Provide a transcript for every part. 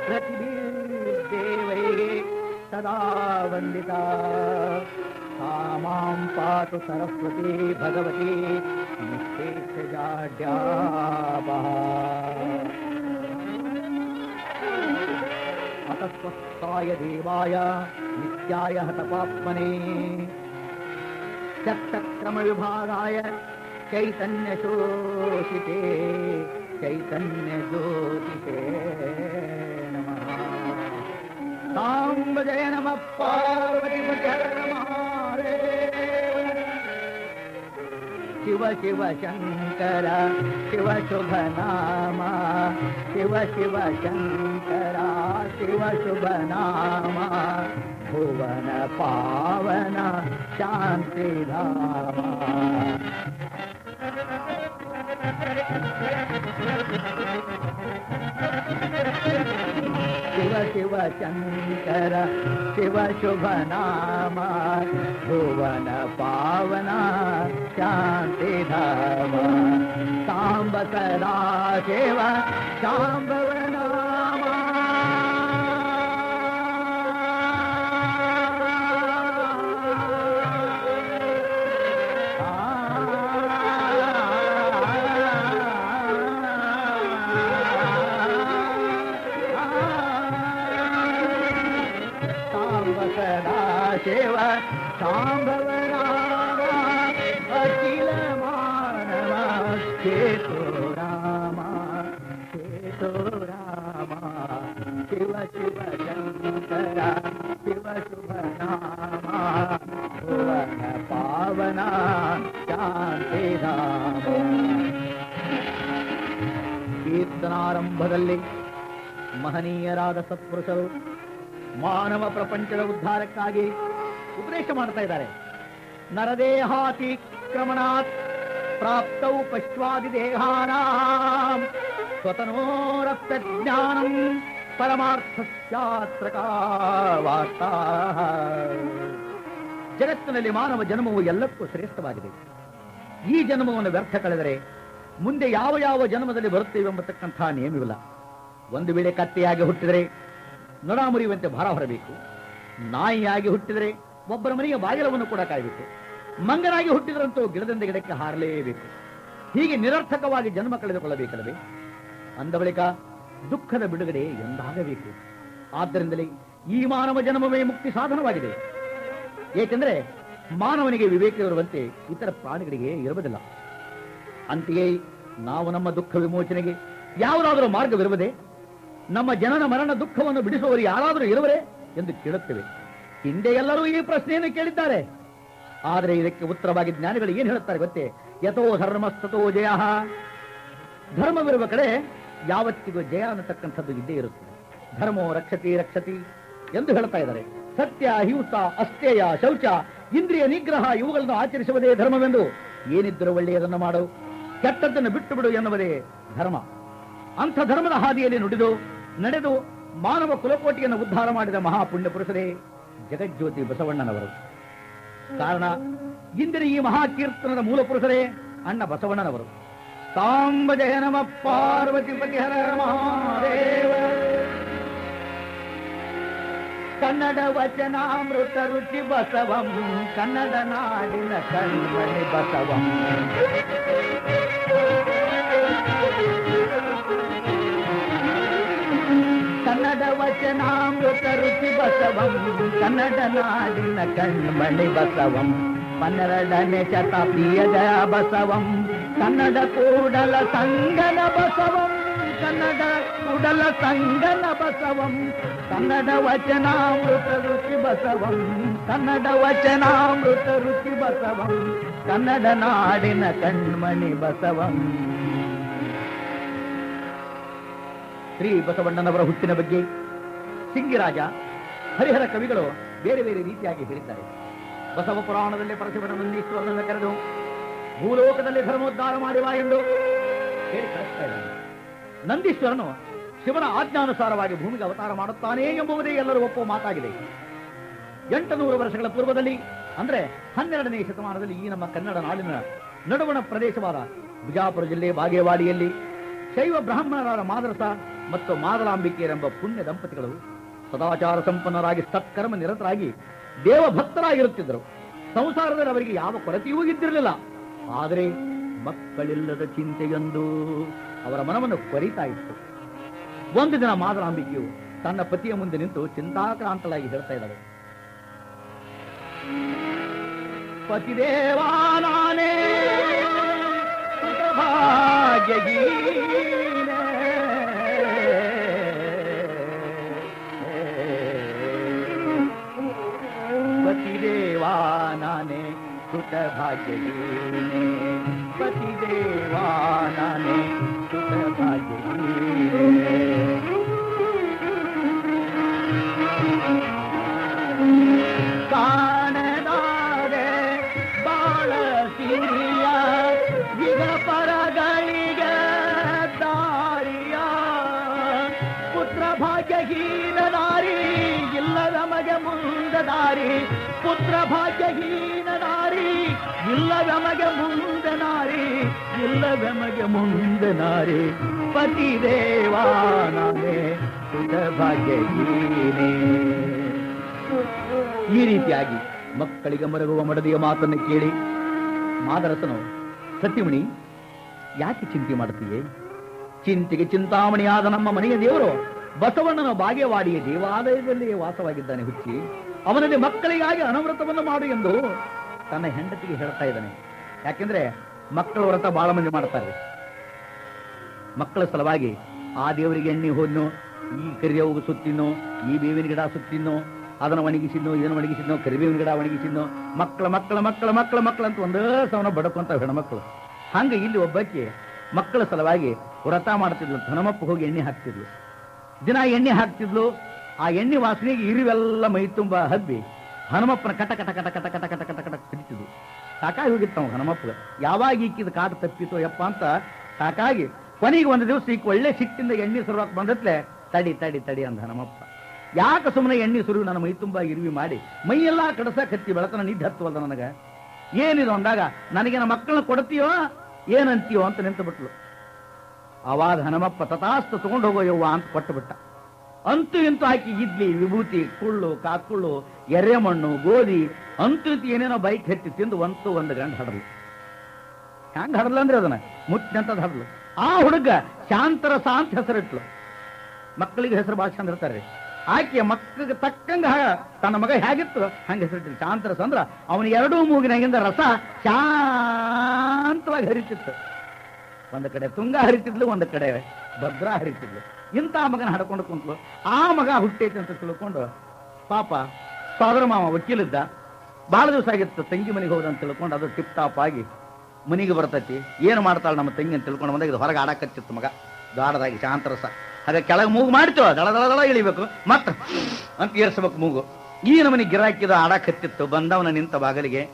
रतिभिर्देवैः सदा वन्दिता सा मां पातु सरस्वती भगवती निःशेषजाड्यापः अतस्वस्थाय देवाय नित्याय हतपात्मने चक्रमविभागाय चैतन्यशोषिते चैतन्यज्योतिषे नमः साम्ब जय नमः पार्वती शिव शिव शङ्कर शिव शुभ नाम शिव शिव शङ्करा शिव शुभ नाम भुवन पावन शान्तिधाम शिव शिव शङ्कर शिव शुभ नाम भुवन पावन शान्तिधाम साम्ब सदा शिव शाम्भव नाम साम्ब सदा शिव शाम्भव नाम अखिल मानव चेतो राम चेतो राम शिव शिव शङ्कर शिव शुभ नाम भुवन पावन ಶಾಂತಿ ಕೀರ್ತನಾರಂಭದಲ್ಲಿ ಮಹನೀಯರಾದ ಸತ್ಪುರುಷರು ಮಾನವ ಪ್ರಪಂಚದ ಉದ್ಧಾರಕ್ಕಾಗಿ ಉಪದೇಶ ಮಾಡ್ತಾ ಇದ್ದಾರೆ ನರದೇಹಾತಿಕ್ರಮಣಾತ್ ಪ್ರಾಪ್ತೌ ಪಶ್ವಾದಿ ದೇಹಾನಾಂ ಸ್ವತನೋರಪ್ತ ಜ್ಞಾನಂ ಪರಮಾರ್ಥಸ್ಯಾತ್ರ ವಾರ್ತಾ ಜಗತ್ತಿನಲ್ಲಿ ಮಾನವ ಜನ್ಮವು ಎಲ್ಲಕ್ಕೂ ಶ್ರೇಷ್ಠವಾಗಿದೆ ಈ ಜನ್ಮವನ್ನು ವ್ಯರ್ಥ ಕಳೆದರೆ ಮುಂದೆ ಯಾವ ಯಾವ ಜನ್ಮದಲ್ಲಿ ಬರುತ್ತೇವೆ ಎಂಬತಕ್ಕಂಥ ನಿಯಮವಿಲ್ಲ ಒಂದು ವೇಳೆ ಕತ್ತೆಯಾಗಿ ಹುಟ್ಟಿದರೆ ನೊಣ ಮುರಿಯುವಂತೆ ಭಾರ ಹೊರಬೇಕು ನಾಯಿಯಾಗಿ ಹುಟ್ಟಿದರೆ ಒಬ್ಬರ ಮನೆಯ ಬಾಗಿಲವನ್ನು ಕೂಡ ಕಾಯಬೇಕು ಮಂಗನಾಗಿ ಹುಟ್ಟಿದ್ರಂತೂ ಗಿಡದಿಂದ ಗಿಡಕ್ಕೆ ಹಾರಲೇಬೇಕು ಹೀಗೆ ನಿರರ್ಥಕವಾಗಿ ಜನ್ಮ ಕಳೆದುಕೊಳ್ಳಬೇಕಲ್ಲವೇ ಅಂದ ಬಳಿಕ ದುಃಖದ ಬಿಡುಗಡೆ ಎಂದಾಗಬೇಕು ಆದ್ದರಿಂದಲೇ ಈ ಮಾನವ ಜನ್ಮವೇ ಮುಕ್ತಿ ಸಾಧನವಾಗಿದೆ ಏಕೆಂದರೆ ಮಾನವನಿಗೆ ವಿವೇಕವಿರುವಂತೆ ಇತರ ಪ್ರಾಣಿಗಳಿಗೆ ಇರುವುದಿಲ್ಲ ಅಂತೆಯೇ ನಾವು ನಮ್ಮ ದುಃಖ ವಿಮೋಚನೆಗೆ ಯಾವುದಾದರೂ ಮಾರ್ಗವಿರುವುದೇ ನಮ್ಮ ಜನನ ಮರಣ ದುಃಖವನ್ನು ಬಿಡಿಸುವವರು ಯಾರಾದರೂ ಇರುವರೇ ಎಂದು ಕೇಳುತ್ತೇವೆ ಹಿಂದೆ ಎಲ್ಲರೂ ಈ ಪ್ರಶ್ನೆಯನ್ನು ಕೇಳಿದ್ದಾರೆ ಆದರೆ ಇದಕ್ಕೆ ಉತ್ತರವಾಗಿ ಜ್ಞಾನಿಗಳು ಏನು ಹೇಳುತ್ತಾರೆ ಗೊತ್ತೇ ಯಥೋ ಧರ್ಮಸ್ತತೋ ಜಯ ಧರ್ಮವಿರುವ ಕಡೆ ಯಾವತ್ತಿಗೂ ಜಯ ಅನ್ನತಕ್ಕಂಥದ್ದು ಇದ್ದೇ ಇರುತ್ತದೆ ಧರ್ಮೋ ರಕ್ಷತಿ ರಕ್ಷತಿ ಎಂದು ಹೇಳ್ತಾ ಇದ್ದಾರೆ ಸತ್ಯ ಅಹಿಂಸ ಅಸ್ಥೇಯ ಶೌಚ ಇಂದ್ರಿಯ ನಿಗ್ರಹ ಇವುಗಳನ್ನು ಆಚರಿಸುವುದೇ ಧರ್ಮವೆಂದು ಏನಿದ್ದರೂ ಒಳ್ಳೆಯದನ್ನು ಮಾಡು ಕೆಟ್ಟದ್ದನ್ನು ಬಿಟ್ಟು ಬಿಡು ಎನ್ನುವುದೇ ಧರ್ಮ ಅಂಥ ಧರ್ಮದ ಹಾದಿಯಲ್ಲಿ ನುಡಿದು ನಡೆದು ಮಾನವ ಕುಲಕೋಟಿಯನ್ನು ಉದ್ಧಾರ ಮಾಡಿದ ಮಹಾಪುಣ್ಯ ಪುರುಷರೇ ಜಗಜ್ಯೋತಿ ಬಸವಣ್ಣನವರು ಕಾರಣ ಇಂದಿನ ಈ ಮಹಾಕೀರ್ತನದ ಮೂಲ ಪುರುಷರೇ ಅಣ್ಣ ಬಸವಣ್ಣನವರು ಸಾಂಬ ಜಯ ನಮ ಪಾರ್ವತಿ ಪತಿ ಹರ ಮಹಾದೇವ ಕನ್ನಡ ವಚನಾಮೃತ ರುಚಿ ಬಸವಂ ಕನ್ನಡ ನಾಡಿನ ಕಣ್ಮಣಿ ಬಸವಂ ಕನ್ನಡ ವಚನಾಮೃತ ರುಚಿ ಬಸವಂ ಕನ್ನಡ ನಾಡಿನ ಕಣ್ಮಣಿ ಬಸವಂ ಪನ್ನೆರಡನೇ ಶತಾಬ್ದಿಯದ ಬಸವಂ ಕನ್ನಡ ಕೂಡಲ ಸಂಗನ ಬಸವಂ ಕನ್ನಡ ಕೂಡಲ ಸಂಗನ ಬಸವಂ ಕನ್ನಡ ವಚನಾಮೃತ ರುಚಿ ಬಸವಂ ಕನ್ನಡ ವಚನಾಮೃತ ರುಚಿ ಬಸವಂ ಕನ್ನಡ ನಾಡಿನ ಕಣ್ಮಣಿ ಬಸವಂ ಶ್ರೀ ಬಸವಣ್ಣನವರ ಹುಟ್ಟಿನ ಬಗ್ಗೆ ಸಿಂಗಿರಾಜ ಹರಿಹರ ಕವಿಗಳು ಬೇರೆ ಬೇರೆ ರೀತಿಯಾಗಿ ಹೇಳಿದ್ದಾರೆ ಬಸವ ಪುರಾಣದಲ್ಲಿ ಪರಶುವನ ನಂದೀಶ್ವರನನ್ನು ಕರೆದು ಭೂಲೋಕದಲ್ಲಿ ಧರ್ಮೋದ್ಧಾರ ಮಾಡಿವ ಎಂದು ಹೇಳಿ ಕಳಿಸ್ತಾ ಇದ್ದಾನೆ ನಂದೀಶ್ವರನು ಶಿವನ ಆಜ್ಞಾನುಸಾರವಾಗಿ ಭೂಮಿಗೆ ಅವತಾರ ಮಾಡುತ್ತಾನೆ ಎಂಬುವುದೇ ಎಲ್ಲರೂ ಒಪ್ಪುವ ಮಾತಾಗಿದೆ ಎಂಟು ನೂರು ವರ್ಷಗಳ ಪೂರ್ವದಲ್ಲಿ ಅಂದ್ರೆ ಹನ್ನೆರಡನೇ ಶತಮಾನದಲ್ಲಿ ಈ ನಮ್ಮ ಕನ್ನಡ ನಾಡಿನ ನಡುವಣ ಪ್ರದೇಶವಾದ ಬಿಜಾಪುರ ಜಿಲ್ಲೆ ಬಾಗೇವಾಡಿಯಲ್ಲಿ ಶೈವ ಬ್ರಾಹ್ಮಣರಾದ ಮಾದರಸ ಮತ್ತು ಮಾದಲಾಂಬಿಕೆಯರೆಂಬ ಪುಣ್ಯ ದಂಪತಿಗಳು ಸದಾಚಾರ ಸಂಪನ್ನರಾಗಿ ಸತ್ಕರ್ಮ ನಿರತರಾಗಿ ದೇವಭಕ್ತರಾಗಿರುತ್ತಿದ್ದರು ಸಂಸಾರದಲ್ಲಿ ಅವರಿಗೆ ಯಾವ ಕೊರತೆಯೂ ಇದ್ದಿರಲಿಲ್ಲ ಆದರೆ ಮಕ್ಕಳಿಲ್ಲದ ಚಿಂತೆಯೊಂದು ಅವರ ಮನವನ್ನು ಕೊರಿತಾ ಇತ್ತು ಒಂದು ದಿನ ಮಾದರಾಂಬಿಕೆಯು ತನ್ನ ಪತಿಯ ಮುಂದೆ ನಿಂತು ಚಿಂತಾಕ್ರಾಂತಳಾಗಿ ಹೇಳ್ತಾ ಇದ್ದಾಳೆ ಪತಿದೇವಾನೇ ಪತಿದೇವಾನೇ ಸುತ ಭಾಗ್ಯಗೀನೆ ಪತಿದೇವಾನೇ ಸುತ ಭಾಗ್ಯಗೀನೆ ಕಾಣದಾರೆ ಬಾಳ ಸಿರಿಯ ಈಗ ಪರಗಳಿಗೆ ದಾರಿಯ ಪುತ್ರ ಭಾಗ್ಯಹೀನ ದಾರಿ ಇಲ್ಲದ ಮಗೆ ಮುಂದ ದಾರಿ ಪುತ್ರ ಭಾಗ್ಯಹೀನ ದಾರಿ ಇಲ್ಲದ ಮಗೆ ಮುಂದ ನಾರಿ ಇಲ್ಲದ ಮಗೆ ಮುಂದ ನಾರಿ ಪತಿ ದೇವಾನೇ ಸುತ ಭಾಗ್ಯಹೀನೇ ಈ ರೀತಿಯಾಗಿ ಮಕ್ಕಳಿಗೆ ಮರಗುವ ಮಡದಿಯ ಮಾತನ್ನು ಕೇಳಿ ಮಾದರಸನು ಸತ್ಯಮಣಿ ಯಾಕೆ ಚಿಂತೆ ಮಾಡುತ್ತೀಯೇ ಚಿಂತೆಗೆ ಚಿಂತಾಮಣಿಯಾದ ನಮ್ಮ ಮನೆಯ ದೇವರು ಬಸವಣ್ಣನ ಬಾಗೇವಾಡಿಯ ದೇವಾಲಯದಲ್ಲಿಯೇ ವಾಸವಾಗಿದ್ದಾನೆ ಹುಚ್ಚಿ ಅವನಲ್ಲಿ ಮಕ್ಕಳಿಗಾಗಿ ಅನವೃತವನ್ನು ಮಾಡು ಎಂದು ತನ್ನ ಹೆಂಡತಿಗೆ ಹೇಳ್ತಾ ಇದ್ದಾನೆ ಯಾಕೆಂದ್ರೆ ಮಕ್ಕಳ ವ್ರತ ಬಹಳ ಮಂದಿ ಮಾಡ್ತಾರೆ ಮಕ್ಕಳ ಸಲುವಾಗಿ ಆ ದೇವರಿಗೆ ಎಣ್ಣೆ ಹೋದ್ನೋ ಈ ಕರಿಯವು ಸುತ್ತಿನೋ ಈ ಬೇವಿನ ಗಿಡ ಸುತ್ತಿನೋ ಅದನ್ನ ಒಣಗಿಸಿದ್ನೋ ಏನು ಒಣಗಿಸಿದ್ನೋ ಕರಿಬೇವಿನ ಗಿಡ ಒಣಗಿಸಿದ್ನೋ ಮಕ್ಕಳ ಮಕ್ಕಳ ಮಕ್ಕಳ ಮಕ್ಕಳ ಮಕ್ಕಳ ಅಂತ ಒಂದೇ ಸವನ ಬಡಕೊಂತ ಹೆಣ್ಮಕ್ಳು ಹಂಗ ಇಲ್ಲಿ ಒಬ್ಬಕ್ಕೆ ಮಕ್ಕಳ ಸಲುವಾಗಿ ವ್ರತ ಮಾಡ್ತಿದ್ಲು ಹನುಮಪ್ಪ ಹೋಗಿ ಎಣ್ಣೆ ಹಾಕ್ತಿದ್ಲು ದಿನ ಎಣ್ಣೆ ಹಾಕ್ತಿದ್ಲು ಆ ಎಣ್ಣೆ ವಾಸನೆಗೆ ಇರುವೆಲ್ಲ ಮೈ ತುಂಬ ಹಬ್ಬಿ ಹನುಮಪ್ಪನ ಕಟ ಕಟ ಕಟ ಕಟ ಕಟ ಕಟ ಕಟ ಕಟ ಕಡಿತಿದ್ವು ಸಾಕಾಗಿ ಹೋಗಿತ್ತು ನಾವು ಹನುಮಪ್ಪಗೆ ಯಾವಾಗ ಈಕಿದ ಕಾಟ ತಪ್ಪಿತೋ ಯಪ್ಪ ಅಂತ ಸಾಕಾಗಿ ಕೊನೆಗೆ ಒಂದು ದಿವಸ ಈಗ ಒಳ್ಳೆ ಸಿಟ್ಟಿಂದ ಎಣ್ಣೆ ಸುರುವಾಕ್ ಬಂದತ್ಲೆ ತಡಿ ತಡಿ ತಡಿ ಅಂದ ಹನುಮಪ್ಪ ಯಾಕೆ ಸುಮ್ಮನೆ ಎಣ್ಣೆ ಸುರು ನನ್ನ ಮೈ ತುಂಬ ಇರುವಿ ಮಾಡಿ ಮೈಯೆಲ್ಲ ಕಡಸಕ್ ಹತ್ತಿ ಬೆಳತನ ನಿದ್ದೆ ಹತ್ತುವಲ್ದ ನನಗ ಏನಿದು ಅಂದಾಗ ನನಗೆ ನನ್ನ ಮಕ್ಕಳನ್ನ ಕೊಡ್ತೀಯೋ ಏನಂತೀಯೋ ಅಂತ ನಿಂತು ಬಿಟ್ಲು ಅವಾಗ ಹನುಮಪ್ಪ ತಥಾಸ್ತು ತಗೊಂಡು ಹೋಗೋ ಯವ್ವ ಅಂತ ಕೊಟ್ಟು ಬಿಟ್ಟ ಅಂತೂ ಇಂತೂ ಹಾಕಿ ಇಡ್ಲಿ ವಿಭೂತಿ ಕುಳ್ಳು ಕಾಕುಳ್ಳು ಎರೆಮಣ್ಣು ಗೋಧಿ ಅಂತೂ ಇಂತೂ ಏನೇನೋ ಬೈಕ್ ಹೆತ್ತಿ ತಿಂದು ಒಂತು ಒಂದು ಗಂಡು ಹಡಲು ಹ್ಯಾಂಗ ಹಡಲ್ಲ ಅಂದ್ರೆ ಅದನ್ನ ಮುಟ್ಟಿನಂತದ್ ಹಡಲು ಆ ಹುಡುಗ ಶಾಂತರ ಶಾಂತ ಹೆಸರಿಟ್ಲು ಮಕ್ಕಳಿಗೆ ಹೆಸರು ಭಾಳ ಚಂದ ಇರ್ತಾರೆ ಆಕೆ ಮಕ್ಕಳಿಗೆ ತಕ್ಕಂಗ ಹ- ತನ್ನ ಮಗ ಹೇಗಿತ್ತು ಹಂಗ ಹೆಸರಿಟ್ಟಿಲ್ಲ ಶಾಂತರಸ ಅಂದ್ರ ಅವನ ಎರಡೂ ಮೂಗಿನಾಗಿಂದ ರಸ ಶಾಂತವಾಗಿ ಹರಿತಿತ್ತು ಒಂದು ಕಡೆ ತುಂಗ ಹರಿತಿದ್ಲು ಒಂದು ಕಡೆ ಭದ್ರಾ ಹರಿತಿದ್ಲು ಇಂಥ ಮಗನ ಹಡ್ಕೊಂಡು ಕುಂತ್ಲು ಆ ಮಗ ಹುಟ್ಟೈತೆ ಅಂತ ತಿಳ್ಕೊಂಡು ಪಾಪ ಸೋದರ ಮಾವ ವಕೀಲಿದ್ದ ಬಹಳ ದಿವಸ ಆಗಿತ್ತು ತಂಗಿ ಮನೆಗೆ ಹೋದ ಅಂತ ತಿಳ್ಕೊಂಡು ಅದು ಟಿಪ್ ಟಾಪ್ ಆಗಿ ಮನೆಗೆ ಬರ್ತೈತಿ ಏನು ಮಾಡ್ತಾಳೆ ನಮ್ಮ ತಂಗಿ ಅಂತ ತಿಳ್ಕೊಂಡು ಬಂದಾಗ ಇದು ಹೊರಗೆ ಆಡಕತ್ತಿತ್ತು ಮಗ ದಾಡದಾಗಿ ಶಾಂತರಸ ಅದೇ ಕೆಳಗೆ ಮೂಗು ಮಾಡ್ತೀವ ದಳ ದಳ ದಳ ಇಳಿಬೇಕು ಮತ್ತ ಅಂತ ಏರ್ಸ್ಬೇಕು ಮೂಗು ಈ ನಮನಿ ಗಿರಾಕಿದ ಆಡಕತ್ತಿತ್ತು ಬಂದವನ ನಿಂತ ಬಾಗಲಿಗೆ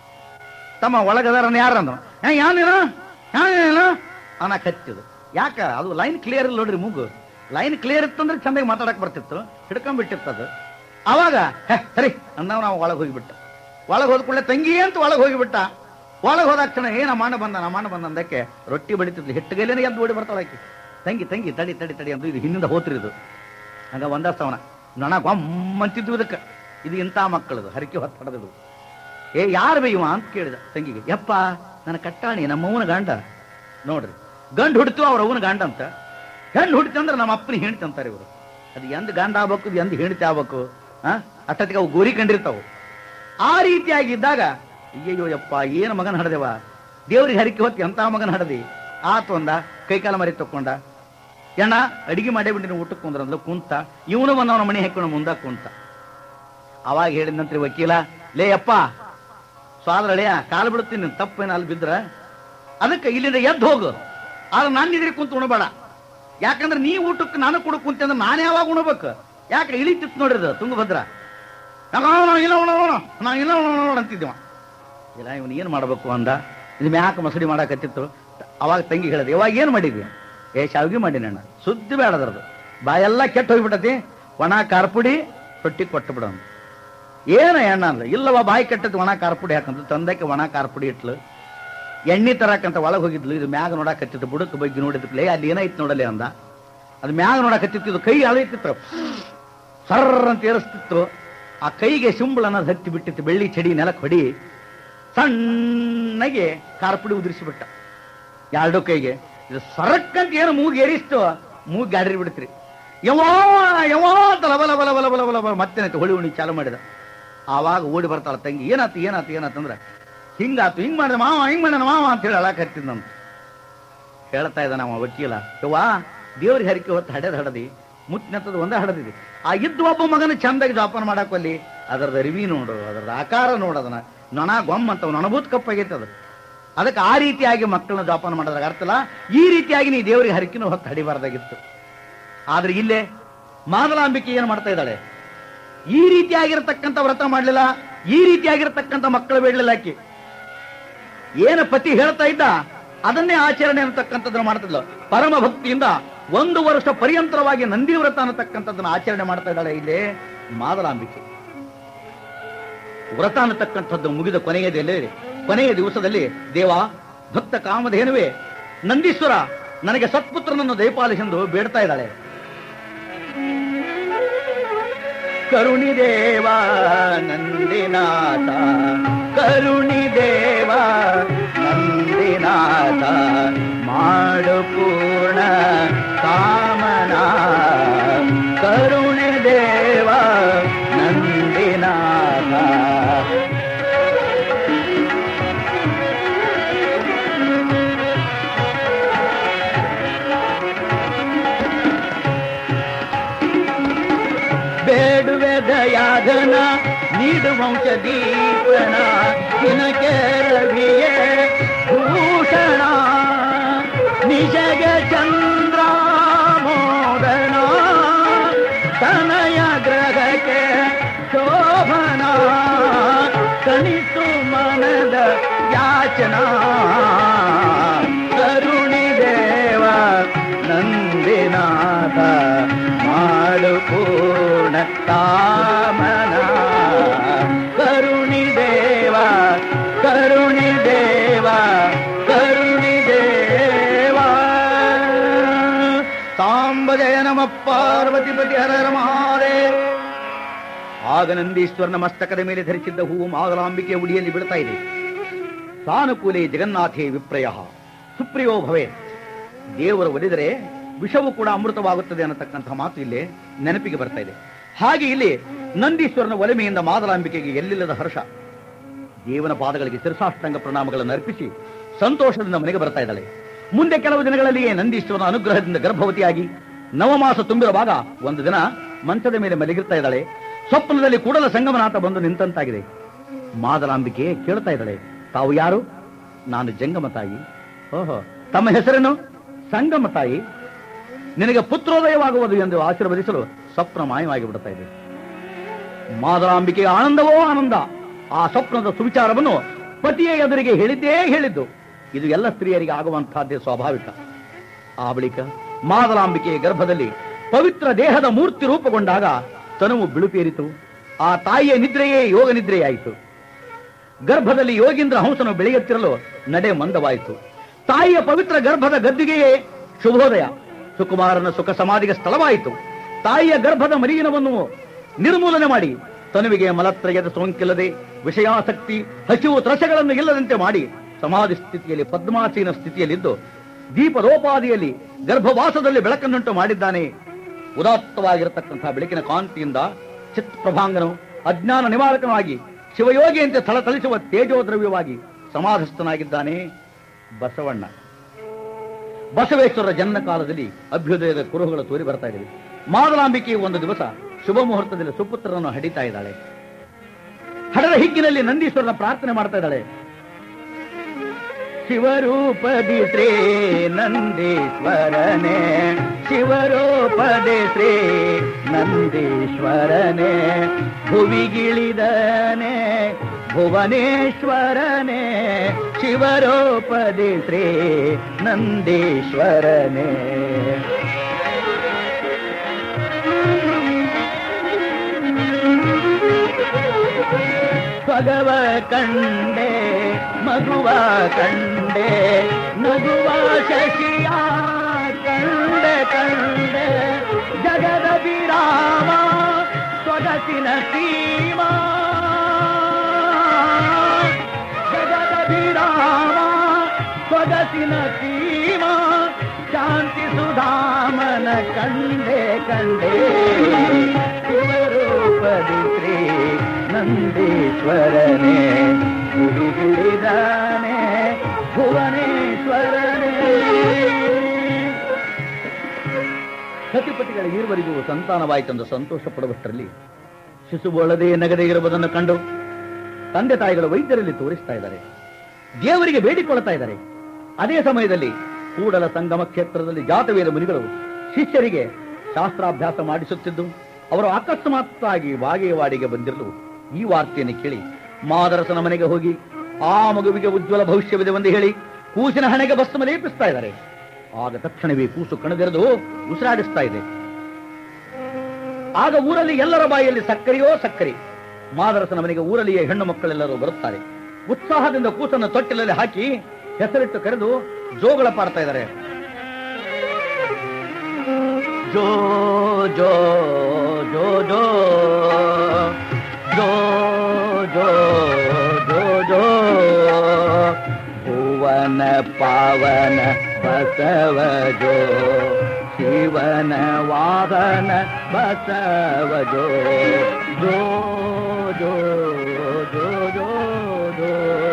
ತಮ್ಮ ಒಳಗದಾರನ್ನ ಯಾರಂದ್ರು ಏ ಯಾನೇನು ಯಾನೇನು ಅನ್ನಕತ್ತಿದು ಯಾಕ ಅದು ಲೈನ್ ಕ್ಲಿಯರ್ ಇಲ್ಲ ನೋಡ್ರಿ ಮೂಗು ಲೈನ್ ಕ್ಲಿಯರ್ ಇತ್ತಂದ್ರೆ ಚಂದಾಗಿ ಮಾತಾಡಕ್ ಬರ್ತಿತ್ತು ಹಿಡ್ಕೊಂಡ್ಬಿಟ್ಟಿತ್ತು ಅದು ಅವಾಗ ಹೇ ಸರಿ ಅಂದವ ನಾವು ಒಳಗೆ ಹೋಗಿಬಿಟ್ಟ ಒಳಗೆ ಹೋದ ಕೂಡಲೇ ತಂಗಿ ಅಂತ ಒಳಗೆ ಹೋಗಿಬಿಟ್ಟ ಒಳಗೆ ಹೋದ ಕ್ಷಣ ಏನ ಮಾಣ ಬಂದ ನಾ ಮಾಣ ಬಂದ ಅಂದಕ್ಕೆ ರೊಟ್ಟಿ ಬಡಿತಿದ್ಲು ಹಿಟ್ಟಗೈಲೇನೆ ಎದ್ದು ಓಡಿ ಬರ್ತಾಳ ಆಕಿ ತಂಗಿ ತಂಗಿ ತಡಿ ತಡಿ ತಡಿ ಅಂತ ಇದು ಹಿಂದಿಂದ ಹೋತ್ರಿ ಇದು ಹಂಗ ಒಂದಸ್ತವನ ನೊಣ ಗೊಮ್ಮಂತಿದ್ವು ಇದಕ್ಕೆ ಇದು ಇಂಥ ಮಕ್ಕಳದು ಹರಕೆ ಹೊತ್ತು ಹೊಡೆದಿದ್ದು ಏ ಯಾರು ಬೇಯುವ ಅಂತ ಕೇಳಿದ ತಂಗಿಗೆ ಯಪ್ಪ ನನ್ನ ಕಟ್ಟಾಣಿ ನಮ್ಮವನ ಗಂಡ ನೋಡ್ರಿ ಗಂಡು ಹುಡ್ತು ಅವ್ರ ಅವನ ಗಂಡ ಅಂತ ಹೆಣ್ಣು ಹುಡ್ತು ಅಂದ್ರೆ ನಮ್ಮ ಅಪ್ಪನ ಹೆಣ್ತಿ ಅಂತಾರೆ ಇವರು ಅದು ಎಂದ್ ಗಂಡ ಆಗ್ಬೇಕು ಇದು ಎಂದ್ ಹೆಣ್ತಿ ಆಗ್ಬೇಕು ಆ ಅಷ್ಟೊತ್ತಿಗೆ ಅವು ಗೋರಿ ಕಂಡಿರ್ತಾವು ಆ ರೀತಿಯಾಗಿ ಇದ್ದಾಗ ಅಯ್ಯಯ್ಯೋ ಯಪ್ಪ ಏನು ಮಗನ ಹಡದೇವ ದೇವ್ರಿಗೆ ಹರಿಕೆ ಹೊತ್ತಿ ಎಂತ ಮಗನ ಹಡದಿ ಆತು ಅಂದ ಕೈಕಾಲ ಮರಿ ತಕೊಂಡ ಎಣ್ಣ ಅಡಿಗೆ ಮಾಡೇ ಬಿಟ್ಟು ಊಟಕ್ಕೆ ಕುಂದ್ರಂದ್ಲು ಕುಂತ ಇವನು ಬಂದವನ ಮನೆ ಹಾಕೊಂಡು ಮುಂದ ಕುಂತ ಅವಾಗ ಹೇಳಿದಂತ್ರಿ ವಕೀಲ ಲೇ ಅಪ್ಪ ಸ್ವಾದ್ರಳೆಯ ಕಾಲು ಬಿಡುತ್ತೀನಿ ತಪ್ಪೇನ ಅಲ್ಲಿ ಬಿದ್ರ ಅದಕ್ಕೆ ಇಲ್ಲಿಂದ ಎದ್ದು ಹೋಗು ಆದ್ರೆ ನಾನು ಇದ್ರಿ ಕುಂತ ಉಣಬೇಡ ಯಾಕಂದ್ರೆ ನೀ ಊಟಕ್ಕೆ ನಾನು ಕೂಡ ಕುಂತೆ ಅಂದ್ರೆ ನಾನು ಯಾವಾಗ ಉಣಬೇಕು ಯಾಕೆ ಇಳಿತಿತ್ತು ನೋಡ್ರಿ ತುಂಗಭದ್ರ ನಾವು ಇಲ್ಲ ಉಣೋಣ ನಾವು ಇಲ್ಲ ಉಣೋಣ ಅಂತಿದ್ದೀವ ಇಲ್ಲ ಇವನು ಏನು ಮಾಡಬೇಕು ಅಂದ ಇದು ಮ್ಯಾಕ ಮಸಡಿ ಮಾಡಾಕತ್ತಿತ್ತು ಅವಾಗ ತಂಗಿ ಹೇಳಿದೆ ಇವಾಗ ಏನು ಮಾಡಿದ್ವಿ ಏ ಶಾವಿಗೆ ಮಾಡೀನಿ ಅಣ್ಣ ಸುದ್ದಿ ಬೇಡ ಅದ್ರದ್ದು ಬಾಯೆಲ್ಲ ಕೆಟ್ಟ ಹೋಗ್ಬಿಟ್ಟತಿ ಒಣ ಕಾರ್ಪುಡಿ ರೊಟ್ಟಿ ಕೊಟ್ಟು ಬಿಡ ಏನ ಎಣ್ಣ ಅಂದ ಇಲ್ಲವ ಬಾಯಿ ಕೆಟ್ಟದ್ದು ಒಣ ಕಾರ್ಪುಡಿ ಹಾಕಂತ ತಂದಕ್ಕೆ ಒಣ ಕಾರ್ಪುಡಿ ಇಟ್ಲು ಎಣ್ಣೆ ತರಕಂತ ಒಳಗೆ ಹೋಗಿದ್ಲು ಇದು ಮ್ಯಾಗ ನೋಡಕತ್ತಿತ್ತು ಬುಡಕ್ಕೆ ಬಗ್ಗೆ ನೋಡಿದ್ಲೇ ಅಲ್ಲಿ ಏನಾಯ್ತು ನೋಡಲಿ ಅಂದ ಅದು ಮ್ಯಾಗ ನೋಡಕತ್ತಿತ್ತು ಇದು ಕೈ ಅಳೈತಿತ್ತು ಸರ್ರ ಅಂತ ಏರಿಸ್ತಿತ್ತು ಆ ಕೈಗೆ ಸಿಂಬಳ ಅನ್ನೋದು ಹತ್ತಿ ಬಿಟ್ಟಿತ್ತು ಬೆಳ್ಳಿ ಚಡಿ ನೆಲಕ್ಕೆ ಹೊಡಿ ಸಣ್ಣಗೆ ಕಾರ್ಪುಡಿ ಉದುರಿಸಿಬಿಟ್ಟ ಎರಡು ಕೈಗೆ ಇದು ಸರಕ್ಕಂತ ಏನು ಮೂಗ್ ಏರಿಸ್ತು ಮೂಗ್ ಗಾಡಿ ಬಿಡ್ತ್ರಿ ಯವಾ ಯವಾ ಅಂತ ಲಬ ಲಬ ಲಬ ಲಬ ಲಬ ಲಬ ಮತ್ತೇನಾಯ್ತು ಹೊಳಿ ಉಣಿ ಚಾಲು ಮಾಡಿದ ಆವಾಗ ಓಡಿ ಬರ್ತಾಳ ತಂಗಿ ಏನಾತು ಏನಾತು ಏನಾತಂದ್ರೆ ಹಿಂಗಾತು ಹಿಂಗ್ ಮಾಡಿದ ಮಾವ ಹಿಂಗ್ ಮಾಡ್ಯಾನ ಮಾವ ಅಂತ ಹೇಳಿ ಅಳಕತ್ತಿದ್ನಂತ ಹೇಳ್ತಾ ಇದ್ದಾನ ಅವ ವಕೀಲ ಯವ್ವಾ ದೇವ್ರಿಗೆ ಹರಿಕೆ ಹೊತ್ತು ಹಡೆದ ಹಡದಿ ಮುತ್ತಿನಂತದ್ದು ಒಂದೇ ಹಡದಿದೆ ಆ ಇದ್ದು ಒಬ್ಬ ಮಗನ ಚಂದಾಗಿ ಜೋಪಾನ ಮಾಡಾಕೊಲ್ಲಿ ಅದರದ ಅರಿವಿ ನೋಡು ಅದರದ ಆಕಾರ ನೋಡು ಅದನ್ನ ನೊಣ ಗೊಮ್ಮ ಅಂತ ನೊಣಭೂತ್ ಕಪ್ಪಾಗೈತೆ ಅದು ಅದಕ್ಕೆ ಆ ರೀತಿಯಾಗಿ ಮಕ್ಕಳನ್ನ ಜೋಪಾನ ಮಾಡೋದಾಗ ಅರ್ಥಲ್ಲ ಈ ರೀತಿಯಾಗಿ ನೀ ದೇವರಿಗೆ ಹರಿಕಿನ ಹೊತ್ತು ಹಡಿಬಾರ್ದಾಗಿತ್ತು ಆದ್ರೆ ಇಲ್ಲೇ ಮಾದಲಾಂಬಿಕೆ ಏನು ಮಾಡ್ತಾ ಇದ್ದಾಳೆ ಈ ರೀತಿಯಾಗಿರತಕ್ಕಂಥ ವ್ರತ ಮಾಡಲಿಲ್ಲ ಈ ರೀತಿಯಾಗಿರತಕ್ಕಂಥ ಮಕ್ಕಳು ಬೇಡಲಿಲ್ಲ ಆಕಿ ಏನು ಪತಿ ಹೇಳ್ತಾ ಇದ್ದ ಅದನ್ನೇ ಆಚರಣೆ ಅನ್ನತಕ್ಕಂಥದ್ದನ್ನ ಮಾಡ್ತಿದ್ಲು ಪರಮ ಭಕ್ತಿಯಿಂದ ಒಂದು ವರ್ಷ ಪರ್ಯಂತರವಾಗಿ ನಂದಿ ವ್ರತ ಅನ್ನತಕ್ಕಂಥದ್ದನ್ನ ಆಚರಣೆ ಮಾಡ್ತಾ ಇದ್ದಾಳೆ ಇಲ್ಲಿ ಮಾದಲಾಂಬಿಕೆ ವ್ರತ ಅನ್ನತಕ್ಕಂಥದ್ದು ಮುಗಿದ ಕೊನೆಯ ದಿನ- ಕೊನೆಯ ದಿವಸದಲ್ಲಿ ದೇವ ಭಕ್ತ ಕಾಮಧೇನುವೆ ನಂದೀಶ್ವರ ನನಗೆ ಸತ್ಪುತ್ರನನ್ನು ದಯಪಾಲಿಸೆಂದು ಬೇಡ್ತಾ ಇದ್ದಾಳೆ ಕರುಣಿದೇವ ನಂದಿನಾಥ ಕರುಣಿದೇವ ನಂದಿನಾಥ ಮಾಡು ಪೂರ್ಣ ಕಾಮನ ಕರುಣಿದೇವ ನಂದಿನಾಥ ಬೇಡುವೆ ದಯಾಧನ ನೀಡು ವಂಶ ದೀಪನ ದಿನಕ್ಕೆ ರವಿಯೇ ಭೂಷಣ ನಿಜಗ ಚಂದ್ರ ಮೋದನ ತನಯ ಗ್ರಹಕ್ಕೆ ಶೋಭನ ಕಣಿಸು ಮನದ ಯಾಚನಾ ಕರುಣಿ ದೇವ ನಂದಿನಾಥ ಮಾಡು ಪೂರ್ಣ ಕಾಮನ ಕರುಣಿ ದೇವ ಕರುಣಿ ದೇವ ಕರುಣಿ ದೇವ ಸಾಂಬ ಜಯ ನಮ ಪಾರ್ವತಿ ಪತಿ ಹರ ಹರ ಮಹಾದೇವ್ ಆಗ ನಂದೀಶ್ವರನ ಮಸ್ತಕದ ಮೇಲೆ ಧರಿಸಿದ್ದ ಹೂವು ಮಾದಲಾಂಬಿಕೆಯ ಉಡಿಯಲ್ಲಿ ಬೀಳ್ತಾ ಇದೆ ಸಾನುಕೂಲೆ ಜಗನ್ನಾಥೇ ವಿಪ್ರಯ ಸುಪ್ರಿಯೋ ಭವೆ ದೇವರು ಒಲಿದರೆ ವಿಷವು ಕೂಡ ಅಮೃತವಾಗುತ್ತದೆ ಅನ್ನತಕ್ಕಂಥ ಮಾತು ಇಲ್ಲಿ ನೆನಪಿಗೆ ಬರ್ತಾ ಇದೆ ಹಾಗೆ ಇಲ್ಲಿ ನಂದೀಶ್ವರನ ಒಲಿಮೆಯಿಂದ ಮಾದಲಾಂಬಿಕೆಗೆ ಎಲ್ಲಿಲ್ಲದ ಹರ್ಷ ದೇವನ ಪಾದಗಳಿಗೆ ಶಿರಸಾಷ್ಟಾಂಗ ಪ್ರಣಾಮಗಳನ್ನು ಅರ್ಪಿಸಿ ಸಂತೋಷದಿಂದ ಮನೆಗೆ ಬರ್ತಾ ಇದ್ದಾಳೆ ಮುಂದೆ ಕೆಲವು ದಿನಗಳಲ್ಲಿಯೇ ನಂದೀಶ್ವರನ ಅನುಗ್ರಹದಿಂದ ಗರ್ಭವತಿಯಾಗಿ ನವಮಾಸ ತುಂಬಿರುವಾಗ ಒಂದು ದಿನ ಮಂಚದ ಮೇಲೆ ಮಲಗಿರ್ತಾ ಇದ್ದಾಳೆ ಸ್ವಪ್ನದಲ್ಲಿ ಕೂಡಲ ಸಂಗಮನಾಥ ಬಂದು ನಿಂತಂತಾಗಿದೆ ಮಾದಲಾಂಬಿಕೆ ಕೇಳ್ತಾ ಇದ್ದಾಳೆ ತಾವು ಯಾರು ನಾನು ಜಂಗಮ ತಾಯಿ ಓಹೋ ತಮ್ಮ ಹೆಸರೇನು ಸಂಗಮ ತಾಯಿ ನಿನಗೆ ಪುತ್ರೋದಯವಾಗುವುದು ಎಂದು ಆಶೀರ್ವದಿಸಲು ಸ್ವಪ್ನ ಮಾಯವಾಗಿ ಬಿಡುತ್ತಾ ಇದೆ ಮಾದಲಾಂಬಿಕೆಯ ಆನಂದವೋ ಆನಂದ ಆ ಸ್ವಪ್ನದ ಸುವಿಚಾರವನ್ನು ಪತಿಯ ಎದುರಿಗೆ ಹೇಳಿದ್ದೇ ಹೇಳಿದ್ದು ಇದು ಎಲ್ಲ ಸ್ತ್ರೀಯರಿಗೆ ಆಗುವಂತಹದ್ದೇ ಸ್ವಾಭಾವಿಕ ಆ ಬಳಿಕ ಮಾದಲಾಂಬಿಕೆಯ ಗರ್ಭದಲ್ಲಿ ಪವಿತ್ರ ದೇಹದ ಮೂರ್ತಿ ರೂಪುಗೊಂಡಾಗ ತನುವು ಬಿಳುಪೇರಿತು ಆ ತಾಯಿಯ ನಿದ್ರೆಯೇ ಯೋಗ ನಿದ್ರೆಯಾಯಿತು ಗರ್ಭದಲ್ಲಿ ಯೋಗೀಂದ್ರ ಹಂಸನು ಬೆಳೆಯುತ್ತಿರಲು ನಡೆ ಮಂದವಾಯಿತು ತಾಯಿಯ ಪವಿತ್ರ ಗರ್ಭದ ಗದ್ದಿಗೆಯೇ ಶುಭೋದಯ ಸುಕುಮಾರನ ಸುಖ ಸಮಾಧಿಗೆ ಸ್ಥಳವಾಯಿತು ತಾಯಿಯ ಗರ್ಭದ ಮರಿಯಿನವನ್ನು ನಿರ್ಮೂಲನೆ ಮಾಡಿ ತನುವಿಗೆ ಮಲತ್ರಯದ ಸೋಂಕಿಲ್ಲದೆ ವಿಷಯಾಸಕ್ತಿ ಹಸಿವು ತ್ರಸಗಳನ್ನು ಇಲ್ಲದಂತೆ ಮಾಡಿ ಸಮಾಧಿ ಸ್ಥಿತಿಯಲ್ಲಿ ಪದ್ಮಾಸೀನ ಸ್ಥಿತಿಯಲ್ಲಿದ್ದು ದೀಪದೋಪಾದಿಯಲ್ಲಿ ಗರ್ಭವಾಸದಲ್ಲಿ ಬೆಳಕನ್ನುಂಟು ಮಾಡಿದ್ದಾನೆ ಉದಾತ್ತವಾಗಿರತಕ್ಕಂತಹ ಬೆಳಕಿನ ಕಾಂತಿಯಿಂದ ಚಿತ್ ಪ್ರಭಾಂಗನು ಅಜ್ಞಾನ ನಿವಾರಕನಾಗಿ ಶಿವಯೋಗಿಯಂತೆ ಥಳಥಳಿಸುವ ತೇಜೋದ್ರವ್ಯವಾಗಿ ಸಮಾಧಿಸ್ಥನಾಗಿದ್ದಾನೆ ಬಸವಣ್ಣ ಬಸವೇಶ್ವರರ ಜನ್ಮ ಕಾಲದಲ್ಲಿ ಅಭ್ಯುದಯದ ಕುರುಹುಗಳು ತೋರಿ ಬರ್ತಾ ಇವೆ ಮಾದಲಾಂಬಿಕೆ ಒಂದು ದಿವಸ ಶುಭ ಮುಹೂರ್ತದಲ್ಲಿ ಸುಪುತ್ರನನ್ನು ಹಡಿತಾ ಇದ್ದಾಳೆ ಹಡದ ಹಿಗ್ಗಿನಲ್ಲಿ ನಂದೀಶ್ವರನ ಪ್ರಾರ್ಥನೆ ಮಾಡ್ತಾ ಇದ್ದಾಳೆ ಶಿವರೂಪದಿ ಶ್ರೀ ನಂದೀಶ್ವರನೇ ಶಿವರೂಪದಿ ಶ್ರೀ ನಂದೀಶ್ವರನೇ ಭುವಿಗಿಳಿದನೆ ಭುವನೇಶ್ವರನೇ ಶಿವರೂಪದಿ ಶ್ರೀ ನಂದೀಶ್ವರನೇ ಭಗವ ಕಂಡೆ ಮಗುವ ಕಂಡೆ ಕಂಡೆ ನಗುವ ಶಶಿಯ ಕಂಡೆ ಕಂಡೆ ಜಗದ ವಿರಾಮ ಸೊಗಸಿನ ಸೀಮಾ ಜಗದ ವಿರಾಮ ಸೊಗಸಿನ ಸೀಮಾ ಶಾಂತಿ ಸುಧಾಮನ ಕಂಡೆ ಕಂಡೆ ಶಿವರೂಪದಿ ಶ್ರೀ ನಂದೀಶ್ವರನೇ ಗುಡಿ ಗುಡಿದಾನೆ ಭುವನೇಶ್ವರನೇ ಸತಿಪತಿಗಳ ಈರುವರಿಗೂ ಸಂತಾನವಾಯಿತೆಂದು ಸಂತೋಷ ಪಡುವಷ್ಟರಲ್ಲಿ ಶಿಶುವೊಳದೆ ನಗದೆ ಇರುವುದನ್ನು ಕಂಡು ತಂದೆ ತಾಯಿಗಳು ವೈದ್ಯರಲ್ಲಿ ತೋರಿಸ್ತಾ ಇದ್ದಾರೆ ದೇವರಿಗೆ ಬೇಡಿಕೊಳ್ತಾ ಇದ್ದಾರೆ ಅದೇ ಸಮಯದಲ್ಲಿ ಕೂಡಲ ಸಂಗಮ ಕ್ಷೇತ್ರದಲ್ಲಿ ಜಾತವೇದ ಮುನಿಗಳು ಶಿಷ್ಯರಿಗೆ ಶಾಸ್ತ್ರಾಭ್ಯಾಸ ಮಾಡಿಸುತ್ತಿದ್ದು ಅವರು ಅಕಸ್ಮಾತ್ತಾಗಿ ವಾಗೆವಾಡಿಗೆ ಬಂದಿರಲು ಈ ವಾರ್ತೆಯನ್ನು ಕೇಳಿ ಮಾದರಸನ ಮನೆಗೆ ಹೋಗಿ ಆ ಮಗುವಿಗೆ ಉಜ್ವಲ ಭವಿಷ್ಯವಿದೆ ಎಂದು ಹೇಳಿ ಕೂಸಿನ ಹಣೆಗೆ ಭಸ್ಮ ಲೇಪಿಸ್ತಾ ಇದ್ದಾರೆ ಆಗ ತಕ್ಷಣವೇ ಕೂಸು ಕಣದೆರೆದು ಉಸಿರಾಡಿಸ್ತಾ ಇದೆ ಆಗ ಊರಲ್ಲಿ ಎಲ್ಲರ ಬಾಯಲ್ಲಿ ಸಕ್ಕರೆಯೋ ಸಕ್ಕರೆ ಮಾದರಸನ ಮನೆಗೆ ಊರಲ್ಲಿಯೇ ಹೆಣ್ಣು ಮಕ್ಕಳೆಲ್ಲರೂ ಬರುತ್ತಾರೆ ಉತ್ಸಾಹದಿಂದ ಕೂಸನ್ನು ತೊಟ್ಟಿಲಲ್ಲಿ ಹಾಕಿ ಹೆಸರಿಟ್ಟು ಕರೆದು ಜೋಗಳ ಪಾಡ್ತಾ ಇದ್ದಾರೆ ಜೋ ಜೋ ಜೋ ಜೋ ಜೋ ಜೋ ಜೋ ಜೋ ಭುವನ ಪಾವನ ಬಸವ ಜೋ ಶಿವನ ವಾಹನ ಬಸವ ಜೋ ಜೋ ಜೋ ಜೋ ಜೋ ಜೋ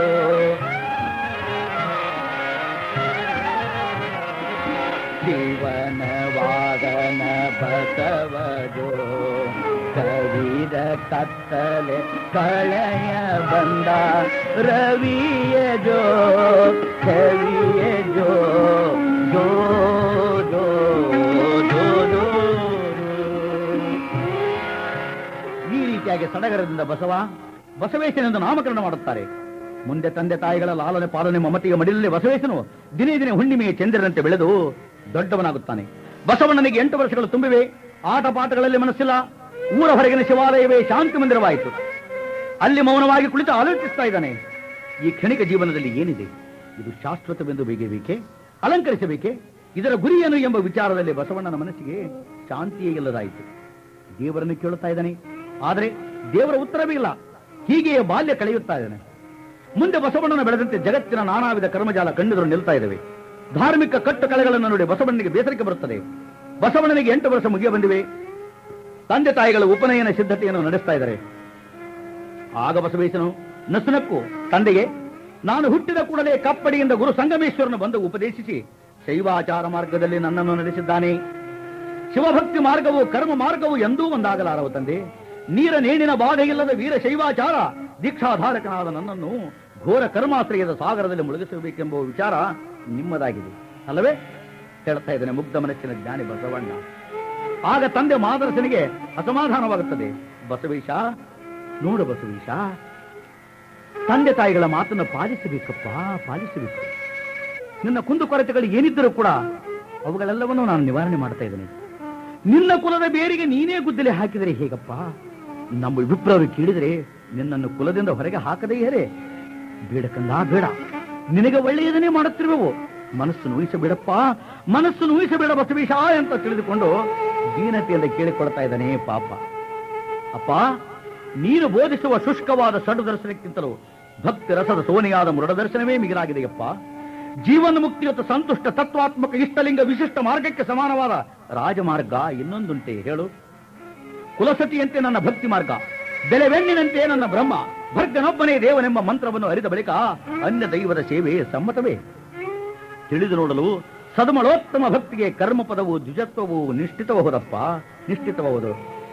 ಶಿವನ ವಾಗನ ಬಸವ ಜೋ ಕವಿದ ಕತ್ತಲೆ ಕಳೆಯ ಬಂದ ರವಿಯ ಜೋ ಕವಿಯ ಜೋ ಜೋ ಜೋ ಜೋ ಜೋ ಈ ರೀತಿಯಾಗಿ ಸಡಗರದಿಂದ ಬಸವ ಬಸವೇಶನೆಂದು ನಾಮಕರಣ ಮಾಡುತ್ತಾರೆ ಮುಂದೆ ತಂದೆ ತಾಯಿಗಳ ಲಾಲನೆ ಪಾಲನೆ ಮಮತೆಯ ಮಡಿಲಲ್ಲಿ ಬಸವೇಶನು ದಿನೇ ದಿನೇ ಹುಣ್ಣಿಮೆಯ ಚಂದ್ರನಂತೆ ಬೆಳೆದು ದೊಡ್ಡವನಾಗುತ್ತಾನೆ ಬಸವಣ್ಣನಿಗೆ ಎಂಟು ವರ್ಷಗಳು ತುಂಬಿವೆ ಆಟ ಪಾಠಗಳಲ್ಲಿ ಮನಸ್ಸಿಲ್ಲ ಊರ ಹೊರಗಿನ ಶಿವಾಲಯವೇ ಶಾಂತಿ ಮಂದಿರವಾಯಿತು ಅಲ್ಲಿ ಮೌನವಾಗಿ ಕುಳಿತು ಆಲೋಚಿಸ್ತಾ ಇದ್ದಾನೆ ಈ ಕ್ಷಣಿಕ ಜೀವನದಲ್ಲಿ ಏನಿದೆ ಇದು ಶಾಶ್ವತವೆಂದು ಬೇಗಬೇಕೆ ಅಲಂಕರಿಸಬೇಕೆ ಇದರ ಗುರಿಯೇನು ಎಂಬ ವಿಚಾರದಲ್ಲಿ ಬಸವಣ್ಣನ ಮನಸ್ಸಿಗೆ ಶಾಂತಿಯೇ ಇಲ್ಲದಾಯಿತು ದೇವರನ್ನು ಕೇಳುತ್ತಾ ಇದ್ದಾನೆ ಆದರೆ ದೇವರ ಉತ್ತರವೇ ಇಲ್ಲ ಹೀಗೆಯೇ ಬಾಲ್ಯ ಕಳೆಯುತ್ತಾ ಇದ್ದಾನೆ ಮುಂದೆ ಬಸವಣ್ಣನ ಬೆಳೆದಂತೆ ಜಗತ್ತಿನ ನಾನಾ ವಿಧ ಕರ್ಮಜಾಲ ಕಣ್ಣೆದುರು ನಿಲ್ತಾ ಇದ್ದಾವೆ ಧಾರ್ಮಿಕ ಕಟ್ಟು ಕಳೆಗಳನ್ನು ನೋಡಿ ಬಸವಣ್ಣನಿಗೆ ಬೇಸರಿಕೆ ಬರುತ್ತದೆ ಬಸವಣ್ಣನಿಗೆ ಎಂಟು ವರ್ಷ ಮುಗಿಯ ಬಂದಿವೆ ತಂದೆ ತಾಯಿಗಳ ಉಪನಯನ ಸಿದ್ಧತೆಯನ್ನು ನಡೆಸ್ತಾ ಇದ್ದಾರೆ ಆಗ ಬಸವೇಶನು ನಸುನಕ್ಕು ತಂದೆಗೆ ನಾನು ಹುಟ್ಟಿದ ಕೂಡಲೇ ಕಪ್ಪಡಿಯಿಂದ ಗುರು ಸಂಗಮೇಶ್ವರನು ಬಂದು ಉಪದೇಶಿಸಿ ಶೈವಾಚಾರ ಮಾರ್ಗದಲ್ಲಿ ನನ್ನನ್ನು ನಡೆಸಿದ್ದಾನೆ ಶಿವಭಕ್ತಿ ಮಾರ್ಗವು ಕರ್ಮ ಮಾರ್ಗವು ಎಂದೂ ಒಂದಾಗಲಾರವು ತಂದೆ ನೀರ ನೇಣಿನ ಬಾಧೆಯಿಲ್ಲದ ವೀರ ಶೈವಾಚಾರ ದೀಕ್ಷಾಧಾರಕನಾದ ನನ್ನನ್ನು ಘೋರ ಕರ್ಮಾಶ್ರಯದ ಸಾಗರದಲ್ಲಿ ಮುಳುಗಿಸಬೇಕೆಂಬ ವಿಚಾರ ನಿಮ್ಮದಾಗಿದೆ ಅಲ್ಲವೇ ಹೇಳ್ತಾ ಇದ್ದಾನೆ ಮುಗ್ಧ ಮನಸ್ಸಿನ ಜ್ಞಾನಿ ಬಸವಣ್ಣ ಆಗ ತಂದೆ ಮಾದರಸನಿಗೆ ಅಸಮಾಧಾನವಾಗುತ್ತದೆ ಬಸವೇಶ ನೋಡು ಬಸವೇಶ ತಂದೆ ತಾಯಿಗಳ ಮಾತನ್ನು ಪಾಲಿಸಬೇಕಪ್ಪ ಪಾಲಿಸಬೇಕು ನಿನ್ನ ಕುಂದುಕೊರತೆಗಳು ಏನಿದ್ದರೂ ಕೂಡ ಅವುಗಳೆಲ್ಲವನ್ನೂ ನಾನು ನಿವಾರಣೆ ಮಾಡ್ತಾ ಇದ್ದೇನೆ ನಿನ್ನ ಕುಲದ ಬೇರಿಗೆ ನೀನೇ ಗುದ್ದಲಿ ಹಾಕಿದರೆ ಹೇಗಪ್ಪ ನಮ್ಮ ವಿಪ್ರವರು ಕೇಳಿದರೆ ನಿನ್ನನ್ನು ಕುಲದಿಂದ ಹೊರಗೆ ಹಾಕದೇ ಇರೇ ಬೇಡ ಕಂದ ಬೇಡ ನಿನಗೆ ಒಳ್ಳೆಯದನ್ನೇ ಮಾಡುತ್ತಿರುವೆವು ಮನಸ್ಸು ನೋಯಿಸಬೇಡಪ್ಪ ಮನಸ್ಸು ನೋಯಿಸಬೇಡ ಬಸವೇಶ ಅಂತ ತಿಳಿದುಕೊಂಡು ದೀನತೆಯಿಂದ ಕೇಳಿಕೊಳ್ತಾ ಇದ್ದಾನೆ ಪಾಪ ಅಪ್ಪ ನೀನು ಬೋಧಿಸುವ ಶುಷ್ಕವಾದ ಸಡು ದರ್ಶನಕ್ಕಿಂತಲೂ ಭಕ್ತಿ ರಸದ ಸೋನೆಯಾದ ಮೃಡ ದರ್ಶನವೇ ಮಿಗಿಲಾಗಿದೆಯಪ್ಪ ಜೀವನ ಮುಕ್ತಿಯುತ ಸಂತುಷ್ಟ ತತ್ವಾತ್ಮಕ ಇಷ್ಟಲಿಂಗ ವಿಶಿಷ್ಟ ಮಾರ್ಗಕ್ಕೆ ಸಮಾನವಾದ ರಾಜಮಾರ್ಗ ಇನ್ನೊಂದುಂಟೆ ಹೇಳು ಕುಲಸತಿಯಂತೆ ನನ್ನ ಭಕ್ತಿ ಮಾರ್ಗ ಬೆಳೆವೆಣ್ಣಿನಂತೆ ನನ್ನ ಬ್ರಹ್ಮ ಭರ್ಗನೊಬ್ಬನೇ ದೇವನೆಂಬ ಮಂತ್ರವನ್ನು ಅರಿದ ಬಳಿಕ ಅನ್ಯ ದೈವದ ಸೇವೆ ಸಮ್ಮತವೇ ತಿಳಿದು ನೋಡಲು ಸದಮಳೋತ್ತಮ ಭಕ್ತಿಗೆ ಕರ್ಮ ಪದವು ದ್ವಿಜತ್ವವು ನಿಷ್ಠಿತಬಹುದಪ್ಪ ನಿಷ್ಠಿತಬಹುದು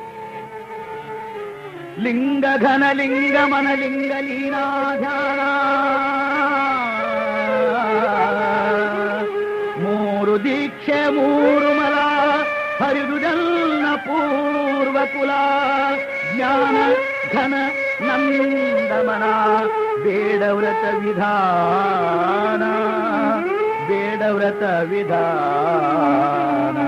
ಲಿಂಗ ಘನ ಲಿಂಗ ಮನ ಲಿಂಗ ಲೀನಾ ಧ್ಯಾನ ಮೂರು ದೀಕ್ಷೆ ಮೂರು ಮಲ ಹರಿದುದಲ್ಲ ಪೂರ್ವ ಕುಲ ಜ್ಞಾನ ಘನ ನಂದಮನ ಬೇಡವ್ರತ ವಿಧಾನ ಬೇಡವ್ರತ ವಿಧಾನ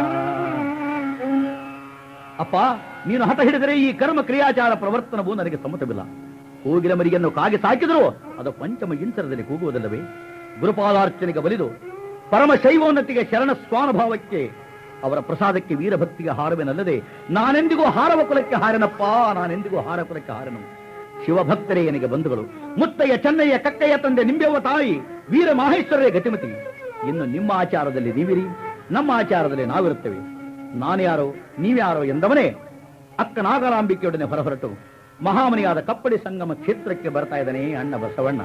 ಅಪ್ಪ ನೀನು ಹಠ ಹಿಡಿದರೆ ಈ ಕರ್ಮ ಕ್ರಿಯಾಚಾರ ಪ್ರವರ್ತನವು ನನಗೆ ಸಮ್ಮತವಿಲ್ಲ ಕೂಗಿಲ ಮರಿಯನ್ನು ಕಾಗೆ ಸಾಕಿದರೂ ಅದು ಪಂಚಮ ಇಂಚರದಲ್ಲಿ ಕೂಗುವುದಲ್ಲವೇ ಗುರುಪಾದಾರ್ಚನೆಗೆ ಬಲಿದು ಪರಮ ಶೈವೋನ್ನತಿಗೆ ಶರಣ ಸ್ವಾನುಭಾವಕ್ಕೆ ಅವರ ಪ್ರಸಾದಕ್ಕೆ ವೀರಭಕ್ತಿಗೆ ಹಾರವೇನಲ್ಲದೆ ನಾನೆಂದಿಗೂ ಹಾರವ ಕುಲಕ್ಕೆ ಹಾರನಪ್ಪ ನಾನೆಂದಿಗೂ ಹಾರ ಕುಲಕ್ಕೆ ಹಾರನು ಶಿವಭಕ್ತರೇ ನನಗೆ ಬಂಧುಗಳು ಮುತ್ತಯ್ಯ ಚೆನ್ನಯ್ಯ ಕಕ್ಕಯ್ಯ ತಂದೆ ನಿಂಬೆವ್ವ ತಾಯಿ ವೀರ ಮಹೇಶ್ವರರೇ ಗತಿಮತಿ ಇನ್ನು ನಿಮ್ಮ ಆಚಾರದಲ್ಲಿ ನೀವಿರಿ ನಮ್ಮ ಆಚಾರದಲ್ಲಿ ನಾವಿರುತ್ತೇವೆ ನಾನ್ಯಾರೋ ನೀವ್ಯಾರೋ ಎಂದವನೇ ಅಕ್ಕ ನಾಗರಾಂಬಿಕೆಯೊಡನೆ ಹೊರಹೊರಟು ಮಹಾಮನಿಯಾದ ಕಪ್ಪಡಿ ಸಂಗಮ ಕ್ಷೇತ್ರಕ್ಕೆ ಬರ್ತಾ ಇದ್ದಾನೆ ಅಣ್ಣ ಬಸವಣ್ಣ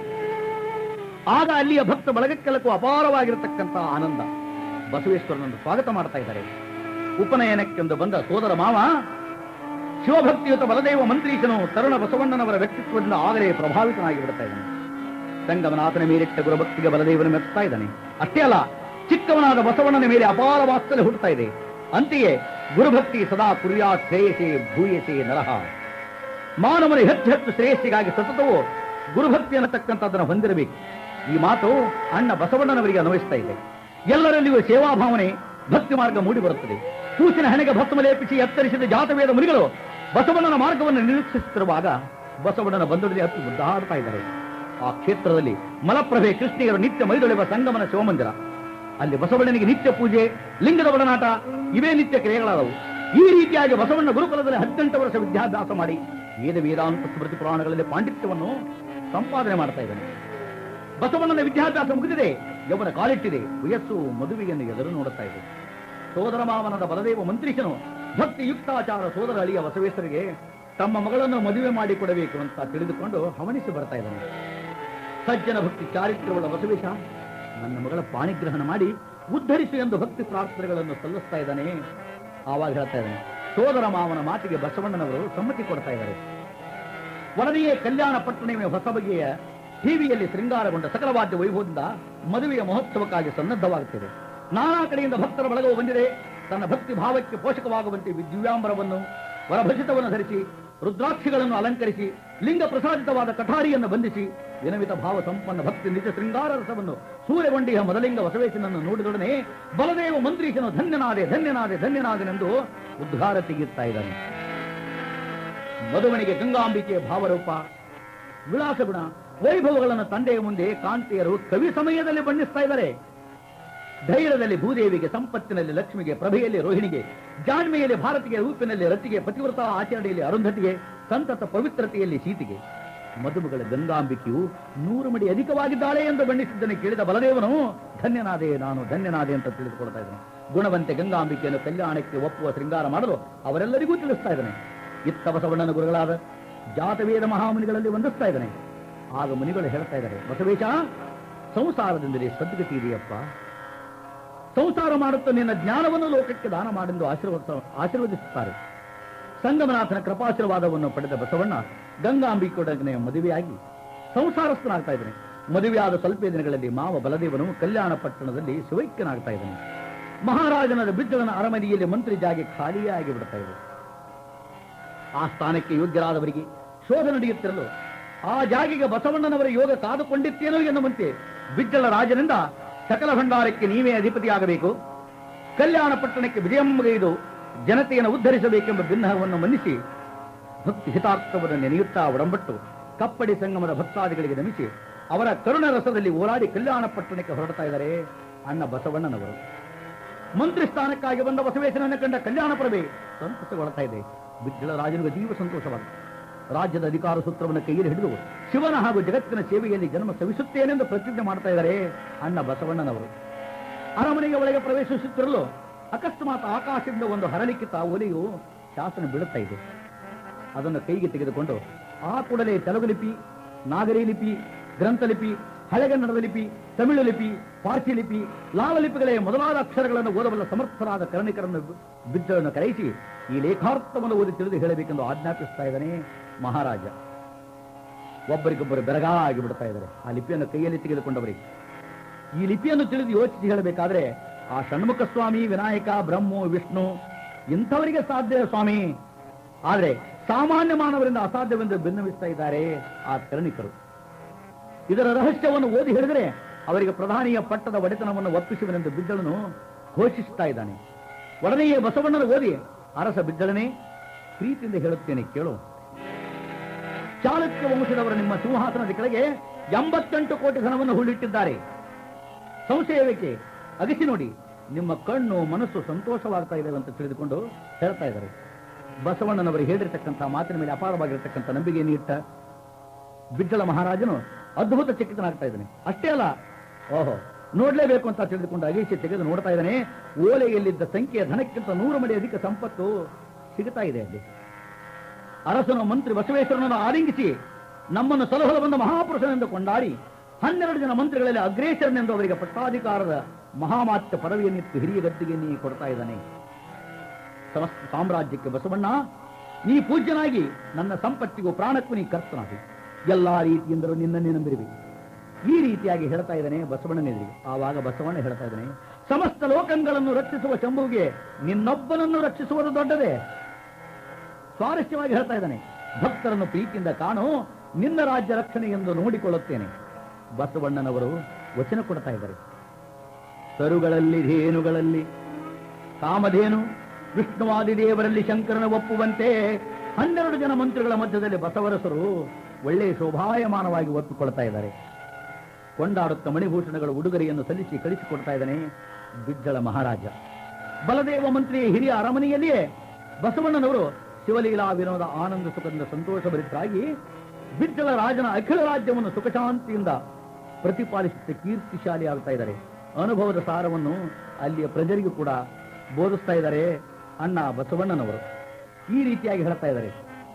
ಆಗ ಅಲ್ಲಿಯ ಭಕ್ತ ಬಳಗಕ್ಕೆಲಕ್ಕೂ ಅಪಾರವಾಗಿರತಕ್ಕಂತ ಆನಂದ ಬಸವೇಶ್ವರನನ್ನು ಸ್ವಾಗತ ಮಾಡ್ತಾ ಇದ್ದಾರೆ ಉಪನಯನಕ್ಕೆಂದು ಬಂದ ಸೋದರ ಮಾವ ಶಿವಭಕ್ತಿಯುತ ಬಲದೇವ ಮಂತ್ರೀಶನು ತರುಣ ಬಸವಣ್ಣನವರ ವ್ಯಕ್ತಿತ್ವದಿಂದ ಆಗಲೇ ಪ್ರಭಾವಿತನಾಗಿ ಬಿಡ್ತಾ ಇದ್ದಾನೆ ಸಂಗಮನಾಥನ ಮೇಲಿಟ್ಟ ಗುರುಭಕ್ತಿಗೆ ಬಲದೇವನ ಮೆಚ್ಚುತ್ತಾ ಇದ್ದಾನೆ ಅಷ್ಟೇ ಅಲ್ಲ ಚಿಕ್ಕವನಾದ ಬಸವಣ್ಣನ ಮೇಲೆ ಅಪಾರ ವಾತ್ಸಲ್ಯ ಹುಟ್ಟುತ್ತಾ ಇದೆ ಅಂತೆಯೇ ಗುರುಭಕ್ತಿ ಸದಾ ಕುರಿಯಾ ಶ್ರೇಯಸೆ ಭೂಯಸೆ ನರಹ ಮಾನವನ ಹೆಚ್ಚು ಹೆಚ್ಚು ಶ್ರೇಯಸ್ಸಿಗಾಗಿ ಸತತವೂ ಗುರುಭಕ್ತಿ ಅನ್ನತಕ್ಕಂಥದ್ದನ್ನು ಹೊಂದಿರಬೇಕು ಈ ಮಾತು ಅಣ್ಣ ಬಸವಣ್ಣನವರಿಗೆ ಅನ್ವಯಿಸ್ತಾ ಇದೆ ಎಲ್ಲರಲ್ಲಿಯೂ ಸೇವಾ ಭಾವನೆ ಭಕ್ತಿ ಮಾರ್ಗ ಮೂಡಿ ಬರುತ್ತದೆ ಕೂಸಿನ ಹಣೆಗೆ ಭಸ್ಮ ಲೇಪಿಸಿ ಎತ್ತರಿಸಿದ ಜಾತವೇದ ಮುನಿಗಳು ಬಸವಣ್ಣನ ಮಾರ್ಗವನ್ನು ನಿರೀಕ್ಷಿಸುತ್ತಿರುವಾಗ ಬಸವಣ್ಣನ ಬಂಧದಲ್ಲಿ ಹತ್ತು ಮುದ್ದಾಡ್ತಾ ಇದ್ದಾರೆ ಆ ಕ್ಷೇತ್ರದಲ್ಲಿ ಮಲಪ್ರಭೆ ಕೃಷ್ಣಿಯರು ನಿತ್ಯ ಮೈದೊಳೆವ ಸಂಗಮನ ಶಿವಮಂದಿರ ಅಲ್ಲಿ ಬಸವಣ್ಣನಿಗೆ ನಿತ್ಯ ಪೂಜೆ ಲಿಂಗದ ಒಡನಾಟ ಇವೇ ನಿತ್ಯ ಕ್ರಿಯೆಗಳಾದವು ಈ ರೀತಿಯಾಗಿ ಬಸವಣ್ಣ ಗುರುಕುಲದಲ್ಲಿ ಹದಿನೆಂಟು ವರ್ಷ ವಿದ್ಯಾಭ್ಯಾಸ ಮಾಡಿ ವೇದ ವೇದಾಂತ ಸ್ಮೃತಿ ಪುರಾಣಗಳಲ್ಲಿ ಪಾಂಡಿತ್ಯವನ್ನು ಸಂಪಾದನೆ ಮಾಡ್ತಾ ಇದ್ದಾನೆ ಬಸವಣ್ಣನ ವಿದ್ಯಾಭ್ಯಾಸ ಮುಗಿದಿದೆ ಯೌವನ ಕಾಲಿಟ್ಟಿದೆ ವಯಸ್ಸು ಮದುವೆಯನ್ನು ಎದುರು ನೋಡುತ್ತಾ ಇದೆ ಸೋದರ ಮಾವನದ ಬಲದೇವ ಮಂತ್ರಿಶನು ಭಕ್ತಿ ಯುಕ್ತಾಚಾರ ಸೋದರ ಅಳಿಯ ಬಸವೇಶ್ವರಿಗೆ ತಮ್ಮ ಮಗಳನ್ನು ಮದುವೆ ಮಾಡಿಕೊಡಬೇಕು ಅಂತ ತಿಳಿದುಕೊಂಡು ಹವಣಿಸಿ ಬರ್ತಾ ಇದ್ದಾನೆ ಸಜ್ಜನ ಭಕ್ತಿ ಚಾರಿತ್ರ್ಯವುಳ್ಳ ಬಸವೇಶ ನನ್ನ ಮಗಳ ಪಾಣಿಗ್ರಹಣ ಮಾಡಿ ಉದ್ಧರಿಸು ಎಂದು ಭಕ್ತಿ ಪ್ರಾರ್ಥನೆಗಳನ್ನು ಸಲ್ಲಿಸ್ತಾ ಇದ್ದಾನೆ ಆವಾಗ ಹೇಳ್ತಾ ಇದ್ದಾನೆ ಸೋದರ ಮಾವನ ಮಾತಿಗೆ ಬಸವಣ್ಣನವರು ಸಮ್ಮತಿ ಕೊಡ್ತಾ ಇದ್ದಾರೆ ಒಡನೆಯೇ ಕಲ್ಯಾಣ ಪಟ್ಟಣವೇ ಹೊಸ ಬಗೆಯ ಟಿವಿಯಲ್ಲಿ ಶೃಂಗಾರಗೊಂಡ ಸಕಲ ವಾದ್ಯ ವೈಭವದಿಂದ ಮದುವೆಯ ಮಹೋತ್ಸವಕ್ಕಾಗಿ ಸನ್ನದ್ಧವಾಗುತ್ತಿದೆ ನಾನಾ ಕಡೆಯಿಂದ ಭಕ್ತರ ಬಳಗವು ಬಂದಿದೆ ತನ್ನ ಭಕ್ತಿ ಭಾವಕ್ಕೆ ಪೋಷಕವಾಗುವಂತೆ ದಿವ್ಯಾಂಬರವನ್ನು ವರಭಜಿತವನ್ನು ಧರಿಸಿ ರುದ್ರಾಕ್ಷಿಗಳನ್ನು ಅಲಂಕರಿಸಿ ಲಿಂಗ ಪ್ರಸಾದಿತವಾದ ಕಠಾರಿಯನ್ನು ಬಂಧಿಸಿ ವಿನವಿತ ಭಾವ ಸಂಪನ್ನ ಭಕ್ತಿ ನಿಜ ಶೃಂಗಾರ ರಸವನ್ನು ಸೂರ್ಯಗೊಂಡಿಯ ಮೊದಲಿಂಗ ಬಸವೇಶನನ್ನು ನೋಡಿದೊಡನೆ ಬಲದೇವ ಮಂತ್ರೀಶನು ಧನ್ಯನಾದೆ ಧನ್ಯನಾದೆ ಧನ್ಯನಾದೆನೆಂದು ಉದ್ಗಾರ ತೆಗೆಯುತ್ತಾ ಇದ್ದಾನೆ ಮಧುವನಿಗೆ ಗಂಗಾಂಬಿಕೆಯ ಭಾವರೂಪ ವಿಳಾಸ ಗುಣ ವೈಭವಗಳನ್ನು ತಂದೆಯ ಮುಂದೆ ಕಾಂತಿಯರು ಕವಿ ಸಮಯದಲ್ಲಿ ಬಣ್ಣಿಸ್ತಾ ಇದ್ದಾರೆ ಧೈರ್ಯದಲ್ಲಿ ಭೂದೇವಿಗೆ ಸಂಪತ್ತಿನಲ್ಲಿ ಲಕ್ಷ್ಮಿಗೆ ಪ್ರಭೆಯಲ್ಲಿ ರೋಹಿಣಿಗೆ ಜಾಣ್ಮೆಯಲ್ಲಿ ಭಾರತಿಗೆ ರೂಪಿನಲ್ಲಿ ರತಿಗೆ ಪತಿವ್ರತ ಆಚರಣೆಯಲ್ಲಿ ಅರುಂಧತಿಗೆ ಸಂತತ ಪವಿತ್ರತೆಯಲ್ಲಿ ಸೀತಿಗೆ ಮದುಮಗಳ ಗಂಗಾಂಬಿಕೆಯು ನೂರು ಮಡಿ ಅಧಿಕವಾಗಿದ್ದಾಳೆ ಎಂದು ಬಣ್ಣಿಸಿದ್ದನ್ನು ಕೇಳಿದ ಬಲದೇವನು ಧನ್ಯನಾದೆ ನಾನು ಧನ್ಯನಾದೆ ಅಂತ ತಿಳಿದುಕೊಳ್ತಾ ಇದ್ದಾನೆ ಗುಣವಂತೆ ಗಂಗಾಂಬಿಕೆಯನ್ನು ಕಲ್ಯಾಣಕ್ಕೆ ಒಪ್ಪುವ ಶೃಂಗಾರ ಮಾಡಲು ಅವರೆಲ್ಲರಿಗೂ ತಿಳಿಸ್ತಾ ಇದ್ದಾನೆ ಇತ್ತ ಬಸವಣ್ಣನ ಗುರುಗಳಾದ ಜಾತವೇದ ಮಹಾಮುನಿಗಳಲ್ಲಿ ವಂದಿಸ್ತಾ ಇದ್ದಾನೆ ಆಗ ಮುನಿಗಳು ಹೇಳ್ತಾ ಇದ್ದಾರೆ ಬಸವೇಶ ಸಂಸಾರದಿಂದಲೇ ಸದ್ಗತಿ ಇದೆಯಪ್ಪ ಸಂಸಾರ ಮಾಡುತ್ತಾ ನಿನ್ನ ಜ್ಞಾನವನ್ನು ಲೋಕಕ್ಕೆ ದಾನ ಮಾಡೆಂದು ಆಶೀರ್ವದ ಆಶೀರ್ವದಿಸುತ್ತಾರೆ ಸಂಗಮನಾಥನ ಕೃಪಾಶೀರ್ವಾದವನ್ನು ಪಡೆದ ಬಸವಣ್ಣ ಗಂಗಾಂಬಿಕೊಡನೆ ಮದುವೆಯಾಗಿ ಸಂಸಾರಸ್ಥನಾಗ್ತಾ ಇದ್ದಾನೆ ಮದುವೆಯಾದ ಸ್ವಲ್ಪ ದಿನಗಳಲ್ಲಿ ಮಾವ ಬಲದೇವನು ಕಲ್ಯಾಣ ಪಟ್ಟಣದಲ್ಲಿ ಶಿವೈಕ್ಯನಾಗ್ತಾ ಇದ್ದಾನೆ ಮಹಾರಾಜನ ಬಿಜ್ಜಳನ ಅರಮನೆಯಲ್ಲಿ ಮಂತ್ರಿ ಜಾಗೆ ಖಾಲಿಯಾಗಿ ಬಿಡ್ತಾ ಇದೆ ಆ ಸ್ಥಾನಕ್ಕೆ ಯೋಗ್ಯರಾದವರಿಗೆ ಶೋಧ ನಡೆಯುತ್ತಿರಲು ಆ ಜಾಗಿಗೆ ಬಸವಣ್ಣನವರ ಯೋಗ ಕಾದುಕೊಂಡಿತ್ತೇನೋ ಎನ್ನುವಂತೆ ಬಿಜ್ಜಳ ರಾಜನಿಂದ ಸಕಲ ಭಂಡಾರಕ್ಕೆ ನೀವೇ ಅಧಿಪತಿಯಾಗಬೇಕು ಕಲ್ಯಾಣ ಪಟ್ಟಣಕ್ಕೆ ವಿಜಯಂಬಗೈದು ಜನತೆಯನ್ನು ಉದ್ಧರಿಸಬೇಕೆಂಬ ಭಿನ್ನಹವನ್ನು ಮನ್ನಿಸಿ ಭಕ್ತಿ ಹಿತಾರ್ಥವನ್ನು ನೆನೆಯುತ್ತಾ ಒಡಂಬಟ್ಟು ಕಪ್ಪಡಿ ಸಂಗಮದ ಭಕ್ತಾದಿಗಳಿಗೆ ನಮಿಸಿ ಅವರ ಕರುಣ ರಸದಲ್ಲಿ ಓಲಾಡಿ ಕಲ್ಯಾಣ ಪಟ್ಟಣಕ್ಕೆ ಹೊರಡ್ತಾ ಇದ್ದಾರೆ ಅಣ್ಣ ಬಸವಣ್ಣನವರು ಮಂತ್ರಿ ಸ್ಥಾನಕ್ಕಾಗಿ ಬಂದ ಬಸವೇಶನನ್ನು ಕಂಡ ಕಲ್ಯಾಣ ಪ್ರಭೆ ಸಂತಸಗೊಳ್ತಾ ಇದೆ ಬಿಜ್ಜಳ ರಾಜನಿಗೆ ಅತೀವ ಸಂತೋಷವಾದ ರಾಜ್ಯದ ಅಧಿಕಾರ ಸೂತ್ರವನ್ನು ಕೈಯಲ್ಲಿ ಹಿಡಿದು ಶಿವನ ಹಾಗೂ ಜಗತ್ತಿನ ಸೇವೆಯಲ್ಲಿ ಜನ್ಮ ಸವಿಸುತ್ತೇನೆಂದು ಪ್ರತಿಜ್ಞೆ ಮಾಡ್ತಾ ಇದ್ದಾರೆ ಅಣ್ಣ ಬಸವಣ್ಣನವರು ಅರಮನೆಗೆ ಒಳಗೆ ಪ್ರವೇಶಿಸುತ್ತಿರಲು ಅಕಸ್ಮಾತ್ ಆಕಾಶದಿಂದ ಒಂದು ಹರಳಿಕಿತ ಒಲೆಯು ಶಾಸನ ಬೀಳುತ್ತಾ ಇದೆ ಅದನ್ನು ಕೈಗೆ ತೆಗೆದುಕೊಂಡು ಆ ಕೂಡಲೇ ತೆಲುಗು ಲಿಪಿ ನಾಗರಿ ಲಿಪಿ ಗ್ರಂಥಲಿಪಿ ಹಳೆಗನ್ನಡದ ಲಿಪಿ ತಮಿಳು ಲಿಪಿ ಪಾರ್ಸಿ ಲಿಪಿ ಲಾವ ಲಿಪಿಗಳೇ ಮೊದಲಾದ ಅಕ್ಷರಗಳನ್ನು ಓದಬಲ್ಲ ಸಮರ್ಥರಾದ ಕರ್ಣಿಕರನ್ನು ಬಿದ್ದನ್ನು ಕರೆಯಿಸಿ ಈ ಲೇಖಾರ್ಥವನ್ನು ಓದಿ ತಿಳಿದು ಹೇಳಬೇಕೆಂದು ಆಜ್ಞಾಪಿಸ್ತಾ ಇದ್ದಾನೆ ಮಹಾರಾಜ ಒಬ್ಬರಿಗೊಬ್ಬರು ಬೆರಗಾಗಿ ಬಿಡ್ತಾ ಇದ್ದಾರೆ ಆ ಲಿಪಿಯನ್ನು ಕೈಯಲ್ಲಿ ತೆಗೆದುಕೊಂಡವರಿಗೆ ಈ ಲಿಪಿಯನ್ನು ತಿಳಿದು ಯೋಚಿಸಿ ಹೇಳಬೇಕಾದ್ರೆ ಆ ಷಣ್ಮುಖ ಸ್ವಾಮಿ ವಿನಾಯಕ ಬ್ರಹ್ಮ ವಿಷ್ಣು ಇಂಥವರಿಗೆ ಸಾಧ್ಯ ಸ್ವಾಮಿ ಆದ್ರೆ ಸಾಮಾನ್ಯ ಮಾನವರಿಂದ ಅಸಾಧ್ಯವೆಂದು ಭಿನ್ನವಿಸ್ತಾ ಇದ್ದಾರೆ ಆ ಕರ್ಣಿಕರು ಇದರ ರಹಸ್ಯವನ್ನು ಓದಿ ಹೇಳಿದರೆ ಅವರಿಗೆ ಪ್ರಧಾನಿಯ ಪಟ್ಟದ ಒಡೆತನವನ್ನು ಒಪ್ಪಿಸುವನೆಂದು ಬಿದ್ದಳನು ಘೋಷಿಸುತ್ತಾ ಇದ್ದಾನೆ ಒಡನೆಯೇ ಬಸವಣ್ಣನ ಓದಿ ಅರಸ ಬಿದ್ದಳನೆ ಪ್ರೀತಿಯಿಂದ ಹೇಳುತ್ತೇನೆ ಕೇಳು ಚಾಲುಕ್ಯ ವಂಶದವರು ನಿಮ್ಮ ಸಿಂಹಾಸನದ ಕೆಳಗೆ ಎಂಬತ್ತೆಂಟು ಕೋಟಿ ಧನವನ್ನು ಹೂಳಿಟ್ಟಿದ್ದಾರೆ ಸಂಶಯವೇಕೆ ಅಗಸಿ ನೋಡಿ ನಿಮ್ಮ ಕಣ್ಣು ಮನಸ್ಸು ಸಂತೋಷವಾಗ್ತಾ ಇದೆ ಅಂತ ತಿಳಿದುಕೊಂಡು ಹೇಳ್ತಾ ಇದ್ದಾರೆ ಬಸವಣ್ಣನವರು ಹೇಳಿರ್ತಕ್ಕಂಥ ಮಾತಿನ ಮೇಲೆ ಅಪಾರವಾಗಿರ್ತಕ್ಕಂಥ ನಂಬಿಕೆಯನ್ನು ಇಟ್ಟ ಬಿಜ್ಜಳ ಮಹಾರಾಜನು ಅದ್ಭುತ ಚಕಿತನಾಗ್ತಾ ಇದ್ದಾನೆ ಅಷ್ಟೇ ಅಲ್ಲ ಓಹೋ ನೋಡ್ಲೇಬೇಕು ಅಂತ ತಿಳಿದುಕೊಂಡು ಅಗೇಶಿ ತೆಗೆದು ನೋಡ್ತಾ ಇದ್ದಾನೆ ಓಲೆಯಲ್ಲಿದ್ದ ಸಂಖ್ಯೆಯ ಧನಕ್ಕಿಂತ ನೂರು ಮಡಿ ಅಧಿಕ ಸಂಪತ್ತು ಸಿಗುತ್ತಾ ಇದೆ ಅಲ್ಲಿ ಅರಸನು ಮಂತ್ರಿ ಬಸವೇಶ್ವರನನ್ನು ಆಲಿಂಗಿಸಿ ನಮ್ಮನ್ನು ಸಲಹಲು ಬಂದ ಮಹಾಪುರುಷನೆಂದು ಕೊಂಡಾಡಿ ಹನ್ನೆರಡು ಜನ ಮಂತ್ರಿಗಳಲ್ಲಿ ಅಗ್ರೇಸರನೆಂದು ಅವರಿಗೆ ಪಟ್ಟಾಧಿಕಾರದ ಮಹಾಮಾತ್ಯ ಪದವಿಯನ್ನಿತ್ತು ಹಿರಿಯ ಗದ್ದಿಗೆ ನೀ ಕೊಡ್ತಾ ಇದ್ದಾನೆ ಸಮಸ್ತ ಸಾಮ್ರಾಜ್ಯಕ್ಕೆ ಬಸವಣ್ಣ ನೀ ಪೂಜ್ಯನಾಗಿ ನನ್ನ ಸಂಪತ್ತಿಗೂ ಪ್ರಾಣಕ್ಕೂ ನೀ ಕರ್ತನಾಗಿ ಎಲ್ಲಾ ರೀತಿಯಿಂದಲೂ ನಿನ್ನನ್ನೇ ನಂಬಿರುವಿ ಈ ರೀತಿಯಾಗಿ ಹೇಳ್ತಾ ಇದ್ದಾನೆ ಬಸವಣ್ಣನೆದುರಿಗೆ ಆವಾಗ ಬಸವಣ್ಣ ಹೇಳ್ತಾ ಇದ್ದಾನೆ ಸಮಸ್ತ ಲೋಕಗಳನ್ನು ರಕ್ಷಿಸುವ ಶಂಭುವಿಗೆ ನಿನ್ನೊಬ್ಬನನ್ನು ರಕ್ಷಿಸುವುದು ದೊಡ್ಡದೇ ಸ್ವಾರಸ್ಯವಾಗಿ ಹೇಳ್ತಾ ಇದ್ದಾನೆ ಭಕ್ತರನ್ನು ಪ್ರೀತಿಯಿಂದ ಕಾಣು ನಿನ್ನ ರಾಜ್ಯ ರಕ್ಷಣೆ ಎಂದು ನೋಡಿಕೊಳ್ಳುತ್ತೇನೆ ಬಸವಣ್ಣನವರು ವಚನ ಕೊಡ್ತಾ ಇದ್ದಾರೆ ತರುಗಳಲ್ಲಿ ಧೇನುಗಳಲ್ಲಿ ಕಾಮಧೇನು ವಿಷ್ಣುವಾದಿ ದೇವರಲ್ಲಿ ಶಂಕರನ ಒಪ್ಪುವಂತೆ ಹನ್ನೆರಡು ಜನ ಮಂತ್ರಿಗಳ ಮಧ್ಯದಲ್ಲಿ ಬಸವರಸರು ಒಳ್ಳೆಯ ಶೋಭಾಯಮಾನವಾಗಿ ಒಪ್ಪಿಕೊಳ್ತಾ ಇದ್ದಾರೆ ಕೊಂಡಾಡುತ್ತ ಮಣಿಭೂಷಣಗಳ ಉಡುಗೊರೆಯನ್ನು ಸಲ್ಲಿಸಿ ಕಳಿಸಿಕೊಡ್ತಾ ಇದ್ದಾನೆ ಬಿಜ್ಜಳ ಮಹಾರಾಜ ಬಲದೇವ ಮಂತ್ರಿಯ ಹಿರಿಯ ಅರಮನೆಯಲ್ಲಿಯೇ ಬಸವಣ್ಣನವರು ಶಿವಲೀಲಾ ವಿನೋದ ಆನಂದ ಸುಖದಿಂದ ಸಂತೋಷಭರಿತರಾಗಿ ಬಿಜ್ಜಳ ರಾಜನ ಅಖಿಲ ರಾಜ್ಯವನ್ನು ಸುಖಶಾಂತಿಯಿಂದ ಪ್ರತಿಪಾಲಿಸುತ್ತ ಕೀರ್ತಿಶಾಲಿ ಆಗ್ತಾ ಇದ್ದಾರೆ ಅನುಭವದ ಸಾರವನ್ನು ಅಲ್ಲಿಯ ಪ್ರಜರಿಗೂ ಕೂಡ ಬೋಧಿಸ್ತಾ ಇದ್ದಾರೆ ಅಣ್ಣ ಬಸವಣ್ಣನವರು ಈ ರೀತಿಯಾಗಿ ಹೇಳ್ತಾ ಇದ್ದಾರೆ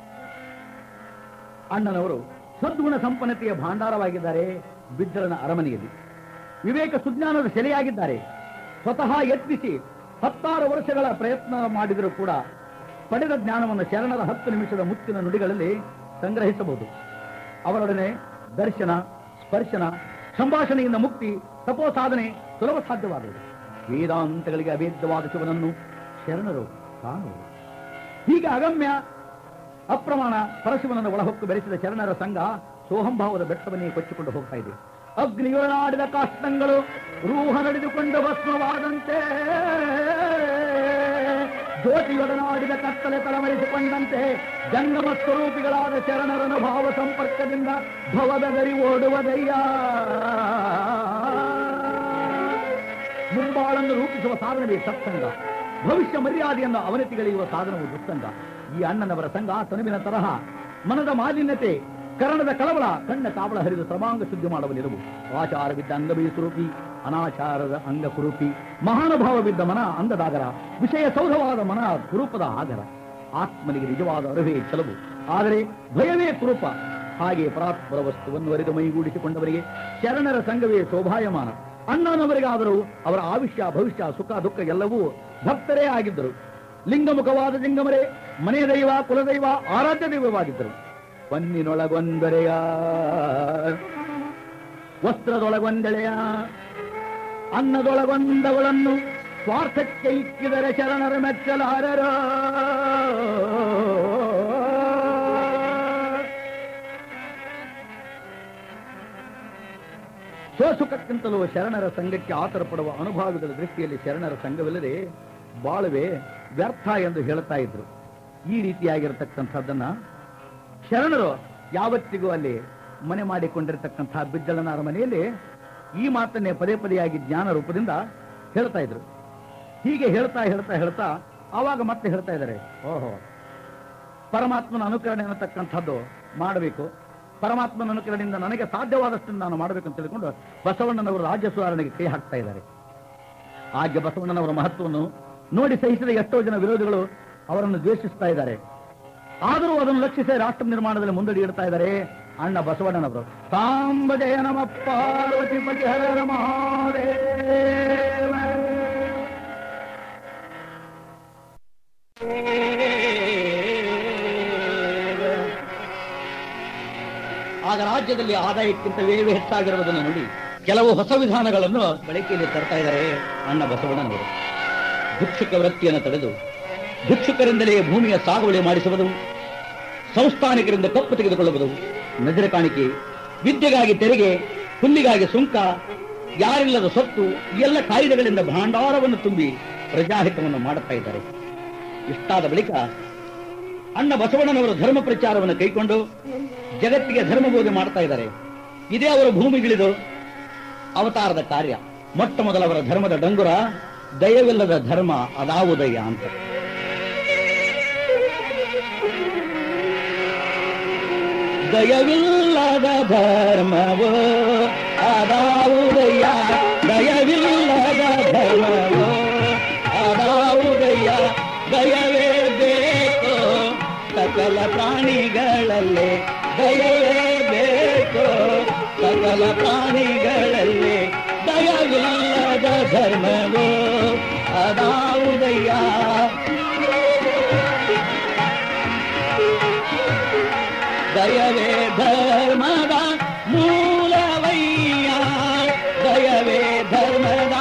ಅಣ್ಣನವರು ಸದ್ಗುಣ ಸಂಪನ್ನತೆಯ ಭಾಂಡಾರವಾಗಿದ್ದಾರೆ ಬಿಜ್ಜಳನ ಅರಮನೆಯಲ್ಲಿ ವಿವೇಕ ಸುಜ್ಞಾನದ ಸೆಲೆಯಾಗಿದ್ದಾರೆ ಸ್ವತಃ ಯತ್ನಿಸಿ ಹತ್ತಾರು ವರ್ಷಗಳ ಪ್ರಯತ್ನ ಮಾಡಿದರೂ ಕೂಡ ಪಡೆದ ಜ್ಞಾನವನ್ನು ಶರಣರ ಹತ್ತು ನಿಮಿಷದ ಮುತ್ತಿನ ನುಡಿಗಳಲ್ಲಿ ಸಂಗ್ರಹಿಸಬಹುದು ಅವರೊಡನೆ ದರ್ಶನ ಸ್ಪರ್ಶನ ಸಂಭಾಷಣೆಯಿಂದ ಮುಕ್ತಿ ತಪೋ ಸಾಧನೆ ಸುಲಭ ಸಾಧ್ಯವಾಗುವುದು ವೇದಾಂತಗಳಿಗೆ ಅಭೇದ್ಯವಾದ ಶಿವನನ್ನು ಶರಣರು ಕಾಣುವರು ಹೀಗೆ ಅಗಮ್ಯ ಅಪ್ರಮಾಣ ಪರಶಿವನನ್ನು ಒಳಹೊಕ್ಕು ಬೆರೆಸಿದ ಶರಣರ ಸಂಘ ಸೋಹಂಭಾವದ ಬೆಟ್ಟವನ್ನೇ ಕೊಚ್ಚಿಕೊಂಡು ಹೋಗ್ತಾ ಇದೆ ಅಗ್ನಿಯೊಳಾಡಿದ ಕಾಷ್ಟಂಗಳು ರೂಹ ನಡೆದುಕೊಂಡು ಭಸ್ಮವಾದಂತೆ ಜ್ಯೋತಿಯೊಡನಾಡಿದ ಕತ್ತಲೆ ತಳಮರಿಸಿಕೊಂಡಂತೆ ಜಂಗಮ ಸ್ವರೂಪಿಗಳಾದ ಶರಣರ ಅನುಭಾವ ಸಂಪರ್ಕದಿಂದ ಭವದ ಗರಿ ಓಡುವುದಯ್ಯ ಮುಂಬಾಳನ್ನು ರೂಪಿಸುವ ಸಾಧನವೇ ಸತ್ಸಂಗ ಭವಿಷ್ಯ ಮರ್ಯಾದೆಯನ್ನು ಅವನತಿಗಳೆಯುವ ಸಾಧನವು ದುಸ್ಸಂಗ ಈ ಅಣ್ಣನವರ ಸಂಘ ತನುವಿನ ತರಹ ಮನದ ಮಾಲಿನ್ಯತೆ ಕರಣದ ಕಳವಳ ಕಣ್ಣ ಕಾವಳ ಹರಿದು ಸರ್ವಾಂಗ ಶುದ್ಧಿ ಮಾಡುವ ನಿಲುವು ಆಚಾರವಿದ್ದ ಅಂಗಬೀ ಸ್ವರೂಪಿ ಅನಾಚಾರದ ಅಂಗ ಕುರೂಪಿ ಮಹಾನುಭಾವವಿದ್ದ ಮನ ಅಂಗದಾಗರ ವಿಷಯ ಸೌಧವಾದ ಮನ ಕುರೂಪದ ಆಗರ ಆತ್ಮನಿಗೆ ನಿಜವಾದ ಅರಿವೇ ಚಲವು ಆದರೆ ಭಯವೇ ಕುರೂಪ ಹಾಗೆ ಪರಾತ್ಪರ ವಸ್ತುವನ್ನು ಅರಿದು ಮೈಗೂಡಿಸಿಕೊಂಡವರಿಗೆ ಶರಣರ ಸಂಘವೇ ಶೋಭಾಯಮಾನ ಅಣ್ಣನವರಿಗಾದರೂ ಅವರ ಆವಿಷ್ಯ ಭವಿಷ್ಯ ಸುಖ ದುಃಖ ಎಲ್ಲವೂ ಭಕ್ತರೇ ಆಗಿದ್ದರು ಲಿಂಗಮುಖವಾದ ಲಿಂಗಮರೇ ಮನೆ ದೈವ ಕುಲದೈವ ಆರಾಧ್ಯ ದೈವವಾಗಿದ್ದರು ಪನ್ನಿನೊಳಗೊಂದರೆಯ ವಸ್ತ್ರದೊಳಗೊಂದೆಳೆಯ ಅನ್ನದೊಳಗೊಂದವಳನ್ನು ಸ್ವಾರ್ಥಕ್ಕೆ ಇಕ್ಕಿದರೆ ಶರಣರ ಮೆಚ್ಚಲಾರರ ಸ್ವಸುಖಕ್ಕಿಂತಲೂ ಶರಣರ ಸಂಘಕ್ಕೆ ಆತರ ಪಡುವ ಅನುಭವದ ದೃಷ್ಟಿಯಲ್ಲಿ ಶರಣರ ಸಂಘವಿಲ್ಲದೆ ಬಾಳುವೆ ವ್ಯರ್ಥ ಎಂದು ಹೇಳ್ತಾ ಇದ್ರು ಈ ರೀತಿಯಾಗಿರತಕ್ಕಂಥದ್ದನ್ನ ಶರಣರು ಯಾವತ್ತಿಗೂ ಅಲ್ಲಿ ಮನೆ ಮಾಡಿಕೊಂಡಿರತಕ್ಕಂತಹ ಬಿಜ್ಜಳನ ಅರಮನೆಯಲ್ಲಿ ಈ ಮಾತನ್ನೇ ಪದೇ ಪದೇಯಾಗಿ ಜ್ಞಾನ ರೂಪದಿಂದ ಹೇಳ್ತಾ ಇದ್ರು ಹೀಗೆ ಹೇಳ್ತಾ ಹೇಳ್ತಾ ಹೇಳ್ತಾ ಆವಾಗ ಮತ್ತೆ ಹೇಳ್ತಾ ಇದ್ದಾರೆ ಓಹೋ ಪರಮಾತ್ಮನ ಅನುಕರಣೆ ಅನ್ನತಕ್ಕಂಥದ್ದು ಮಾಡಬೇಕು ಪರಮಾತ್ಮನ ಅನುಕರಣೆಯಿಂದ ನನಗೆ ಸಾಧ್ಯವಾದಷ್ಟು ನಾನು ಮಾಡಬೇಕು ಅಂತ ತಿಳ್ಕೊಂಡು ಬಸವಣ್ಣನವರು ರಾಜ್ಯ ಸುಧಾರಣೆಗೆ ಕೈ ಹಾಕ್ತಾ ಇದ್ದಾರೆ ಆಗ ಬಸವಣ್ಣನವರ ಮಹತ್ವವನ್ನು ನೋಡಿ ಸಹಿಸಿದ ಎಷ್ಟೋ ಜನ ವಿರೋಧಿಗಳು ಅವರನ್ನು ದ್ವೇಷಿಸ್ತಾ ಇದ್ದಾರೆ ಆದರೂ ಅದನ್ನು ಲಕ್ಷಿಸಿ ರಾಷ್ಟ್ರ ನಿರ್ಮಾಣದಲ್ಲಿ ಮುಂದಡಿ ಇಡ್ತಾ ಇದ್ದಾರೆ ಅಣ್ಣ ಬಸವಣ್ಣನವರು ಸಾಂಬ ಜಯ ನಮ ಪಾರ್ವತಿ ಪತಿ ಹರ ಮಹಾದೇವ ಆಗ ರಾಜ್ಯದಲ್ಲಿ ಆದಾಯಕ್ಕಿಂತ ವೇವೆ ಹೆಚ್ಚಾಗಿರುವುದನ್ನು ನೋಡಿ ಕೆಲವು ಹೊಸ ವಿಧಾನಗಳನ್ನು ಬಳಕೆಯಲ್ಲಿ ತರ್ತಾ ಇದ್ದಾರೆ ಅಣ್ಣ ಬಸವಣ್ಣನವರು ಭಿಕ್ಷುಕ ವೃತ್ತಿಯನ್ನು ತಡೆದು ಭಿಕ್ಷುಕರಿಂದಲೇ ಭೂಮಿಯ ಸಾಗುವಳಿ ಮಾಡಿಸುವುದು ಸಂಸ್ಥಾನಿಕರಿಂದ ಕಪ್ಪು ತೆಗೆದುಕೊಳ್ಳುವುದು ನಜರ ಕಾಣಿಕೆ ವಿದ್ಯೆಗಾಗಿ ತೆರಿಗೆ ಹುಲ್ಲಿಗಾಗಿ ಸುಂಕ ಯಾರಿಲ್ಲದ ಸೊತ್ತು ಈ ಎಲ್ಲ ಕಾಯ್ದೆಗಳಿಂದ ಭಾಂಡಾರವನ್ನು ತುಂಬಿ ಪ್ರಜಾಹಿತವನ್ನು ಮಾಡುತ್ತಾ ಇದ್ದಾರೆ ಇಷ್ಟಾದ ಬಳಿಕ ಅಣ್ಣ ಬಸವಣ್ಣನವರು ಧರ್ಮ ಪ್ರಚಾರವನ್ನು ಕೈಕೊಂಡು ಜಗತ್ತಿಗೆ ಧರ್ಮ ಬೋಧನೆ ಮಾಡ್ತಾ ಇದ್ದಾರೆ ಇದೇ ಅವರ ಭೂಮಿಗಿಳಿದು ಅವತಾರದ ಕಾರ್ಯ ಮೊಟ್ಟ ಮೊದಲವರ ಧರ್ಮದ ಡಂಗುರ ದಯವಿಲ್ಲದ ಧರ್ಮ ಅದಾವುದಯ್ಯ ಅಂತ ದಯವಿಲ್ಲದ ಧರ್ಮವೋ ಅದಾವುದಯ್ಯ ದಯವಿಲ್ಲದ ಧರ್ಮವೋ ಅದಾವುದಯ್ಯ ದಯವೇ ಬೇಕು ಸಕಲ ಪ್ರಾಣಿಗಳಲ್ಲೇ ದಯವೇ ಬೇಕು ಸಕಲ ಪ್ರಾಣಿಗಳಲ್ಲಿ ದಯವಿಲ್ಲದ ಧರ್ಮವೋ ಅದಾವುದಯ್ಯ ದಯವೇ ಧರ್ಮದ ಮೂಲವಯ್ಯ ದಯವೇ ಧರ್ಮದ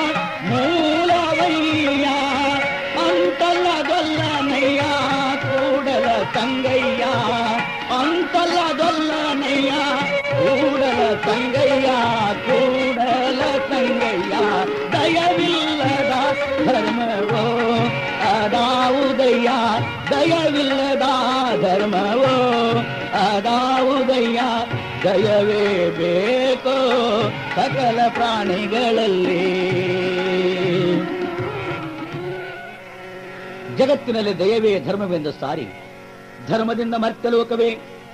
ಮೂಲವಯ್ಯ ಅಂತಲ್ಲದೊಲ್ಲನಯ್ಯ ಕೂಡಲ ತಂಗಯ್ಯ ಅಂತಲ್ಲದೊಲ್ಲನಯ್ಯ ಕೂಡಲ ತಂಗಯ್ಯ ಕೂಡಲ ತಂಗಯ್ಯ ದಯವಿಲ್ಲದ ಧರ್ಮವೋ ಅದಾವುದಯ್ಯ ದಯವಿಲ್ಲದ ಧರ್ಮವೋ ಅದಾವುದಯ್ಯ ದಯವೇ ಬೇಕೋ ಸಕಲ ಪ್ರಾಣಿಗಳಲ್ಲಿ ಜಗತ್ತಿನಲ್ಲಿ ದಯವೇ ಧರ್ಮವೆಂದು ಸಾರಿ ಧರ್ಮದಿಂದ ಮರ್ತ್ಯಲೋಕವೇ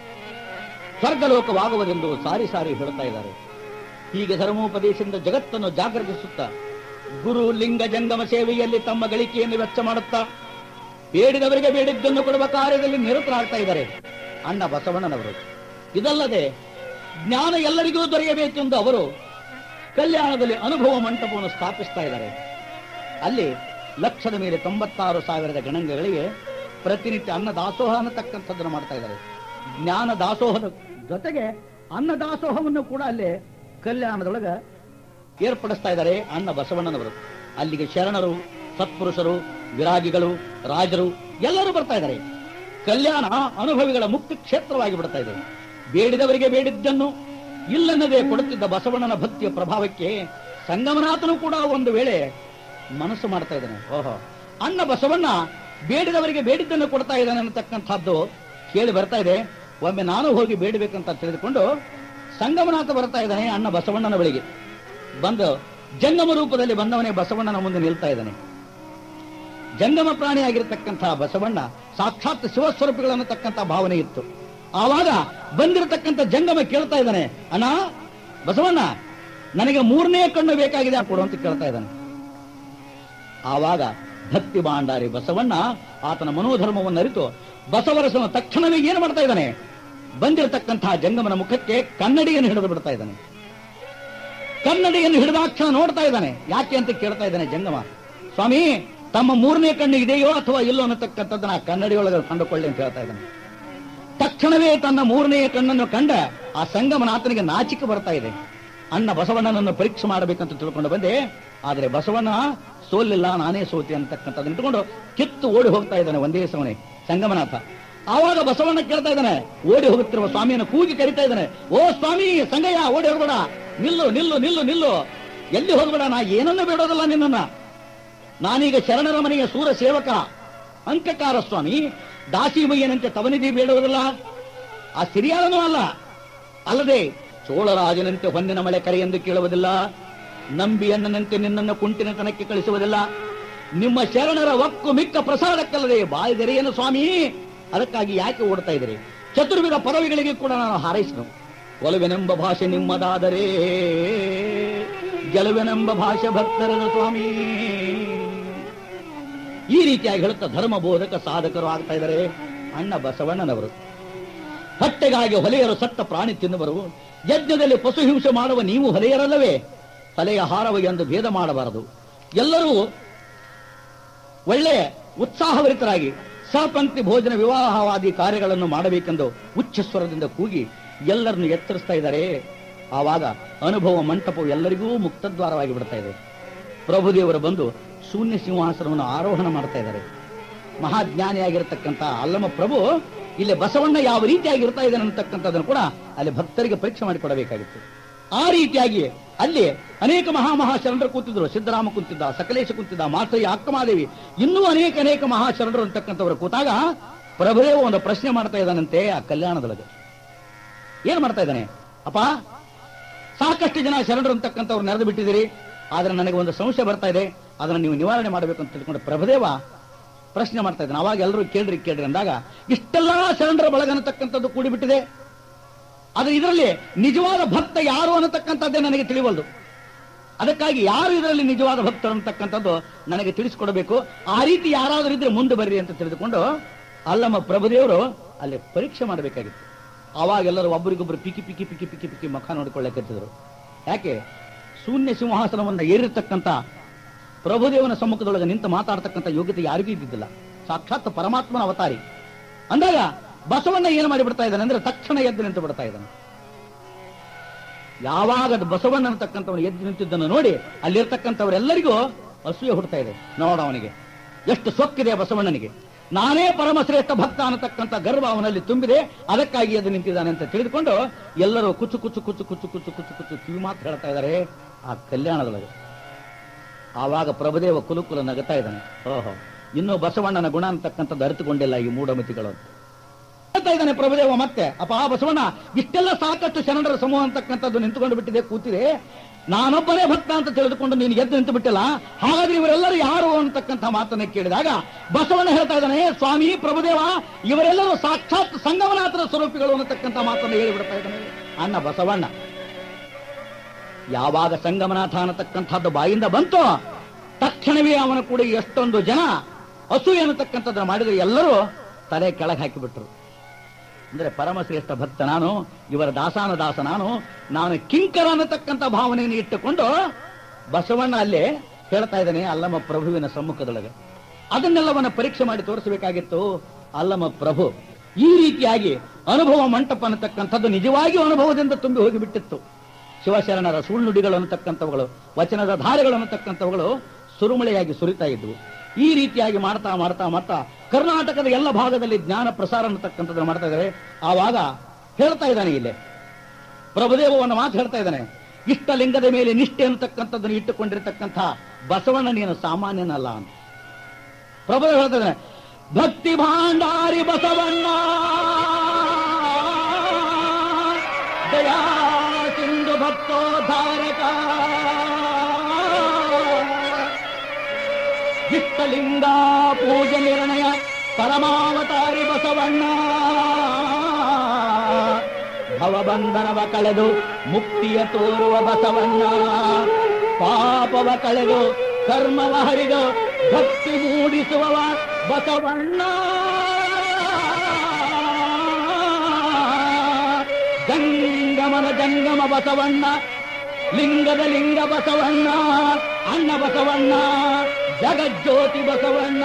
ಸ್ವರ್ಗಲೋಕವಾಗುವುದೆಂದು ಸಾರಿ ಸಾರಿ ಹೇಳ್ತಾ ಇದ್ದಾರೆ ಹೀಗೆ ಧರ್ಮೋಪದೇಶದಿಂದ ಜಗತ್ತನ್ನು ಜಾಗೃತಿಸುತ್ತಾ ಗುರು ಲಿಂಗ ಜಂಗಮ ಸೇವೆಯಲ್ಲಿ ತಮ್ಮ ಗಳಿಕೆಯನ್ನು ವೆಚ್ಚ ಮಾಡುತ್ತಾ ಬೇಡಿದವರಿಗೆ ಬೇಡಿದ್ದನ್ನು ಕೊಡುವ ಕಾರ್ಯದಲ್ಲಿ ನಿರತರಾಗ್ತಾ ಇದ್ದಾರೆ ಅಣ್ಣ ಬಸವಣ್ಣನವರು ಇದಲ್ಲದೆ ಜ್ಞಾನ ಎಲ್ಲರಿಗೂ ದೊರೆಯಬೇಕೆಂದು ಅವರು ಕಲ್ಯಾಣದಲ್ಲಿ ಅನುಭವ ಮಂಟಪವನ್ನು ಸ್ಥಾಪಿಸ್ತಾ ಇದ್ದಾರೆ ಅಲ್ಲಿ ಲಕ್ಷದ ಮೇಲೆ ತೊಂಬತ್ತಾರು ಸಾವಿರದ ಗಣಂಗಗಳಿಗೆ ಪ್ರತಿನಿತ್ಯ ಅನ್ನ ದಾಸೋಹ ಅನ್ನತಕ್ಕಂಥದ್ದನ್ನು ಮಾಡ್ತಾ ಇದ್ದಾರೆ ಜ್ಞಾನ ದಾಸೋಹದ ಜೊತೆಗೆ ಅನ್ನ ದಾಸೋಹವನ್ನು ಕೂಡ ಅಲ್ಲಿ ಕಲ್ಯಾಣದೊಳಗ ಏರ್ಪಡಿಸ್ತಾ ಇದ್ದಾರೆ ಅಣ್ಣ ಬಸವಣ್ಣನವರು ಅಲ್ಲಿಗೆ ಶರಣರು ಸತ್ಪುರುಷರು ವಿರಾಗಿಗಳು ರಾಜರು ಎಲ್ಲರೂ ಬರ್ತಾ ಇದ್ದಾರೆ ಕಲ್ಯಾಣ ಅನುಭವಿಗಳ ಮುಕ್ತಿ ಕ್ಷೇತ್ರವಾಗಿ ಬಿಡ್ತಾ ಇದೆ ಬೇಡಿದವರಿಗೆ ಬೇಡಿದ್ದನ್ನು ಇಲ್ಲನ್ನದೇ ಕೊಡುತ್ತಿದ್ದ ಬಸವಣ್ಣನ ಭಕ್ತಿಯ ಪ್ರಭಾವಕ್ಕೆ ಸಂಗಮನಾಥನು ಕೂಡ ಒಂದು ವೇಳೆ ಮನಸ್ಸು ಮಾಡ್ತಾ ಇದ್ದಾನೆ ಓಹೋ ಅಣ್ಣ ಬಸವಣ್ಣ ಬೇಡಿದವರಿಗೆ ಬೇಡಿದ್ದನ್ನು ಕೊಡ್ತಾ ಇದ್ದಾನೆ ಅನ್ನತಕ್ಕಂಥದ್ದು ಕೇಳಿ ಬರ್ತಾ ಇದೆ ಒಮ್ಮೆ ನಾನು ಹೋಗಿ ಬೇಡಬೇಕಂತ ತಿಳಿದುಕೊಂಡು ಸಂಗಮನಾಥ ಬರ್ತಾ ಇದ್ದಾನೆ ಅಣ್ಣ ಬಸವಣ್ಣನ ಬಳಿಗೆ ಬಂದು ಜಂಗಮ ರೂಪದಲ್ಲಿ ಬಂದವನೇ ಬಸವಣ್ಣನ ಮುಂದೆ ನಿಲ್ತಾ ಇದ್ದಾನೆ ಜಂಗಮ ಪ್ರಾಣಿಯಾಗಿರ್ತಕ್ಕಂತಹ ಬಸವಣ್ಣ ಸಾಕ್ಷಾತ್ ಶಿವಸ್ವರೂಪಿಗಳನ್ನತಕ್ಕಂಥ ಭಾವನೆ ಇತ್ತು ಆವಾಗ ಬಂದಿರತಕ್ಕಂಥ ಜಂಗಮ ಕೇಳ್ತಾ ಇದ್ದಾನೆ ಅಣ್ಣ ಬಸವಣ್ಣ ನನಗೆ ಮೂರನೇ ಕಣ್ಣು ಬೇಕಾಗಿದೆ ಆ ಕೊಡು ಅಂತ ಕೇಳ್ತಾ ಇದ್ದಾನೆ ಆವಾಗ ಭಕ್ತಿ ಬಾಂಡಾರಿ ಬಸವಣ್ಣ ಆತನ ಮನೋಧರ್ಮವನ್ನು ಅರಿತು ಬಸವರಸನ ತಕ್ಷಣವೇ ಏನು ಮಾಡ್ತಾ ಇದ್ದಾನೆ ಬಂದಿರತಕ್ಕಂತಹ ಜಂಗಮನ ಮುಖಕ್ಕೆ ಕನ್ನಡಿಯನ್ನು ಹಿಡಿದು ಬಿಡ್ತಾ ಇದ್ದಾನೆ ಕನ್ನಡಿಯನ್ನು ಹಿಡಿದಾಕ್ಷಣ ನೋಡ್ತಾ ಇದ್ದಾನೆ ಯಾಕೆ ಅಂತ ಕೇಳ್ತಾ ಇದ್ದಾನೆ ಜಂಗಮ ಸ್ವಾಮಿ ತಮ್ಮ ಮೂರನೇ ಕಣ್ಣು ಇದೆಯೋ ಅಥವಾ ಇಲ್ಲೋ ಅನ್ನತಕ್ಕಂಥದ್ದನ್ನ ಆ ಕನ್ನಡಿಯೊಳಗೆ ಕಂಡುಕೊಳ್ಳಿ ಅಂತ ಹೇಳ್ತಾ ಇದ್ದಾನೆ ತಕ್ಷಣವೇ ತನ್ನ ಮೂರನೆಯ ಕಣ್ಣನ್ನು ಕಂಡ ಆ ಸಂಗಮನಾಥನಿಗೆ ನಾಚಿಕೆ ಬರ್ತಾ ಇದೆ ಅಣ್ಣ ಬಸವಣ್ಣನನ್ನು ಪರೀಕ್ಷೆ ಮಾಡಬೇಕಂತ ತಿಳ್ಕೊಂಡು ಬಂದೆ ಆದರೆ ಬಸವಣ್ಣ ಸೋಲಿಲ್ಲ ನಾನೇ ಸೋತಿ ಅಂತಕ್ಕಂಥದ್ದನ್ನ ಇಟ್ಕೊಂಡು ಕಿತ್ತು ಓಡಿ ಹೋಗ್ತಾ ಇದ್ದಾನೆ ಒಂದೇ ಸಮನೆ ಸಂಗಮನಾಥ ಆವಾಗ ಬಸವಣ್ಣ ಕೇಳ್ತಾ ಇದ್ದಾನೆ ಓಡಿ ಹೋಗುತ್ತಿರುವ ಸ್ವಾಮಿಯನ್ನು ಕೂಗಿ ಕರಿತಾ ಇದ್ದಾನೆ ಓ ಸ್ವಾಮಿ ಸಂಗಯ್ಯ ಓಡಿ ಹೋಗ್ಬೇಡ ನಿಲ್ಲು ನಿಲ್ಲು ನಿಲ್ಲು ನಿಲ್ಲು ಎಲ್ಲಿ ಹೋಗ್ಬೇಡ ನಾ ಏನನ್ನು ಬೇಡೋದಲ್ಲ ನಿನ್ನನ್ನ ನಾನೀಗ ಶರಣರ ಮನೆಯ ಸೂರ ಸೇವಕ ಅಂಕಕಾರ ಸ್ವಾಮಿ ದಾಸಿಮಯ್ಯನಂತೆ ತವನಿಧಿ ಬೇಡುವುದಿಲ್ಲ ಆ ಸಿರಿಯಾಳನೂ ಅಲ್ಲ ಅಲ್ಲದೆ ಚೋಳರಾಜನಂತೆ ಹೊನ್ನಿನ ಮಳೆ ಕರೆ ಎಂದು ಕೇಳುವುದಿಲ್ಲ ನಂಬಿಯನ್ನಂತೆ ನಿನ್ನನ್ನು ಕುಂಟಿನ ತನಕ್ಕೆ ಕಳಿಸುವುದಿಲ್ಲ ನಿಮ್ಮ ಶರಣರ ಒಕ್ಕು ಮಿಕ್ಕ ಪ್ರಸಾದಕ್ಕಲ್ಲದೆ ಬಾಯಿದೆರೆಯನು ಸ್ವಾಮಿ ಅದಕ್ಕಾಗಿ ಯಾಕೆ ಓಡ್ತಾ ಇದ್ದೀರಿ ಚತುರ್ವಿಧ ಪದವಿಗಳಿಗೆ ಕೂಡ ನಾನು ಹಾರೈಸಿದನು ಒಲವೆನೆಂಬ ಭಾಷೆ ನಿಮ್ಮದಾದರೆ ಗೆಲುವೆನೆಂಬ ಭಾಷೆ ಭಕ್ತರದ ಸ್ವಾಮಿ ಈ ರೀತಿಯಾಗಿ ಹೇಳುತ್ತಾ ಧರ್ಮ ಬೋಧಕ ಸಾಧಕರು ಆಗ್ತಾ ಇದ್ದಾರೆ ಅಣ್ಣ ಬಸವಣ್ಣನವರು ಹೊಟ್ಟೆಗಾಗಿ ಹೊಲೆಯರು ಸತ್ತ ಪ್ರಾಣಿ ತಿನ್ನುವರು ಯಜ್ಞದಲ್ಲಿ ಪಶು ಹಿಂಸೆ ಮಾಡುವ ನೀವು ಹೊಲೆಯರಲ್ಲವೇ ತಲೆಯ ಹಾರವ ಎಂದು ಭೇದ ಮಾಡಬಾರದು ಎಲ್ಲರೂ ಒಳ್ಳೆ ಉತ್ಸಾಹಭರಿತರಾಗಿ ಸಹಪಂಕ್ತಿ ಭೋಜನ ವಿವಾಹವಾದಿ ಕಾರ್ಯಗಳನ್ನು ಮಾಡಬೇಕೆಂದು ಉಚ್ಚ ಸ್ವರದಿಂದ ಕೂಗಿ ಎಲ್ಲರನ್ನು ಎತ್ತರಿಸ್ತಾ ಇದ್ದಾರೆ ಆವಾಗ ಅನುಭವ ಮಂಟಪವು ಎಲ್ಲರಿಗೂ ಮುಕ್ತದ್ವಾರವಾಗಿ ಬಿಡ್ತಾ ಇದೆ ಪ್ರಭುದೇವರು ಬಂದು ಶೂನ್ಯ ಸಿಂಹಾಸನವನ್ನು ಆರೋಹಣ ಮಾಡ್ತಾ ಇದ್ದಾರೆ ಮಹಾಜ್ಞಾನಿಯಾಗಿರ್ತಕ್ಕಂಥ ಅಲ್ಲಮ ಪ್ರಭು ಇಲ್ಲಿ ಬಸವಣ್ಣ ಯಾವ ರೀತಿಯಾಗಿ ಇರ್ತಾ ಇದ್ದಾನೆ ಅಂತಕ್ಕಂಥದ್ದನ್ನು ಕೂಡ ಅಲ್ಲಿ ಭಕ್ತರಿಗೆ ಪರೀಕ್ಷೆ ಮಾಡಿಕೊಡಬೇಕಾಗಿತ್ತು ಆ ರೀತಿಯಾಗಿ ಅಲ್ಲಿ ಅನೇಕ ಮಹಾಮಹಾ ಶರಣರು ಕೂತಿದ್ರು ಸಿದ್ದರಾಮ ಕುಂತಿದ್ದ ಸಕಲೇಶ ಕುಂತಿದ್ದ ಮಾತಯ್ಯ ಅಕ್ಕಮಾದೇವಿ ಇನ್ನೂ ಅನೇಕ ಅನೇಕ ಮಹಾಶರಣರು ಅಂತಕ್ಕಂಥವರು ಕೂತಾಗ ಪ್ರಭುದೇವ ಒಂದು ಪ್ರಶ್ನೆ ಮಾಡ್ತಾ ಇದ್ದಾನಂತೆ ಆ ಕಲ್ಯಾಣದೊಳಗೆ ಏನ್ ಮಾಡ್ತಾ ಇದ್ದಾನೆ ಅಪ್ಪ ಸಾಕಷ್ಟು ಜನ ಶರಣರು ಅಂತಕ್ಕಂಥವ್ರು ನೆರೆದು ಬಿಟ್ಟಿದ್ದೀರಿ ಆದ್ರೆ ನನಗೆ ಒಂದು ಸಂಶಯ ಬರ್ತಾ ಇದೆ ಅದನ್ನು ನೀವು ನಿವಾರಣೆ ಮಾಡಬೇಕು ಅಂತ ತಿಳ್ಕೊಂಡು ಪ್ರಭುದೇವ ಪ್ರಶ್ನೆ ಮಾಡ್ತಾ ಇದ್ದಾನೆ ಅವಾಗ ಎಲ್ಲರೂ ಕೇಳ್ರಿ ಕೇಳ್ರಿ ಅಂದಾಗ ಇಷ್ಟೆಲ್ಲಾ ಶರಣರ ಬಳಗ ಅನ್ನತಕ್ಕಂಥದ್ದು ಕೂಡಿಬಿಟ್ಟಿದೆ ಅದು ಇದರಲ್ಲಿ ನಿಜವಾದ ಭಕ್ತ ಯಾರು ಅನ್ನತಕ್ಕಂಥದ್ದೇ ನನಗೆ ತಿಳಿವಲ್ದು ಅದಕ್ಕಾಗಿ ಯಾರು ಇದರಲ್ಲಿ ನಿಜವಾದ ಭಕ್ತರು ಅಂತಕ್ಕಂಥದ್ದು ನನಗೆ ತಿಳಿಸ್ಕೊಡಬೇಕು ಆ ರೀತಿ ಯಾರಾದರೂ ಇದ್ರೆ ಮುಂದೆ ಬರ್ರಿ ಅಂತ ತಿಳಿದುಕೊಂಡು ಅಲ್ಲಮ್ಮ ಪ್ರಭುದೇವರು ಅಲ್ಲಿ ಪರೀಕ್ಷೆ ಮಾಡಬೇಕಾಗಿತ್ತು ಆವಾಗ ಎಲ್ಲರೂ ಒಬ್ಬರಿಗೊಬ್ಬರು ಪಿಕಿ ಪಿಕಿ ಪಿಕಿ ಪಿಕಿ ಪಿಕಿ ಮುಖ ನೋಡಿಕೊಳ್ಳಕತ್ತಿದ್ರು ಯಾಕೆ ಶೂನ್ಯ ಸಿಂಹಾಸನವನ್ನ ಏರಿರ್ತಕ್ಕಂಥ ಪ್ರಭುದೇವನ ಸಮ್ಮುಖದೊಳಗೆ ನಿಂತು ಮಾತಾಡ್ತಕ್ಕಂಥ ಯೋಗ್ಯತೆ ಯಾರಿಗೂ ಇದ್ದಿದ್ದಿಲ್ಲ ಸಾಕ್ಷಾತ್ ಪರಮಾತ್ಮನ ಅವತಾರಿ ಅಂದಾಗ ಬಸವಣ್ಣ ಏನು ಮಾಡಿಬಿಡ್ತಾ ಇದ್ದಾನೆ ಅಂದ್ರೆ ತಕ್ಷಣ ಎದ್ದು ನಿಂತು ಬಿಡ್ತಾ ಇದ್ದಾನೆ ಯಾವಾಗ ಅದು ಬಸವಣ್ಣ ಅಂತಕ್ಕಂಥವನು ಎದ್ದು ನಿಂತಿದ್ದನ್ನು ನೋಡಿ ಅಲ್ಲಿರ್ತಕ್ಕಂಥವರೆಲ್ಲರಿಗೂ ಅಸೂಯೆ ಹುಡ್ತಾ ಇದೆ ನೋಡ ಅವನಿಗೆ ಎಷ್ಟು ಸೊಕ್ಕಿದೆ ಆ ಬಸವಣ್ಣನಿಗೆ ನಾನೇ ಪರಮಶ್ರೇಷ್ಠ ಭಕ್ತ ಅನ್ನತಕ್ಕಂಥ ಗರ್ವ ಅವನಲ್ಲಿ ತುಂಬಿದೆ ಅದಕ್ಕಾಗಿ ಎದ್ದು ನಿಂತಿದ್ದಾನೆ ಅಂತ ತಿಳಿದುಕೊಂಡು ಎಲ್ಲರೂ ಕುಚ್ಚು ಕುಚ್ಚು ಕುಚ್ಚು ಕುಚ್ಚು ಕುಚ್ಚು ಕುಚ್ಚು ಕುಚ್ಚು ಕಿವಿ ಮಾತು ಹೇಳ್ತಾ ಇದ್ದಾರೆ ಆ ಕಲ್ಯಾಣದೊಳಗೆ ಆವಾಗ ಪ್ರಭುದೇವ ಕುಲುಕುಲ ನಗತಾ ಇದ್ದಾನೆ ಓಹೋ ಇನ್ನೂ ಬಸವಣ್ಣನ ಗುಣ ಅಂತಕ್ಕಂಥದ್ದು ಅರಿತುಕೊಂಡಿಲ್ಲ ಈ ಮೂಢಮತಿಗಳು ಅಂತ ಹೇಳ್ತಾ ಇದ್ದಾನೆ ಪ್ರಭುದೇವ ಮತ್ತೆ ಅಪ್ಪ ಆ ಬಸವಣ್ಣ ಇಷ್ಟೆಲ್ಲ ಸಾಕಷ್ಟು ಶರಣರ ಸಮೂಹ ಅಂತಕ್ಕಂಥದ್ದು ನಿಂತುಕೊಂಡು ಬಿಟ್ಟಿದೆ ಕೂತಿದೆ ನಾನೊಬ್ಬನೇ ಭಕ್ತ ಅಂತ ತಿಳಿದುಕೊಂಡು ನೀನು ಎದ್ದು ನಿಂತು ಬಿಟ್ಟಿಲ್ಲ ಹಾಗಾದ್ರೆ ಇವರೆಲ್ಲರೂ ಯಾರು ಅಂತಕ್ಕಂಥ ಮಾತನ್ನ ಕೇಳಿದಾಗ ಬಸವಣ್ಣ ಹೇಳ್ತಾ ಇದ್ದಾನೆ ಸ್ವಾಮಿ ಪ್ರಭುದೇವ ಇವರೆಲ್ಲರೂ ಸಾಕ್ಷಾತ್ ಸಂಗಮನಾಥನ ಸ್ವರೂಪಿಗಳು ಅನ್ನತಕ್ಕಂಥ ಮಾತನ್ನು ಹೇಳಿಬಿಡ್ತಾ ಇದ್ದಾನೆ ಅಣ್ಣ ಬಸವಣ್ಣ ಯಾವಾಗ ಸಂಗಮನಾಥ ಅನ್ನತಕ್ಕಂಥದ್ದು ಬಾಯಿಂದ ಬಂತು ತಕ್ಷಣವೇ ಅವನ ಕೂಡ ಎಷ್ಟೊಂದು ಜನ ಅಸೂಯೆ ಅನ್ನತಕ್ಕಂಥದ್ದು ಮಾಡಿದ್ರೆ ಎಲ್ಲರೂ ತಲೆ ಕೆಳಗೆ ಹಾಕಿಬಿಟ್ರು ಅಂದ್ರೆ ಪರಮಶ್ರೇಷ್ಠ ಭಕ್ತ ನಾನು ಇವರ ದಾಸಾನ ದಾಸ ನಾನು ನಾನು ಕಿಂಕರ ಅನ್ನತಕ್ಕಂಥ ಭಾವನೆಯನ್ನು ಇಟ್ಟುಕೊಂಡು ಬಸವಣ್ಣ ಅಲ್ಲೇ ಹೇಳ್ತಾ ಇದ್ದಾನೆ ಅಲ್ಲಮ್ಮ ಪ್ರಭುವಿನ ಸಮ್ಮುಖದೊಳಗೆ ಅದನ್ನೆಲ್ಲವನ್ನ ಪರೀಕ್ಷೆ ಮಾಡಿ ತೋರಿಸಬೇಕಾಗಿತ್ತು ಅಲ್ಲಮ್ಮ ಪ್ರಭು ಈ ರೀತಿಯಾಗಿ ಅನುಭವ ಮಂಟಪ ಅನ್ನತಕ್ಕಂಥದ್ದು ನಿಜವಾಗಿಯೂ ಅನುಭವದಿಂದ ತುಂಬಿ ಹೋಗಿಬಿಟ್ಟಿತ್ತು ಶಿವಶರಣರ ಸುಳ್ಳುಡಿಗಳು ಅನ್ನತಕ್ಕಂಥವುಗಳು ವಚನದ ಧಾರೆಗಳು ಅನ್ನತಕ್ಕಂಥವುಗಳು ಸುರುಮಳೆಯಾಗಿ ಸುರಿತಾ ಇದ್ವು ಈ ರೀತಿಯಾಗಿ ಮಾಡ್ತಾ ಮಾಡ್ತಾ ಮಾಡ್ತಾ ಕರ್ನಾಟಕದ ಎಲ್ಲ ಭಾಗದಲ್ಲಿ ಜ್ಞಾನ ಪ್ರಸಾರ ಅನ್ನತಕ್ಕಂಥದ್ದನ್ನು ಮಾಡ್ತಾ ಇದ್ದಾರೆ ಆವಾಗ ಹೇಳ್ತಾ ಇದ್ದಾನೆ ಇಲ್ಲಿ ಪ್ರಭುದೇವವನ್ನು ಮಾತು ಹೇಳ್ತಾ ಇದ್ದಾನೆ ಇಷ್ಟ ಲಿಂಗದ ಮೇಲೆ ನಿಷ್ಠೆ ಅನ್ನತಕ್ಕಂಥದ್ದನ್ನು ಇಟ್ಟುಕೊಂಡಿರ್ತಕ್ಕಂಥ ಬಸವಣ್ಣ ನೀನು ಸಾಮಾನ್ಯನಲ್ಲ ಅಂತ ಪ್ರಭುದೇವ ಹೇಳ್ತಾ ಇದ್ದಾನೆ ಭಕ್ತಿ ಭಾಂಡಾರಿ ಬಸವಣ್ಣ ದಯಾ ಸಿಂಧು ಭಕ್ತೋದ್ಧಾರಕ ಇಷ್ಟಲಿಂಗ ಪೂಜೆ ನಿರ್ಣಯ ಪರಮಾವತಾರಿ ಬಸವಣ್ಣ ಭವಬಂಧನವ ಕಳೆದು ಮುಕ್ತಿಯ ತೋರುವ ಬಸವಣ್ಣ ಪಾಪವ ಕಳೆದು ಕರ್ಮವ ಹರಿದು ಭಕ್ತಿ ಮೂಡಿಸುವವ ಬಸವಣ್ಣ ಜಂಗಮನ ಜಂಗಮ ಬಸವಣ್ಣ ಲಿಂಗದ ಲಿಂಗ ಬಸವಣ್ಣ ಅಣ್ಣ ಬಸವಣ್ಣ ಜಗಜ್ಯೋತಿ ಬಸವಣ್ಣ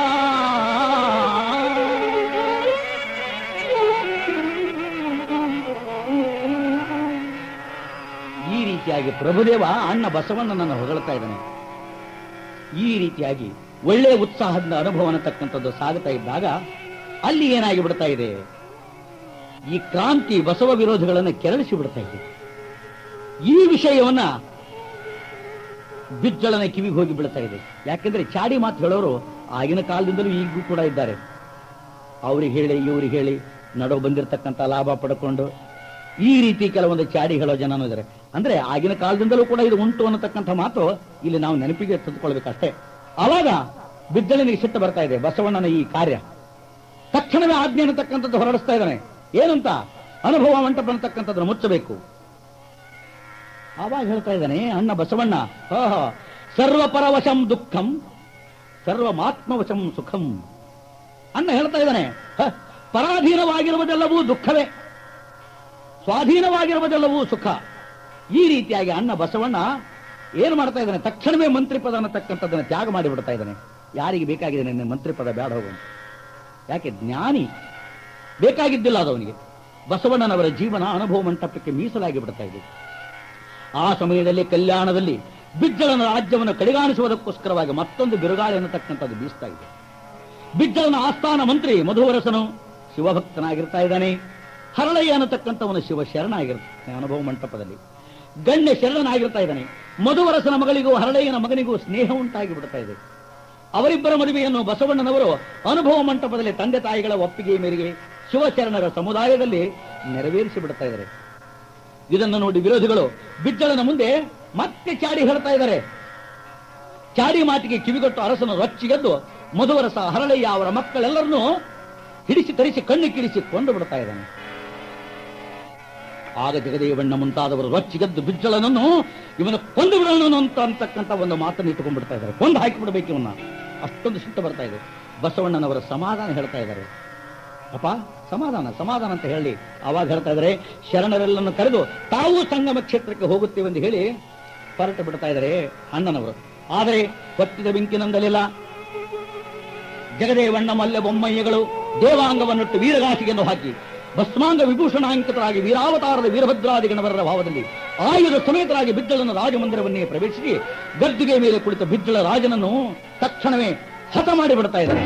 ಈ ರೀತಿಯಾಗಿ ಪ್ರಭುದೇವ ಅಣ್ಣ ಬಸವಣ್ಣನನ್ನು ಹೊಗಳ್ತಾ ಇದ್ದಾನೆ ಈ ರೀತಿಯಾಗಿ ಒಳ್ಳೆಯ ಉತ್ಸಾಹದಿಂದ ಅನುಭವ ಅನ್ನತಕ್ಕಂಥದ್ದು ಸಾಗುತ್ತಾ ಇದ್ದಾಗ ಅಲ್ಲಿ ಏನಾಗಿ ಬಿಡ್ತಾ ಇದೆ ಈ ಕ್ರಾಂತಿ ಬಸವ ವಿರೋಧಿಗಳನ್ನು ಕೆರಳಿಸಿ ಬಿಡ್ತಾ ಇದೆ ಈ ವಿಷಯವನ್ನ ಬಿಜ್ಜಳನ ಕಿವಿಗೆ ಹೋಗಿ ಬೀಳ್ತಾ ಇದೆ ಯಾಕೆಂದ್ರೆ ಚಾಡಿ ಮಾತು ಹೇಳೋರು ಆಗಿನ ಕಾಲದಿಂದಲೂ ಈಗೂ ಕೂಡ ಇದ್ದಾರೆ ಅವ್ರಿಗೆ ಹೇಳಿ ಇವ್ರಿಗೆ ಹೇಳಿ ನಡೋ ಬಂದಿರತಕ್ಕಂಥ ಲಾಭ ಪಡ್ಕೊಂಡು ಈ ರೀತಿ ಕೆಲವೊಂದು ಚಾಡಿ ಹೇಳೋ ಜನನೂ ಇದ್ದಾರೆ ಅಂದ್ರೆ ಆಗಿನ ಕಾಲದಿಂದಲೂ ಕೂಡ ಇದು ಉಂಟು ಅನ್ನತಕ್ಕಂಥ ಮಾತು ಇಲ್ಲಿ ನಾವು ನೆನಪಿಗೆ ತಂದುಕೊಳ್ಬೇಕಷ್ಟೇ ಅವಾಗ ಬಿದ್ದಳಿನಿಗೆ ಸಿಟ್ಟು ಬರ್ತಾ ಇದೆ ಬಸವಣ್ಣನ ಈ ಕಾರ್ಯ ತಕ್ಷಣವೇ ಆಜ್ಞೆ ಅನ್ನತಕ್ಕಂಥದ್ದು ಹೊರಡಿಸ್ತಾ ಇದ್ದಾನೆ ಏನಂತ ಅನುಭವ ಮಂಟಪ ಅನ್ನತಕ್ಕಂಥದ್ದನ್ನು ಮುಚ್ಚಬೇಕು ಆವಾಗ ಹೇಳ್ತಾ ಇದ್ದಾನೆ ಅಣ್ಣ ಬಸವಣ್ಣ ಆಹ, ಸರ್ವಪರವಶಂ ದುಃಖಂ ಸರ್ವಮಾತ್ಮವಶಂ ಸುಖಂ ಅಣ್ಣ ಹೇಳ್ತಾ ಇದ್ದಾನೆ ಹ, ಪರಾಧೀನವಾಗಿರುವುದೆಲ್ಲವೂ ದುಃಖವೇ ಸ್ವಾಧೀನವಾಗಿರುವುದೆಲ್ಲವೂ ಸುಖ ಈ ರೀತಿಯಾಗಿ ಅಣ್ಣ ಬಸವಣ್ಣ ಏನು ಮಾಡ್ತಾ ಇದ್ದಾನೆ ತಕ್ಷಣವೇ ಮಂತ್ರಿ ಪದ ಅನ್ನತಕ್ಕಂಥದ್ದನ್ನು ತ್ಯಾಗ ಮಾಡಿಬಿಡ್ತಾ ಇದ್ದಾನೆ ಯಾರಿಗೆ ಬೇಕಾಗಿದೆ ನಿನ್ನ ಮಂತ್ರಿ ಪದ ಬೇಡ ಹೋಗು ಅಂತ. ಯಾಕೆ ಜ್ಞಾನಿ ಬೇಕಾಗಿದ್ದಿಲ್ಲ ಅದು ಅವನಿಗೆ ಬಸವಣ್ಣನವರ ಜೀವನ ಅನುಭವ ಮಂಟಪಕ್ಕೆ ಮೀಸಲಾಗಿ ಬಿಡ್ತಾ ಇದೆ ಆ ಸಮಯದಲ್ಲಿ ಕಲ್ಯಾಣದಲ್ಲಿ ಬಿಜ್ಜಳನ ರಾಜ್ಯವನ್ನು ಕಡೆಗಾಣಿಸುವುದಕ್ಕೋಸ್ಕರವಾಗಿ ಮತ್ತೊಂದು ಬಿರುಗಾಳಿ ಅನ್ನತಕ್ಕಂಥದ್ದು ಬೀಸ್ತಾ ಇದೆ ಬಿಜ್ಜಳನ ಆಸ್ಥಾನ ಮಂತ್ರಿ ಮಧುವರಸನು ಶಿವಭಕ್ತನಾಗಿರ್ತಾ ಇದ್ದಾನೆ ಹರಳಯ್ಯ ಅನ್ನತಕ್ಕಂಥವನು ಶಿವ ಶರಣಾಗಿರ್ತಾನೆ ಅನುಭವ ಮಂಟಪದಲ್ಲಿ ಗಣ್ಯ ಶರಣನಾಗಿರ್ತಾ ಇದ್ದಾನೆ ಮಧುವರಸನ ಮಗಳಿಗೂ ಹರಳಯ್ಯನ ಮಗನಿಗೂ ಸ್ನೇಹ ಉಂಟಾಗಿ ಬಿಡ್ತಾ ಇದೆ ಅವರಿಬ್ಬರ ಮದುವೆಯನ್ನು ಬಸವಣ್ಣನವರು ಅನುಭವ ಮಂಟಪದಲ್ಲಿ ತಂದೆ ತಾಯಿಗಳ ಒಪ್ಪಿಗೆ ಮೇರೆಗೆ ಶಿವಶರಣರ ಸಮುದಾಯದಲ್ಲಿ ನೆರವೇರಿಸಿ ಬಿಡ್ತಾ ಇದ್ದಾರೆ ಇದನ್ನು ನೋಡಿ ವಿರೋಧಿಗಳು ಬಿಜ್ಜಳನ ಮುಂದೆ ಮತ್ತೆ ಚಾಡಿ ಹೇಳ್ತಾ ಇದ್ದಾರೆ ಚಾಡಿ ಮಾತಿಗೆ ಕಿವಿಗೊಟ್ಟು ಅರಸನು ರೊಚ್ಚಿಗೆದ್ದು ಮಧುವರಸ ಹರಳಯ್ಯ ಅವರ ಮಕ್ಕಳೆಲ್ಲರನ್ನೂ ಹಿಡಿಸಿ ತರಿಸಿ ಕಣ್ಣು ಕಿಡಿಸಿ ಕೊಂದು ಬಿಡ್ತಾ ಇದ್ದಾನೆ ಆಗ ಜಗದೇವಣ್ಣ ಮುಂತಾದವರು ರೊಚ್ಚಿಗೆದ್ದು ಬಿಜ್ಜಳನನ್ನು ಇವನ ಕೊಂದು ಬಿಡೋಣ ಅಂತ ಅಂತಕ್ಕಂಥ ಒಂದು ಮಾತನ್ನು ಇಟ್ಟುಕೊಂಡ್ಬಿಡ್ತಾ ಇದ್ದಾರೆ ಕೊಂದು ಹಾಕಿ ಬಿಡಬೇಕು ಇವನ್ನ ಅಷ್ಟೊಂದು ಸಿಟ್ಟು ಬರ್ತಾ ಇದೆ ಬಸವಣ್ಣನವರ ಸಮಾಧಾನ ಹೇಳ್ತಾ ಇದ್ದಾರೆ ಅಪ್ಪ ಸಮಾಧಾನ ಸಮಾಧಾನ ಅಂತ ಹೇಳಿ ಅವಾಗ ಹೇಳ್ತಾ ಇದ್ದಾರೆ ಶರಣರೆಲ್ಲನ್ನು ಕರೆದು ತಾವು ಸಂಗಮ ಕ್ಷೇತ್ರಕ್ಕೆ ಹೋಗುತ್ತೇವೆ ಎಂದು ಹೇಳಿ ಹೊರಟು ಬಿಡ್ತಾ ಇದ್ದಾರೆ ಅಣ್ಣನವರು ಆದರೆ ಹೊತ್ತಿದ ಬೆಂಕಿನಂದಲಿಲ್ಲ ಜಗದೇವಣ್ಣ ಮಲ್ಯ ಬೊಮ್ಮಯ್ಯಗಳು ದೇವಾಂಗವನ್ನಿಟ್ಟು ವೀರಗಾಸಿಗೆಯನ್ನು ಹಾಕಿ ಭಸ್ಮಾಂಗ ವಿಭೂಷಣಾಂಕಿತರಾಗಿ ವೀರಾವತಾರದ ವೀರಭದ್ರಾದಿ ಗಣವರರ ಭಾವದಲ್ಲಿ ಆಯುಧ ಸಮೇತರಾಗಿ ಬಿಜ್ಜಳನ ರಾಜಮಂದಿರವನ್ನೇ ಪ್ರವೇಶಿಸಿ ಗದ್ದುಗೆ ಮೇಲೆ ಕುಳಿತ ಬಿಜ್ಜಳ ರಾಜನನ್ನು ತಕ್ಷಣವೇ ಹತ ಮಾಡಿಬಿಡ್ತಾ ಇದ್ದಾರೆ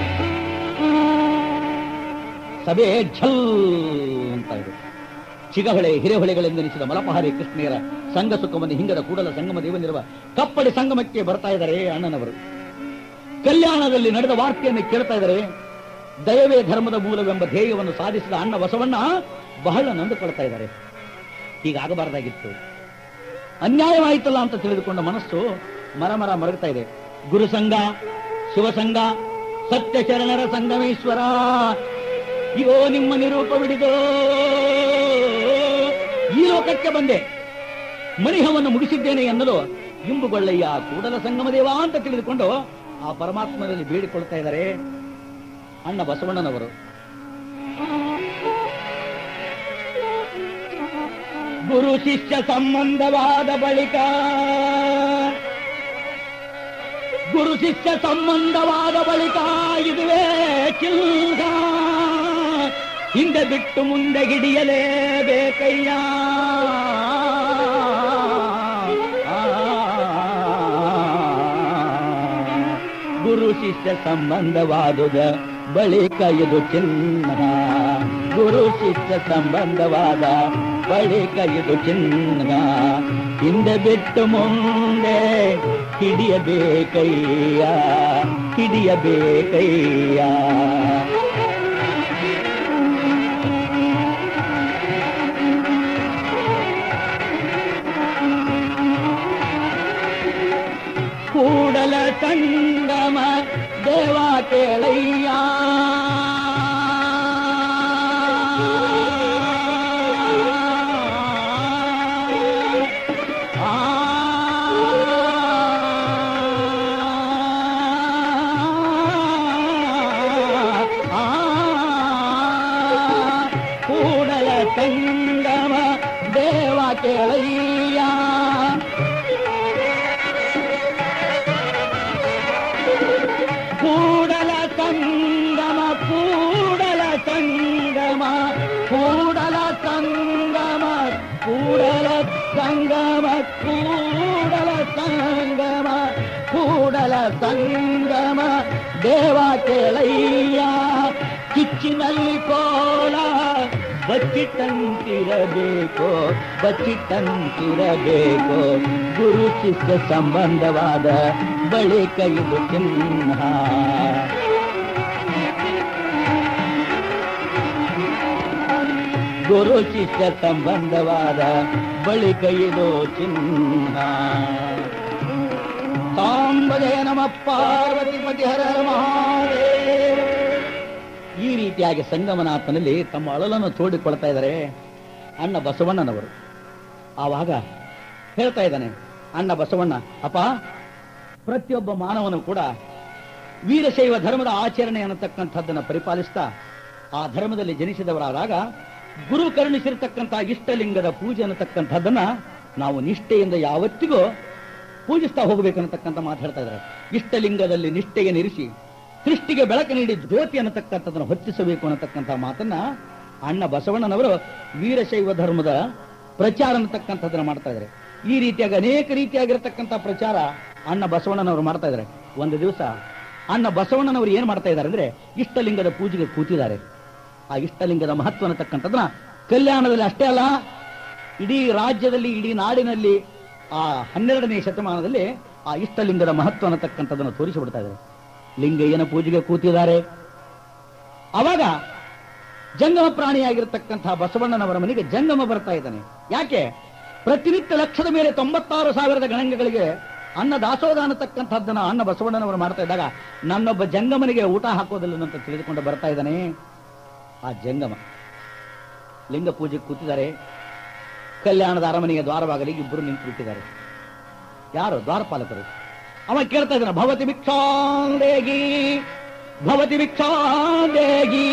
ಸಭೆ ಝಲ್ ಅಂತ ಇದೆ ಚಿಗಹೊಳೆ ಹಿರೇಹೊಳೆಗಳೆಂದೆನಿಸಿದ ಮಲಪಹಾರಿ ಕೃಷ್ಣೆಯರ ಸಂಘ ಸುಖವನ್ನು ಹಿಂಗದ ಕೂಡಲ ಸಂಗಮ ದೇವನಿರುವ ಕಪ್ಪಡಿ ಸಂಗಮಕ್ಕೆ ಬರ್ತಾ ಇದ್ದಾರೆ ಅಣ್ಣನವರು ಕಲ್ಯಾಣದಲ್ಲಿ ನಡೆದ ವಾರ್ತೆಯನ್ನು ಕೇಳ್ತಾ ಇದ್ದಾರೆ ದಯವೇ ಧರ್ಮದ ಮೂಲವೆಂಬ ಧ್ಯೇಯವನ್ನು ಸಾಧಿಸಿದ ಅಣ್ಣ ಬಸವಣ್ಣ ಬಹಳ ನೊಂದುಕೊಳ್ತಾ ಇದ್ದಾರೆ ಹೀಗಾಗಬಾರ್ದಾಗಿತ್ತು ಅನ್ಯಾಯವಾಯಿತಲ್ಲ ಅಂತ ತಿಳಿದುಕೊಂಡ ಮನಸ್ಸು ಮರಮರ ಮರಗ್ತಾ ಇದೆ ಗುರು ಸಂಘ ಶಿವಸಂಘ ಸತ್ಯ ಶರಣರ ಸಂಗಮೇಶ್ವರ ಇಗೋ ನಿಮ್ಮ ನಿರೂಪವಿಡಿದೋ ಈ ಲೋಕಕ್ಕೆ ಬಂದೆ ಮಣಿಹವನ್ನು ಮುಗಿಸಿದ್ದೇನೆ ಎನ್ನಲು ಇಂಬುಗೊಳ್ಳಯ್ಯ ಕೂಡಲ ಸಂಗಮ ದೇವ ಅಂತ ತಿಳಿದುಕೊಂಡು ಆ ಪರಮಾತ್ಮನಲ್ಲಿ ಬೇಡಿಕೊಳ್ತಾ ಇದ್ದಾರೆ ಅಣ್ಣ ಬಸವಣ್ಣನವರು ಗುರು ಶಿಷ್ಯ ಸಂಬಂಧವಾದ ಬಳಿಕ ಗುರು ಶಿಷ್ಯ ಸಂಬಂಧವಾದ ಬಳಿಕ ಇದುವೇ ಕಿಲ್ಗ ಹಿಂದೆ ಬಿಟ್ಟು ಮುಂದೆ ಹಿಡಿಯಲೇಬೇಕಯ್ಯ ಗುರು ಶಿಷ್ಯ ಸಂಬಂಧವಾದುದ ಬಳಿಕ ಇದು ಚಿನ್ನ ಗುರು ಶಿಷ್ಯ ಸಂಬಂಧವಾದ ಬಳಿಕ ಇದು ಚಿನ್ನ ಹಿಂದೆ ಬಿಟ್ಟು ಮುಂದೆ ಹಿಡಿಯಬೇಕಯ್ಯ ಹಿಡಿಯಬೇಕಯ್ಯ ಕೂಡಲ ಸಂಗಮ ದೇವ ಕೇಳಯ್ಯ ಆ, ಆ, ಕೂಡಲ ಸಂಗಮ ದೇವ ಕೇಳಯ್ಯ ಕೂಡಲ ಸಂಗಮ ಕೂಡಲ ಸಂಗಮ ಕೂಡಲ ಸಂಗಮ ಕೂಡಲ ಸಂಗಮ ಕೂಡಲ ಸಂಗಮ ಕೂಡಲ ಸಂಗಮ ದೇವ ಕೇಳಯ್ಯ ಕಿಚ್ಚಿನಲ್ಲಿ ಕೋಲ ಬಚ್ಚಿಟ್ಟಂತಿರಬೇಕು ಬಚ್ಚಿಟ್ಟಂತಿರಬೇಕು ಗುರು ಶಿಷ್ಯ ಸಂಬಂಧವಾದ ಬಳಿಕ ಇದು ಚಿಹ್ನ ಗುರು ಶಿಷ್ಯ ಸಂಬಂಧವಾದ ಬಳಿಕ ಇದು ಚಿಹ್ನ ಸಾಂಬಜಯ ನಮ ಪಾರ್ವತಿಪತಿ ಹರ ಹರ ಮಹಾದೇವ ಈ ರೀತಿಯಾಗಿ ಸಂಗಮನಾಥನಲ್ಲಿ ತಮ್ಮ ಅಳಲನ್ನು ತೋಡಿಕೊಳ್ತಾ ಇದ್ದಾರೆ ಅಣ್ಣ ಬಸವಣ್ಣನವರು ಆವಾಗ ಹೇಳ್ತಾ ಇದ್ದಾನೆ ಅಣ್ಣ ಬಸವಣ್ಣ ಅಪ್ಪ ಪ್ರತಿಯೊಬ್ಬ ಮಾನವನು ಕೂಡ ವೀರಶೈವ ಧರ್ಮದ ಆಚರಣೆ ಅನ್ನತಕ್ಕಂಥದ್ದನ್ನು ಪರಿಪಾಲಿಸ್ತಾ ಆ ಧರ್ಮದಲ್ಲಿ ಜನಿಸಿದವರಾದಾಗ ಗುರು ಕರುಣಿಸಿರ್ತಕ್ಕಂಥ ಇಷ್ಟಲಿಂಗದ ಪೂಜೆ ಅನ್ನತಕ್ಕಂಥದ್ದನ್ನ ನಾವು ನಿಷ್ಠೆಯಿಂದ ಯಾವತ್ತಿಗೂ ಪೂಜಿಸ್ತಾ ಹೋಗಬೇಕು ಅನ್ನತಕ್ಕಂಥ ಮಾತು ಹೇಳ್ತಾ ಇದ್ದಾರೆ ಇಷ್ಟಲಿಂಗದಲ್ಲಿ ನಿಷ್ಠೆಯನ್ನಿರಿಸಿ ಸೃಷ್ಟಿಗೆ ಬೆಳಕು ನೀಡಿ ಜ್ಯೋತಿ ಅನ್ನತಕ್ಕಂಥದ್ದನ್ನು ಹೊತ್ತಿಸಬೇಕು ಅನ್ನತಕ್ಕಂಥ ಮಾತನ್ನ ಅಣ್ಣ ಬಸವಣ್ಣನವರು ವೀರಶೈವ ಧರ್ಮದ ಪ್ರಚಾರ ಅನ್ನತಕ್ಕಂಥದ್ದನ್ನ ಮಾಡ್ತಾ ಇದ್ದಾರೆ ಈ ರೀತಿಯಾಗಿ ಅನೇಕ ರೀತಿಯಾಗಿರತಕ್ಕಂಥ ಪ್ರಚಾರ ಅಣ್ಣ ಬಸವಣ್ಣನವರು ಮಾಡ್ತಾ ಇದ್ದಾರೆ ಒಂದು ದಿವಸ ಅಣ್ಣ ಬಸವಣ್ಣನವರು ಏನ್ ಮಾಡ್ತಾ ಇದ್ದಾರೆ ಅಂದ್ರೆ ಇಷ್ಟಲಿಂಗದ ಪೂಜೆಗೆ ಕೂತಿದ್ದಾರೆ ಆ ಇಷ್ಟಲಿಂಗದ ಮಹತ್ವ ಅನ್ನತಕ್ಕಂಥದ್ದನ್ನ ಕಲ್ಯಾಣದಲ್ಲಿ ಅಷ್ಟೇ ಅಲ್ಲ ಇಡೀ ರಾಜ್ಯದಲ್ಲಿ ಇಡೀ ನಾಡಿನಲ್ಲಿ ಆ ಹನ್ನೆರಡನೇ ಶತಮಾನದಲ್ಲಿ ಆ ಇಷ್ಟಲಿಂಗದ ಮಹತ್ವ ಅನ್ನತಕ್ಕಂಥದ್ದನ್ನು ತೋರಿಸಿಬಿಡ್ತಾ ಇದ್ದಾರೆ ಲಿಂಗಯ್ಯನ ಪೂಜೆಗೆ ಕೂತಿದ್ದಾರೆ ಅವಾಗ ಜಂಗಮ ಪ್ರಾಣಿಯಾಗಿರ್ತಕ್ಕಂಥ ಬಸವಣ್ಣನವರ ಮನೆಗೆ ಜಂಗಮ ಬರ್ತಾ ಇದ್ದಾನೆ ಯಾಕೆ ಪ್ರತಿನಿತ್ಯ ಲಕ್ಷದ ಮೇಲೆ ತೊಂಬತ್ತಾರು ಸಾವಿರದ ಗಣಂಗಗಳಿಗೆ ಅನ್ನ ದಾಸೋಹ ಅನ್ನತಕ್ಕಂಥದ್ದನ್ನ ಅನ್ನ ಬಸವಣ್ಣನವರು ಮಾಡ್ತಾ ಇದ್ದಾಗ ನನ್ನೊಬ್ಬ ಜಂಗಮನಿಗೆ ಊಟ ಹಾಕೋದಿಲ್ಲ ಅಂತ ತಿಳಿದುಕೊಂಡು ಬರ್ತಾ ಇದ್ದಾನೆ ಆ ಜಂಗಮ ಲಿಂಗ ಪೂಜೆ ಕೂತಿದ್ದಾರೆ ಕಲ್ಯಾಣದ ಅರಮನೆಯ ದ್ವಾರವಾಗಲಿ ಇಬ್ಬರು ನಿಂತು ಬಿಟ್ಟಿದ್ದಾರೆ ಯಾರು ದ್ವಾರಪಾಲಕರು ಅವ ಕೇಳ್ತಾ ಇದ್ದಾನೆ ಭವತಿ ಭಿಕ್ಷಾಂದೇಗಿ ಭವತಿ ಭಿಕ್ಷಾಂದೇಗಿ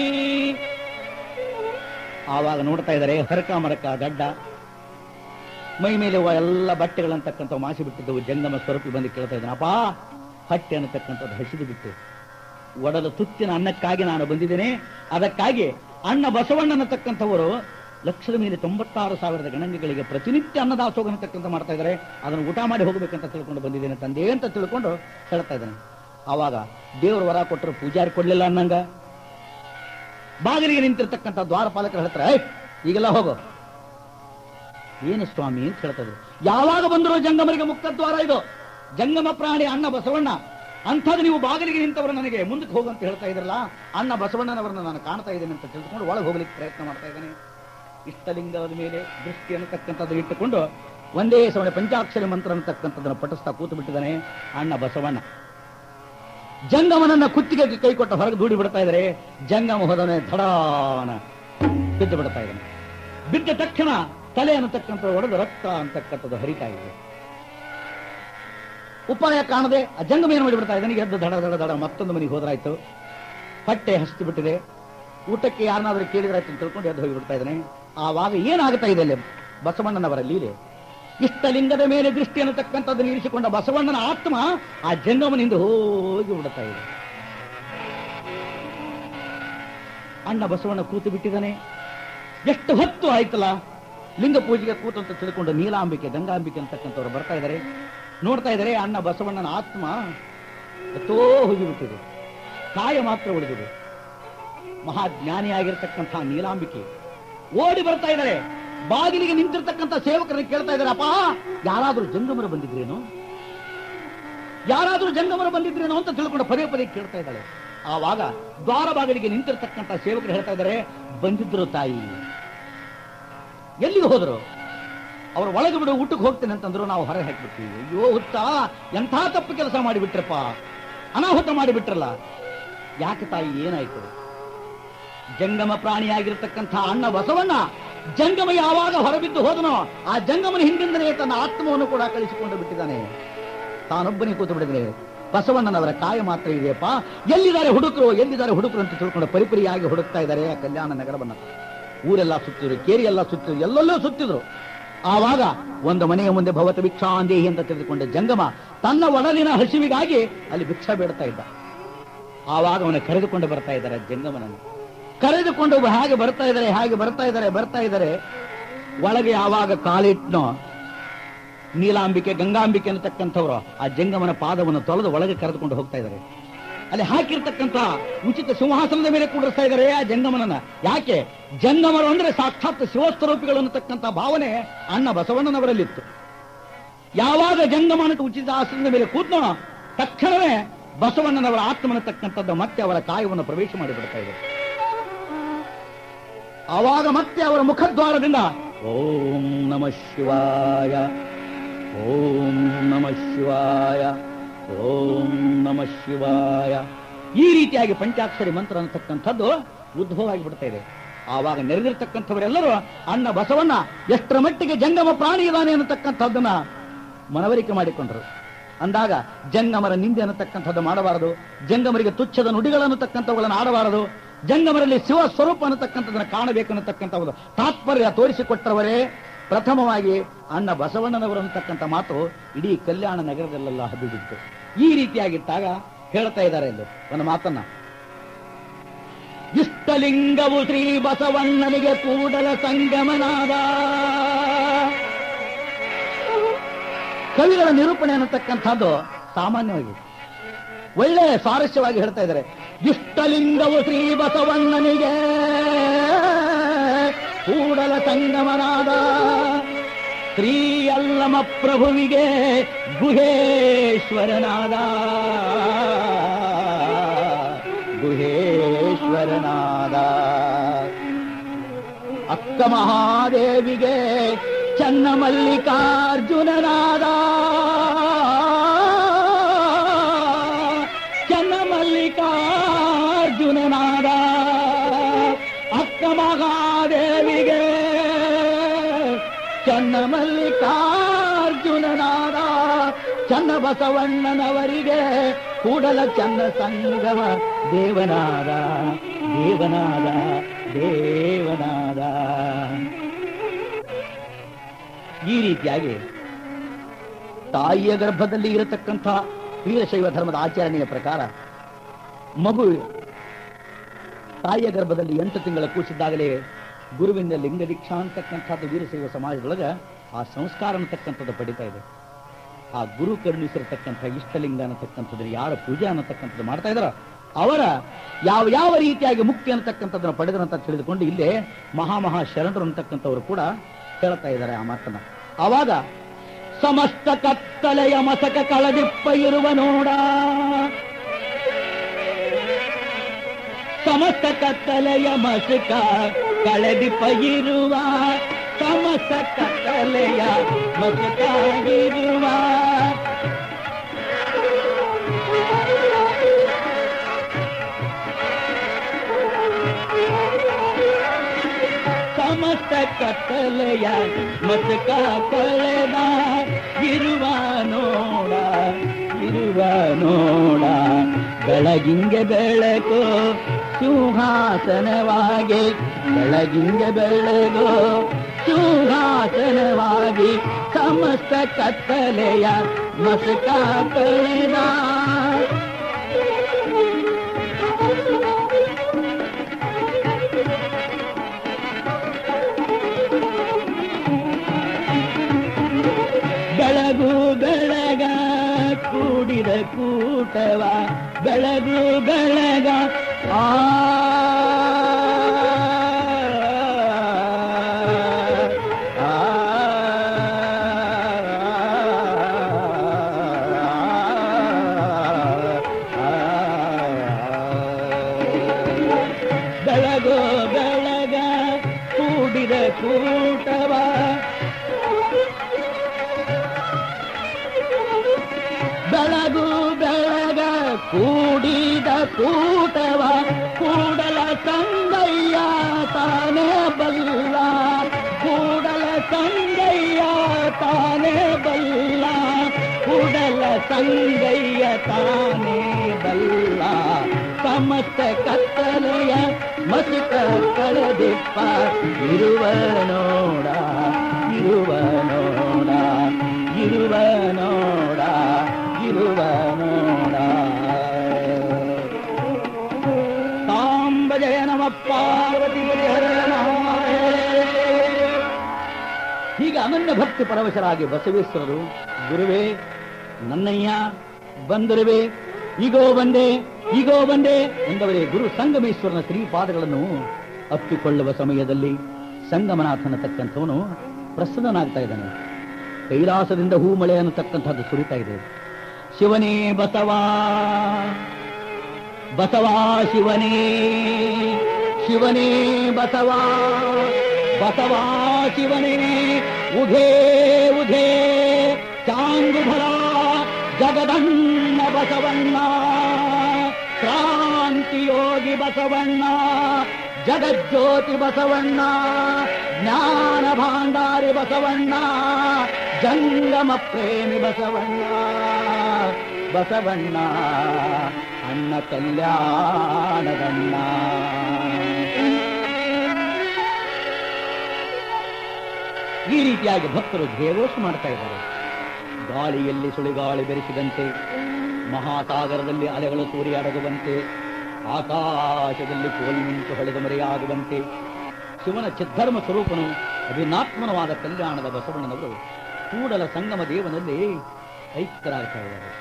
ಆವಾಗ ನೋಡ್ತಾ ಇದ್ದಾರೆ ಹರಕ ಮರಕ ಗಡ್ಡ ಮೈ ಮೇಲೆ ಅವ ಎಲ್ಲ ಬಟ್ಟೆಗಳಂತಕ್ಕಂಥ ಮಾಸಿ ಬಿಟ್ಟಿದ್ದವು ಜಂಗಮ ಸ್ವರೂಪಿ ಬಂದು ಕೇಳ್ತಾ ಇದ್ದಾನೆ ಅಪ್ಪ ಹೊಟ್ಟೆ ಅನ್ನತಕ್ಕಂಥದ್ದು ಹಸಿದು ಬಿಟ್ಟು ಒಡಲ ತುತ್ತಿನ ಅನ್ನಕ್ಕಾಗಿ ನಾನು ಬಂದಿದ್ದೇನೆ ಅದಕ್ಕಾಗಿ ಅಣ್ಣ ಬಸವಣ್ಣನತಕ್ಕಂಥವರು ಲಕ್ಷದ ಮೇಲೆ ತೊಂಬತ್ತಾರು ಸಾವಿರದ ಗಣಂಗಗಳಿಗೆ ಪ್ರತಿನಿತ್ಯ ಅನ್ನದಾಸೋಗ ಅನ್ನತಕ್ಕಂಥ ಮಾಡ್ತಾ ಇದ್ದಾರೆ ಅದನ್ನು ಊಟ ಮಾಡಿ ಹೋಗಬೇಕಂತ ತಿಳ್ಕೊಂಡು ಬಂದಿದ್ದೇನೆ ತಂದೆ ಅಂತ ತಿಳ್ಕೊಂಡು ಹೇಳ್ತಾ ಇದ್ದಾನೆ ಆವಾಗ ದೇವರು ವರ ಕೊಟ್ಟರು ಪೂಜಾರಿ ಕೊಡ್ಲಿಲ್ಲ ಅನ್ನಂಗ ಬಾಗಿಲಿಗೆ ನಿಂತಿರ್ತಕ್ಕಂಥ ದ್ವಾರಪಾಲಕರು ಹೇಳ್ತಾರೆ "ಏಯ್, ಈಗೆಲ್ಲ ಹೋಗು ಏನು ಸ್ವಾಮಿ ಅಂತ ಹೇಳ್ತಾ ಇದ್ರು ಯಾವಾಗ ಬಂದರೂ ಜಂಗಮರಿಗೆ ಮುಕ್ತ ದ್ವಾರ ಇದು ಜಂಗಮ ಪ್ರಾಣಿ ಅಣ್ಣ ಬಸವಣ್ಣ ಅಂಥದ್ದು ನೀವು ಬಾಗಿಲಿಗೆ ನಿಂತವರು ನನಗೆ ಮುಂದಕ್ಕೆ ಹೋಗಂತ ಹೇಳ್ತಾ ಇದ್ರಲ್ಲ ಅಣ್ಣ ಬಸವಣ್ಣನವರನ್ನ ನಾನು ಕಾಣ್ತಾ ಇದ್ದೇನೆ ಅಂತ ತಿಳ್ಕೊಂಡು ಒಳಗೆ ಹೋಗ್ಲಿಕ್ಕೆ ಪ್ರಯತ್ನ ಮಾಡ್ತಾ ಇದ್ದೇನೆ ಇಷ್ಟಲಿಂಗದ ಮೇಲೆ ದೃಷ್ಟಿ ಅನ್ನತಕ್ಕಂಥದ್ದು ಇಟ್ಟುಕೊಂಡು ಒಂದೇ ಸಮಯ ಪಂಚಾಕ್ಷರಿ ಮಂತ್ರ ಅನ್ನತಕ್ಕಂಥದ್ದನ್ನು ಪಠಿಸ್ತಾ ಕೂತು ಬಿಟ್ಟಿದ್ದಾನೆ ಅಣ್ಣ ಬಸವಣ್ಣ ಜಂಗಮನನ್ನ ಕುತ್ತಿಗೆಗೆ ಕೈ ಕೊಟ್ಟ ಹೊರಗೆ ದೂಡಿ ಬಿಡ್ತಾ ಇದ್ದಾರೆ ಜಂಗಮ ಹೋದನೆ ಧಡಾನ ಬಿದ್ದು ಬಿಡ್ತಾ ಇದ್ದಾನೆ ಬಿದ್ದ ತಕ್ಷಣ ತಲೆ ಅನ್ನತಕ್ಕಂಥ ಒಡೆದು ರಕ್ತ ಅಂತಕ್ಕಂಥದ್ದು ಹರಿತಾ ಇದೆ ಉಪಾಯ ಕಾಣದೆ ಆ ಜಂಗಮ ಏನು ಮಾಡಿಬಿಡ್ತಾ ಇದ್ದಾನೆ ಎದ್ದು ದಡ ದಡ ದಡ ಮತ್ತೊಂದು ಮನೆಗೆ ಹೋದ್ರಾಯ್ತು ಹೊಟ್ಟೆ ಹಸ್ತು ಬಿಟ್ಟಿದೆ ಊಟಕ್ಕೆ ಯಾರನ್ನಾದ್ರೂ ಕೇಳಿದ್ರಾಯ್ತು ಅಂತ ತಿಳ್ಕೊಂಡು ಎದ್ದು ಹೋಗಿಬಿಡ್ತಾ ಇದ್ದಾನೆ ಆವಾಗ ಏನಾಗ್ತಾ ಇದೆ ಅಲ್ಲಿ ಬಸವಣ್ಣನವರ ಲೀಲೆ ಇಷ್ಟಲಿಂಗದ ಮೇಲೆ ದೃಷ್ಟಿ ಅನ್ನತಕ್ಕಂಥದ್ದನ್ನು ಇರಿಸಿಕೊಂಡ ಬಸವಣ್ಣನ ಆತ್ಮ ಆ ಜಂಗಮನಿಂದ ಹೋಗಿ ಬಿಡುತ್ತಾ ಇದೆ ಅಣ್ಣ ಬಸವಣ್ಣ ಕೂತು ಬಿಟ್ಟಿದ್ದಾನೆ ಎಷ್ಟು ಹೊತ್ತು ಆಯ್ತಲ್ಲ ಲಿಂಗ ಪೂಜೆಗೆ ಕೂತು ಅಂತ ತಿಳ್ಕೊಂಡು ನೀಲಾಂಬಿಕೆ ಗಂಗಾಂಬಿಕೆ ಅಂತಕ್ಕಂಥವ್ರು ಬರ್ತಾ ಇದ್ದಾರೆ ನೋಡ್ತಾ ಇದ್ದಾರೆ ಅಣ್ಣ ಬಸವಣ್ಣನ ಆತ್ಮ ಎತ್ತೋ ಹೋಗಿಬಿಟ್ಟಿದೆ ಕಾಯ ಮಾತ್ರ ಉಳಿದಿದೆ ಮಹಾಜ್ಞಾನಿಯಾಗಿರ್ತಕ್ಕಂಥ ನೀಲಾಂಬಿಕೆ ಓಡಿ ಬರ್ತಾ ಇದ್ದಾರೆ ಬಾಗಿಲಿಗೆ ನಿಂತಿರ್ತಕ್ಕಂಥ ಸೇವಕರನ್ನು ಕೇಳ್ತಾ ಇದ್ದಾರೆ ಅಪ್ಪ ಯಾರಾದ್ರೂ ಜಂಗಮರು ಬಂದಿದ್ರೇನು ಯಾರಾದ್ರೂ ಜಂಗಮರು ಬಂದಿದ್ರೇನೋ ಅಂತ ತಿಳ್ಕೊಂಡು ಪದೇ ಪದೇ ಕೇಳ್ತಾ ಇದ್ದಾಳೆ ಆವಾಗ ದ್ವಾರ ಬಾಗಿಲಿಗೆ ನಿಂತಿರ್ತಕ್ಕಂಥ ಸೇವಕರು ಹೇಳ್ತಾ ಇದ್ದಾರೆ ಬಂದಿದ್ರು ತಾಯಿ ಎಲ್ಲಿಗೆ ಹೋದ್ರು ಅವ್ರು ಒಳಗೆ ಬಿಡು ಊಟಕ್ಕೆ ಹೋಗ್ತೇನೆ ಅಂತಂದ್ರು ನಾವು ಹೊರಗೆ ಹಾಕ್ಬಿಡ್ತೀವಿ ಅಯ್ಯೋ ಹುತ್ತ ಎಂಥ ತಪ್ಪು ಕೆಲಸ ಮಾಡಿಬಿಟ್ರಪ್ಪ ಅನಾಹುತ ಮಾಡಿಬಿಟ್ರಲ್ಲ ಯಾಕೆ ತಾಯಿ ಏನಾಯ್ತು ಜಂಗಮ ಪ್ರಾಣಿಯಾಗಿರ್ತಕ್ಕಂಥ ಅಣ್ಣ ಬಸವಣ್ಣ ಜಂಗಮ ಯಾವಾಗ ಹೊರಬಿದ್ದು ಹೋದನೋ ಆ ಜಂಗಮನ ಹಿಂದಿಂದಲೇ ತನ್ನ ಆತ್ಮವನ್ನು ಕೂಡ ಕಳಿಸಿಕೊಂಡು ಬಿಟ್ಟಿದ್ದಾನೆ ತಾನೊಬ್ಬನೇ ಕೂತು ಬಿಡಿದ್ರೆ ಬಸವಣ್ಣನವರ ಕಾಯ ಮಾತ್ರ ಇದೆಯಪ್ಪ ಎಲ್ಲಿದ್ದಾರೆ ಹುಡುಕರು ಎಲ್ಲಿದ್ದಾರೆ ಹುಡುಕರು ಅಂತ ತಿಳ್ಕೊಂಡು ಪರಿಪರಿಯಾಗಿ ಹುಡುಕ್ತಾ ಇದ್ದಾರೆ ಆ ಕಲ್ಯಾಣ ನಗರವನ್ನ ಊರೆಲ್ಲ ಸುತ್ತಿದ್ರು ಕೇರಿ ಎಲ್ಲ ಸುತ್ತಿದ್ರು ಎಲ್ಲೆಲ್ಲೋ ಸುತ್ತಿದ್ರು ಆವಾಗ ಒಂದು ಮನೆಯ ಮುಂದೆ ಭವತ ಭಿಕ್ಷಾಂದೇಹಿ ಅಂತ ತಿಳಿದುಕೊಂಡ ಜಂಗಮ ತನ್ನ ಒಡಲಿನ ಹಸಿವಿಗಾಗಿ ಅಲ್ಲಿ ಭಿಕ್ಷಾ ಬೇಡ್ತಾ ಇದ್ದ ಆವಾಗ ಅವನ ಕರೆದುಕೊಂಡು ಬರ್ತಾ ಇದ್ದಾರೆ ಜಂಗಮನನ್ನು ಕರೆದುಕೊಂಡು ಹಾಗೆ ಬರ್ತಾ ಇದ್ದಾರೆ ಹಾಗೆ ಬರ್ತಾ ಇದ್ದಾರೆ ಬರ್ತಾ ಇದ್ದಾರೆ ಒಳಗೆ ಯಾವಾಗ ಕಾಲಿಟ್ನೋ ನೀಲಾಂಬಿಕೆ ಗಂಗಾಂಬಿಕೆ ಅನ್ನತಕ್ಕಂಥವ್ರು ಆ ಜಂಗಮನ ಪಾದವನ್ನು ತೊಳೆದು ಒಳಗೆ ಕರೆದುಕೊಂಡು ಹೋಗ್ತಾ ಇದ್ದಾರೆ ಅಲ್ಲಿ ಹಾಕಿರ್ತಕ್ಕಂಥ ಉಚಿತ ಸಿಂಹಾಸನದ ಮೇಲೆ ಕೂಡಿಸ್ತಾ ಇದ್ದಾರೆ ಆ ಜಂಗಮನನ್ನ ಯಾಕೆ ಜಂಗಮರು ಅಂದ್ರೆ ಸಾಕ್ಷಾತ್ ಶಿವಸ್ವರೂಪಿಗಳು ಅನ್ನತಕ್ಕಂಥ ಭಾವನೆ ಅಣ್ಣ ಬಸವಣ್ಣನವರಲ್ಲಿತ್ತು ಯಾವಾಗ ಜಂಗಮನಕ್ಕೆ ಉಚಿತ ಆಸನದ ಮೇಲೆ ಕೂತ್ನೋ ತಕ್ಷಣವೇ ಬಸವಣ್ಣನವರ ಆತ್ಮನತಕ್ಕಂಥದ್ದು ಮತ್ತೆ ಅವರ ಕಾಯವನ್ನು ಪ್ರವೇಶ ಮಾಡಿಬಿಡ್ತಾ ಇದೆ ಆವಾಗ ಮತ್ತೆ ಅವರ ಮುಖದ್ವಾರದಿಂದ ಓಂ ನಮ ಶಿವಾಯ ಓಂ ನಮ ಶಿವಾಯ ಓಂ ನಮ ಶಿವಾಯ ಈ ರೀತಿಯಾಗಿ ಪಂಚಾಕ್ಷರಿ ಮಂತ್ರ ಅನ್ನತಕ್ಕಂಥದ್ದು ಉದ್ಭವವಾಗಿ ಬಿಡ್ತಾ ಇದೆ ಆವಾಗ ನೆರೆದಿರ್ತಕ್ಕಂಥವರೆಲ್ಲರೂ ಅಣ್ಣ ಬಸವಣ್ಣ ಎಷ್ಟರ ಮಟ್ಟಿಗೆ ಜಂಗಮ ಪ್ರಾಣಿ ಇದ್ದಾನೆ ಅನ್ನತಕ್ಕಂಥದ್ದನ್ನ ಮನವರಿಕೆ ಮಾಡಿಕೊಂಡರು ಅಂದಾಗ ಜಂಗಮರ ನಿಂದೆ ಅನ್ನತಕ್ಕಂಥದ್ದು ಮಾಡಬಾರದು ಜಂಗಮರಿಗೆ ತುಚ್ಛದ ನುಡಿಗಳನ್ನತಕ್ಕಂಥವುಗಳನ್ನು ಆಡಬಾರದು ಜಂಗಮರಲ್ಲಿ ಶಿವ ಸ್ವರೂಪ ಅನ್ನತಕ್ಕಂಥದ್ದನ್ನು ಕಾಣಬೇಕು ಅನ್ನತಕ್ಕಂಥ ಒಂದು ತಾತ್ಪರ್ಯ ತೋರಿಸಿಕೊಟ್ಟವರೇ ಪ್ರಥಮವಾಗಿ ಅಣ್ಣ ಬಸವಣ್ಣನವರು ಅನ್ನತಕ್ಕಂಥ ಮಾತು ಇಡೀ ಕಲ್ಯಾಣ ನಗರದಲ್ಲೆಲ್ಲ ಹಬ್ಬಿಬಿತ್ತು ಈ ರೀತಿಯಾಗಿದ್ದಾಗ ಹೇಳ್ತಾ ಇದ್ದಾರೆ ಇಲ್ಲಿ ಒಂದು ಮಾತನ್ನ ಇಷ್ಟಲಿಂಗವು ಶ್ರೀ ಬಸವಣ್ಣನಿಗೆ ಕೂಡಲ ಸಂಗಮನಾದ ಕವಿಗಳ ನಿರೂಪಣೆ ಅನ್ನತಕ್ಕಂಥದ್ದು ಸಾಮಾನ್ಯವಾಗಿ ಒಳ್ಳೆ ಸ್ವಾರಸ್ಯವಾಗಿ ಹೇಳ್ತಾ ಇದ್ದಾರೆ ಇಷ್ಟಲಿಂಗವು ಶ್ರೀ ಬಸವಣ್ಣನಿಗೆ ಕೂಡಲ ಸಂಗಮನಾದ ಶ್ರೀ ಅಲ್ಲಮ ಪ್ರಭುವಿಗೆ ಗುಹೇಶ್ವರನಾದ ಗುಹೇಶ್ವರನಾದ ಅಕ್ಕ ಮಹಾದೇವಿಗೆ ಚನ್ನ ಮಲ್ಲಿಕಾರ್ಜುನನಾದ ಚನ್ನ ಮಲ್ಲಿಕಾರ್ಜುನನಾದ ಅಕ್ಕ ಮಹಾದೇವಿಗೆ ಚನ್ನ ಮಲ್ಲಿಕಾರ್ಜುನನಾದ ಚನ್ನ ಬಸವಣ್ಣನವರಿಗೆ ಕೂಡಲ ಚನ್ನ ಸಂಗಮ ದೇವನಾದ ದೇವನಾದ ದೇವನಾದ ಈ ರೀತಿಯಾಗಿ ತಾಯಿಯ ಗರ್ಭದಲ್ಲಿ ಇರತಕ್ಕಂಥ ವೀರಶೈವ ಧರ್ಮದ ಆಚರಣೆಯ ಪ್ರಕಾರ ಮಗು ತಾಯಿಯ ಗರ್ಭದಲ್ಲಿ ಎಂಟು ತಿಂಗಳ ಕೂಸಿದ್ದಾಗಲೇ ಗುರುವಿನ ಲಿಂಗ ದೀಕ್ಷಾ ಅಂತಕ್ಕಂಥದ್ದು ವೀರಶೈವ ಸಮಾಜದೊಳಗೆ ಆ ಸಂಸ್ಕಾರ ಅನ್ನತಕ್ಕಂಥದ್ದು ಪಡಿತಾ ಇದೆ ಆ ಗುರು ಕರುಣಿಸಿರತಕ್ಕಂಥ ಇಷ್ಟಲಿಂಗ ಅನ್ನತಕ್ಕಂಥದ್ದು ಯಾರ ಪೂಜೆ ಅನ್ನತಕ್ಕಂಥದ್ದು ಮಾಡ್ತಾ ಇದಾರೋ ಅವರ ಯಾವ ಯಾವ ರೀತಿಯಾಗಿ ಮುಕ್ತಿ ಅನ್ನತಕ್ಕಂಥದ್ದನ್ನು ಪಡೆದರಂತ ತಿಳಿದುಕೊಂಡು ಇಲ್ಲೇ ಮಹಾಮಹಾ ಶರಣರು ಅಂತಕ್ಕಂಥವ್ರು ಕೂಡ ಹೇಳ್ತಾ ಇದ್ದಾರೆ ಆ ಮಾತನ್ನ ಆವಾಗ ಸಮಸ್ತ ಕತ್ತಲೆಯ ಮಸಕ ಕಳದಿಪ್ಪ ಇರುವ ನೋಡ ಸಮಸ್ತ ಕತ್ತಲೆಯ ಮಸಕ ಕಳೆದಿಪ್ಪ ಇರುವ ಸಮಸ್ತ ಕತ್ತಲೆಯ ಮಸಕ ಇರುವ ಸಮಸ್ತ ಕತ್ತಲೆಯ ಮಸಕ ಕಳೆದ ಇರುವ ನೋಡ ಇರುವ ನೋಡ ಬೆಳಗಿಂಗೆ ಬೆಳಕು ಸಿಂಹಾಸನವಾಗಿ ಬೆಳಗಿಂಗೆ ಬೆಳಗು ಸಿಂಹಾಸನವಾಗಿ ಸಮಸ್ತ ಕತ್ತಲೆಯ ಮಸಕ ಕಳೆದ ಬೆಳಗು ಬೆಳಗ ಕೂಡಿದ ಕೂಟವ ಬೆಳಗು ಬೆಳಗ ಆ ಆ, ಬೆಳಗು ಬೆಳಗ ಕೂಡಿದ ಕೂಟವ ಬೆಳಗು ಬೆಳಗ ಕೂಡಿದ ಕೂಟವ ಕೂಡಲ ಸಂಗಯ್ಯ ತಾನೇ ಬಲ್ಲ ಕೂಡಲ ಸಂಗಯ್ಯ ತಾನೇ ಬಲ್ಲ ಕೂಡಲ ಸಂಗಯ್ಯ ತಾನೇ ಬಲ್ಲ ಸಮಸ್ತ ಕತ್ತಲೆಯ ಮಸುಕ ಕಳೆದಿಪ್ಪ ಇರುವ ನೋಡ ಇರುವ ನೋಡ ಇರುವ ನೋಡ ಇರುವ ನೋಡ ಸಾಂಬ ಜಯ ನಮ ಪಾರ್ವತಿ ಹರ ಹೀಗೆ ಅನನ್ಯ ಭಕ್ತಿ ಪರವಶರಾಗಿ ಬಸವೇಶ್ವರರು ಗುರುವೇ ನನ್ನಯ್ಯ ಬಂದರುವೆ ಈಗೋ ಬಂದೆ ಈಗೋ ಬಂದೆ ಎಂದವರೇ ಗುರು ಸಂಗಮೇಶ್ವರನ ಶ್ರೀಪಾದಗಳನ್ನು ಅಪ್ಪಿಕೊಳ್ಳುವ ಸಮಯದಲ್ಲಿ ಸಂಗಮನಾಥನತಕ್ಕಂಥವನು ಪ್ರಸನ್ನನಾಗ್ತಾ ಇದ್ದಾನೆ ಕೈಲಾಸದಿಂದ ಹೂಮಳೆ ಅನ್ನತಕ್ಕಂಥದ್ದು ಸುರಿತಾ ಇದೆ ಶಿವನೇ ಬಸವ ಬಸವ ಶಿವನೇ ಶಿವನೇ ಬಸವ ಬಸವ ಶಿವನೇ ಉಘೇ ಉಘೇ ಚಾಂಗುಭರ ಜಗದಣ್ಣ ಬಸವಣ್ಣ ಕ್ರಾಂತಿಯೋಗಿ ಬಸವಣ್ಣ ಜಗಜ್ಯೋತಿ ಬಸವಣ್ಣ ಜ್ಞಾನ ಭಾಂಡಾರಿ ಬಸವಣ್ಣ ಜಂಗಮ ಪ್ರೇಮಿ ಬಸವಣ್ಣ ಬಸವಣ್ಣ ಅಣ್ಣ ಕಲ್ಯಾಣದಣ್ಣ ಈ ರೀತಿಯಾಗಿ ಭಕ್ತರು ಧ್ಯೇಘೋಷ ಮಾಡ್ತಾ ಇದ್ದಾರೆ ಗಾಳಿಯಲ್ಲಿ ಸುಳಿಗಾಳಿ ಬೆರೆಸಿದಂತೆ ಮಹಾಸಾಗರದಲ್ಲಿ ಅಲೆಗಳು ತೂರಿಯಾಡಗುವಂತೆ ಆಕಾಶದಲ್ಲಿ ಕೋಲಿ ನಿಂತು ಹೊಳೆದ ಮರೆಯಾಗುವಂತೆ ಶಿವನ ಚಿದ್ಧರ್ಮ ಸ್ವರೂಪನು ಅಭಿನಾತ್ಮನವಾದ ಕಲ್ಯಾಣದ ಬಸವಣ್ಣನವರು ಕೂಡಲ ಸಂಗಮ ದೇವನಲ್ಲಿ ಐಕ್ಯರಾಗ್ತಾ ಇದ್ದಾರೆ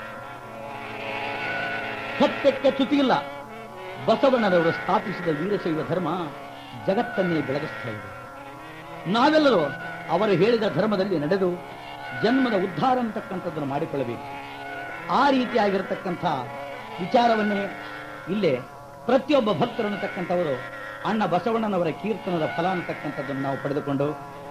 ಸತ್ಯಕ್ಕೆ ಚ್ಯುತಿಯಿಲ್ಲ ಬಸವಣ್ಣನವರು ಸ್ಥಾಪಿಸಿದ ವೀರಶೈವ ಧರ್ಮ ಜಗತ್ತನ್ನೇ ಬೆಳಗಿಸ್ತಾ ಇದೆ ನಾವೆಲ್ಲರೂ ಅವರು ಹೇಳಿದ ಧರ್ಮದಲ್ಲಿ ನಡೆದು ಜನ್ಮದ ಉದ್ಧಾರ ಅಂತಕ್ಕಂಥದ್ದನ್ನು ಮಾಡಿಕೊಳ್ಳಬೇಕು ಆ ರೀತಿಯಾಗಿರತಕ್ಕಂಥ ವಿಚಾರವನ್ನೇ ಇಲ್ಲೇ ಪ್ರತಿಯೊಬ್ಬ ಭಕ್ತರು ಅನ್ನತಕ್ಕಂಥವರು ಅಣ್ಣ ಬಸವಣ್ಣನವರ ಕೀರ್ತನದ ಫಲ ಅನ್ನತಕ್ಕಂಥದ್ದನ್ನು ನಾವು ಪಡೆದುಕೊಂಡು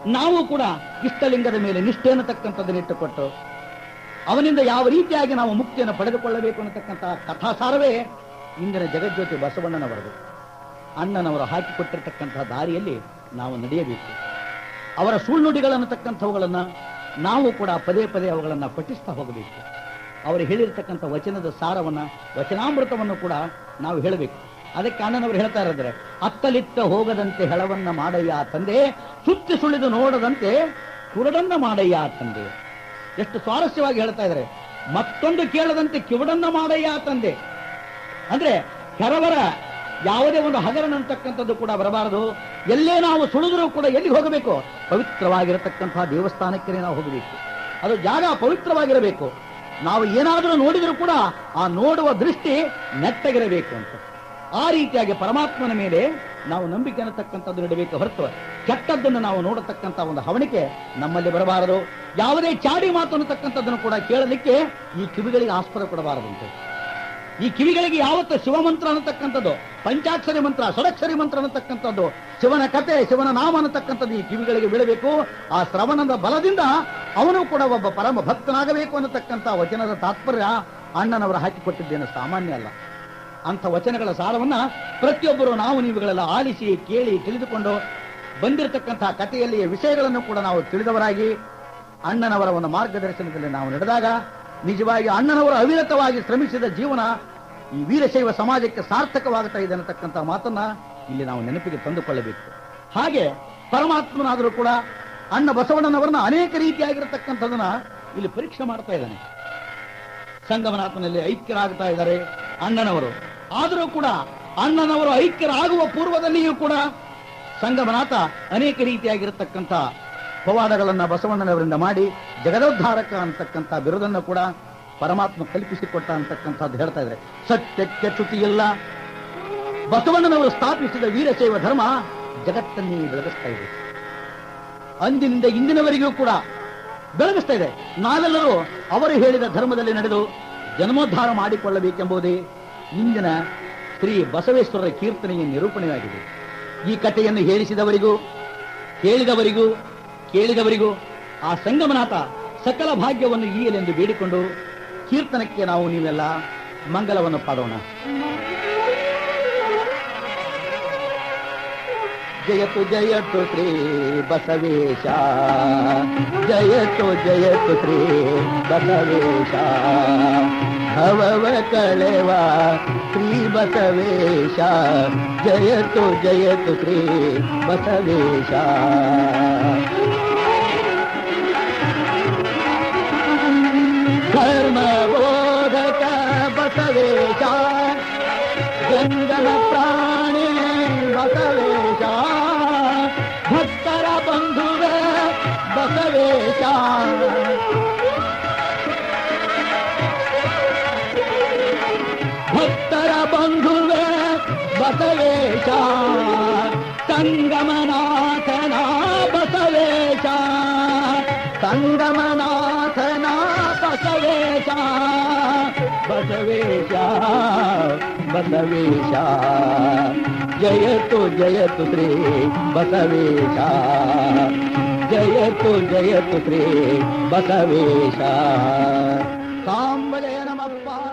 ನಾವು ಕೂಡ ಇಷ್ಟಲಿಂಗದ ಮೇಲೆ ನಿಷ್ಠೆ ಅನ್ನತಕ್ಕಂಥದ್ದನ್ನು ಇಟ್ಟುಕೊಟ್ಟು ಅವನಿಂದ ಯಾವ ರೀತಿಯಾಗಿ ನಾವು ಮುಕ್ತಿಯನ್ನು ಪಡೆದುಕೊಳ್ಳಬೇಕು ಅನ್ನತಕ್ಕಂತಹ ಕಥಾಸಾರವೇ ಇಂದಿನ ಜಗಜ್ಯೋತಿ ಬಸವಣ್ಣನವರದು ಅಣ್ಣನವರು ಹಾಕಿಕೊಟ್ಟಿರ್ತಕ್ಕಂತಹ ದಾರಿಯಲ್ಲಿ ನಾವು ನಡೆಯಬೇಕು ಅವರ ಸುಳ್ನುಡಿಗಳನ್ನತಕ್ಕಂಥವುಗಳನ್ನ ನಾವು ಕೂಡ ಪದೇ ಪದೇ ಅವುಗಳನ್ನು ಪಠಿಸ್ತಾ ಹೋಗಬೇಕು ಅವರು ಹೇಳಿರ್ತಕ್ಕಂಥ ವಚನದ ಸಾರವನ್ನ ವಚನಾಮೃತವನ್ನು ಕೂಡ ನಾವು ಹೇಳಬೇಕು ಅದಕ್ಕೆ ಅಣ್ಣನವರು ಹೇಳ್ತಾ ಇರೋದ್ರೆ ಅತ್ತಲಿತ್ತ ಹೋಗದಂತೆ ಹೆಳವನ್ನ ಮಾಡಯ್ಯ ತಂದೆ ಸುತ್ತಿ ಸುಳಿದು ನೋಡದಂತೆ ಕುರುಡನ್ನ ಮಾಡಯ್ಯ ತಂದೆ ಎಷ್ಟು ಸ್ವಾರಸ್ಯವಾಗಿ ಹೇಳ್ತಾ ಇದ್ದಾರೆ ಮತ್ತೊಂದು ಕೇಳದಂತೆ ಕಿವುಡನ್ನ ಮಾಡಯ್ಯ ತಂದೆ ಅಂದ್ರೆ ಕೆರವರ ಯಾವುದೇ ಒಂದು ಹಗರಣ ಅಂತಕ್ಕಂಥದ್ದು ಕೂಡ ಬರಬಾರದು ಎಲ್ಲೇ ನಾವು ಸುಳಿದ್ರೂ ಕೂಡ ಎಲ್ಲಿಗೆ ಹೋಗಬೇಕು ಪವಿತ್ರವಾಗಿರತಕ್ಕಂತಹ ದೇವಸ್ಥಾನಕ್ಕೆ ನಾವು ಹೋಗಬೇಕು ಅದು ಜಾಗ ಪವಿತ್ರವಾಗಿರಬೇಕು ನಾವು ಏನಾದರೂ ನೋಡಿದರೂ ಕೂಡ ಆ ನೋಡುವ ದೃಷ್ಟಿ ನೆಟ್ಟಗಿರಬೇಕು ಅಂತ ಆ ರೀತಿಯಾಗಿ ಪರಮಾತ್ಮನ ಮೇಲೆ ನಾವು ನಂಬಿಕೆ ಅನ್ನತಕ್ಕಂಥದ್ದು ನೀಡಬೇಕು ಹೊರತು ಕೆಟ್ಟದ್ದನ್ನು ನಾವು ನೋಡತಕ್ಕಂಥ ಒಂದು ಹವಣಿಕೆ ನಮ್ಮಲ್ಲಿ ಬರಬಾರದು ಯಾವುದೇ ಚಾಡಿ ಮಾತು ಅನ್ನತಕ್ಕಂಥದ್ದನ್ನು ಕೂಡ ಕೇಳಲಿಕ್ಕೆ ಈ ಕಿವಿಗಳಿಗೆ ಆಸ್ಪದ ಕೊಡಬಾರದಂತೆ ಈ ಕಿವಿಗಳಿಗೆ ಯಾವತ್ತು ಶಿವಮಂತ್ರ ಅನ್ನತಕ್ಕಂಥದ್ದು ಪಂಚಾಕ್ಷರಿ ಮಂತ್ರ ಷಡಕ್ಷರಿ ಮಂತ್ರ ಅನ್ನತಕ್ಕಂಥದ್ದು ಶಿವನ ಕತೆ ಶಿವನ ನಾಮ ಅನ್ನತಕ್ಕಂಥದ್ದು ಈ ಕಿವಿಗಳಿಗೆ ಬೀಳಬೇಕು ಆ ಶ್ರವಣದ ಬಲದಿಂದ ಅವನು ಕೂಡ ಒಬ್ಬ ಪರಮ ಭಕ್ತನಾಗಬೇಕು ಅನ್ನತಕ್ಕಂಥ ವಚನದ ತಾತ್ಪರ್ಯ ಅಣ್ಣನವರು ಹಾಕಿಕೊಟ್ಟಿದ್ದೇನೆ ಸಾಮಾನ್ಯ ಅಲ್ಲ ಅಂಥ ವಚನಗಳ ಸಾರವನ್ನ ಪ್ರತಿಯೊಬ್ಬರು ನಾವು ನೀವುಗಳೆಲ್ಲ ಆಲಿಸಿ ಕೇಳಿ ತಿಳಿದುಕೊಂಡು ಬಂದಿರತಕ್ಕಂತಹ ಕಥೆಯಲ್ಲಿ ವಿಷಯಗಳನ್ನು ಕೂಡ ನಾವು ತಿಳಿದವರಾಗಿ ಅಣ್ಣನವರ ಒಂದು ಮಾರ್ಗದರ್ಶನದಲ್ಲಿ ನಾವು ನಡೆದಾಗ ನಿಜವಾಗಿ ಅಣ್ಣನವರು ಅವಿರತವಾಗಿ ಶ್ರಮಿಸಿದ ಜೀವನ ಈ ವೀರಶೈವ ಸಮಾಜಕ್ಕೆ ಸಾರ್ಥಕವಾಗುತ್ತಾ ಇದೆ ಅನ್ನತಕ್ಕಂಥ ಮಾತನ್ನ ಇಲ್ಲಿ ನಾವು ನೆನಪಿಗೆ ತಂದುಕೊಳ್ಳಬೇಕು ಹಾಗೆ ಪರಮಾತ್ಮನಾದರೂ ಕೂಡ ಅಣ್ಣ ಬಸವಣ್ಣನವರನ್ನ ಅನೇಕ ರೀತಿಯಾಗಿರತಕ್ಕಂಥದನ್ನ ಇಲ್ಲಿ ಪರೀಕ್ಷೆ ಮಾಡ್ತಾ ಇದ್ದಾನೆ ಸಂಗಮನಾಥನಲ್ಲಿ ಐಕ್ಯರಾಗ್ತಾ ಇದ್ದಾರೆ ಅಣ್ಣನವರು ಆದರೂ ಕೂಡ ಅಣ್ಣನವರು ಐಕ್ಯರಾಗುವ ಪೂರ್ವದಲ್ಲಿಯೂ ಕೂಡ ಸಂಗಮನಾಥ ಅನೇಕ ರೀತಿಯಾಗಿರತಕ್ಕಂಥ ಪವಾಡಗಳನ್ನ ಬಸವಣ್ಣನವರಿಂದ ಮಾಡಿ ಜಗದೋದ್ಧಾರಕ ಅಂತಕ್ಕಂಥ ಬಿರುದನ್ನು ಕೂಡ ಪರಮಾತ್ಮ ಕಲ್ಪಿಸಿಕೊಟ್ಟ ಅಂತಕ್ಕಂಥದ್ದು ಹೇಳ್ತಾ ಇದ್ದಾರೆ ಸತ್ಯಕ್ಕೆ ಚ್ಯುತಿಯಿಲ್ಲ ಬಸವಣ್ಣನವರು ಸ್ಥಾಪಿಸಿದ ವೀರಶೈವ ಧರ್ಮ ಜಗತ್ತನ್ನೇ ಬೆಳಗಿಸ್ತಾ ಇದೆ ಅಂದಿನಿಂದ ಇಂದಿನವರೆಗೂ ಕೂಡ ಬೆಳಗಿಸ್ತಾ ಇದೆ ನಾವೆಲ್ಲರೂ ಅವರು ಹೇಳಿದ ಧರ್ಮದಲ್ಲಿ ನಡೆದು ಜನ್ಮೋದ್ಧಾರ ಮಾಡಿಕೊಳ್ಳಬೇಕೆಂಬುದೇ ಇಂದಿನ ಶ್ರೀ ಬಸವೇಶ್ವರರ ಕೀರ್ತನೆಯ ನಿರೂಪಣೆಯಾಗಿದೆ ಈ ಕಥೆಯನ್ನು ಹೇಳಿಸಿದವರಿಗೂ ಕೇಳಿದವರಿಗೂ ಕೇಳಿದವರಿಗೂ ಆ ಸಂಗಮನಾಥ ಸಕಲ ಭಾಗ್ಯವನ್ನು ಈಯಲೆಂದು ಬೇಡಿಕೊಂಡು ಕೀರ್ತನಕ್ಕೆ ನಾವು ನೀವೆಲ್ಲ ಮಂಗಲವನ್ನು ಪಾಡೋಣ ಜಯತು ಜಯತು ಶ್ರೀ ಬಸವೇಶ ಜಯತು ಜಯತು ಶ್ರೀ ಬಸವೇಶ ಭವವ ಕಳೆವ ಶ್ರೀ ಬಸವೇಶ ಜಯತು ಜಯತು ಶ್ರೀ ಬಸವೇಶ ಧರ್ಮ ಬೋಧಕ ಬಸವೇಶ ಗಂಗನ ಪ್ರಾಣಿ ಬಸವೇಶ ಭಕ್ತರ ಬಂಧುವ ಬಸವೇಶ ಭಕ್ತರ ಬಂಧುವ ಬಸವೇಶ ಸಂಗಮನಾಥನ ಬಸವೇಶ ಸಂಗಮನಾಥನ ಬಸವೇಶ ಬಸವೇಶ ಬಸವೇಶ ಜಯತು ಜಯತು ಶ್ರೀ ಬಸವೇಶ ಜಯತು ಜಯತು ಶ್ರೀ ಬಸವೇಶ ಸಾಂಬಜಯ ನಮಪ್ಪ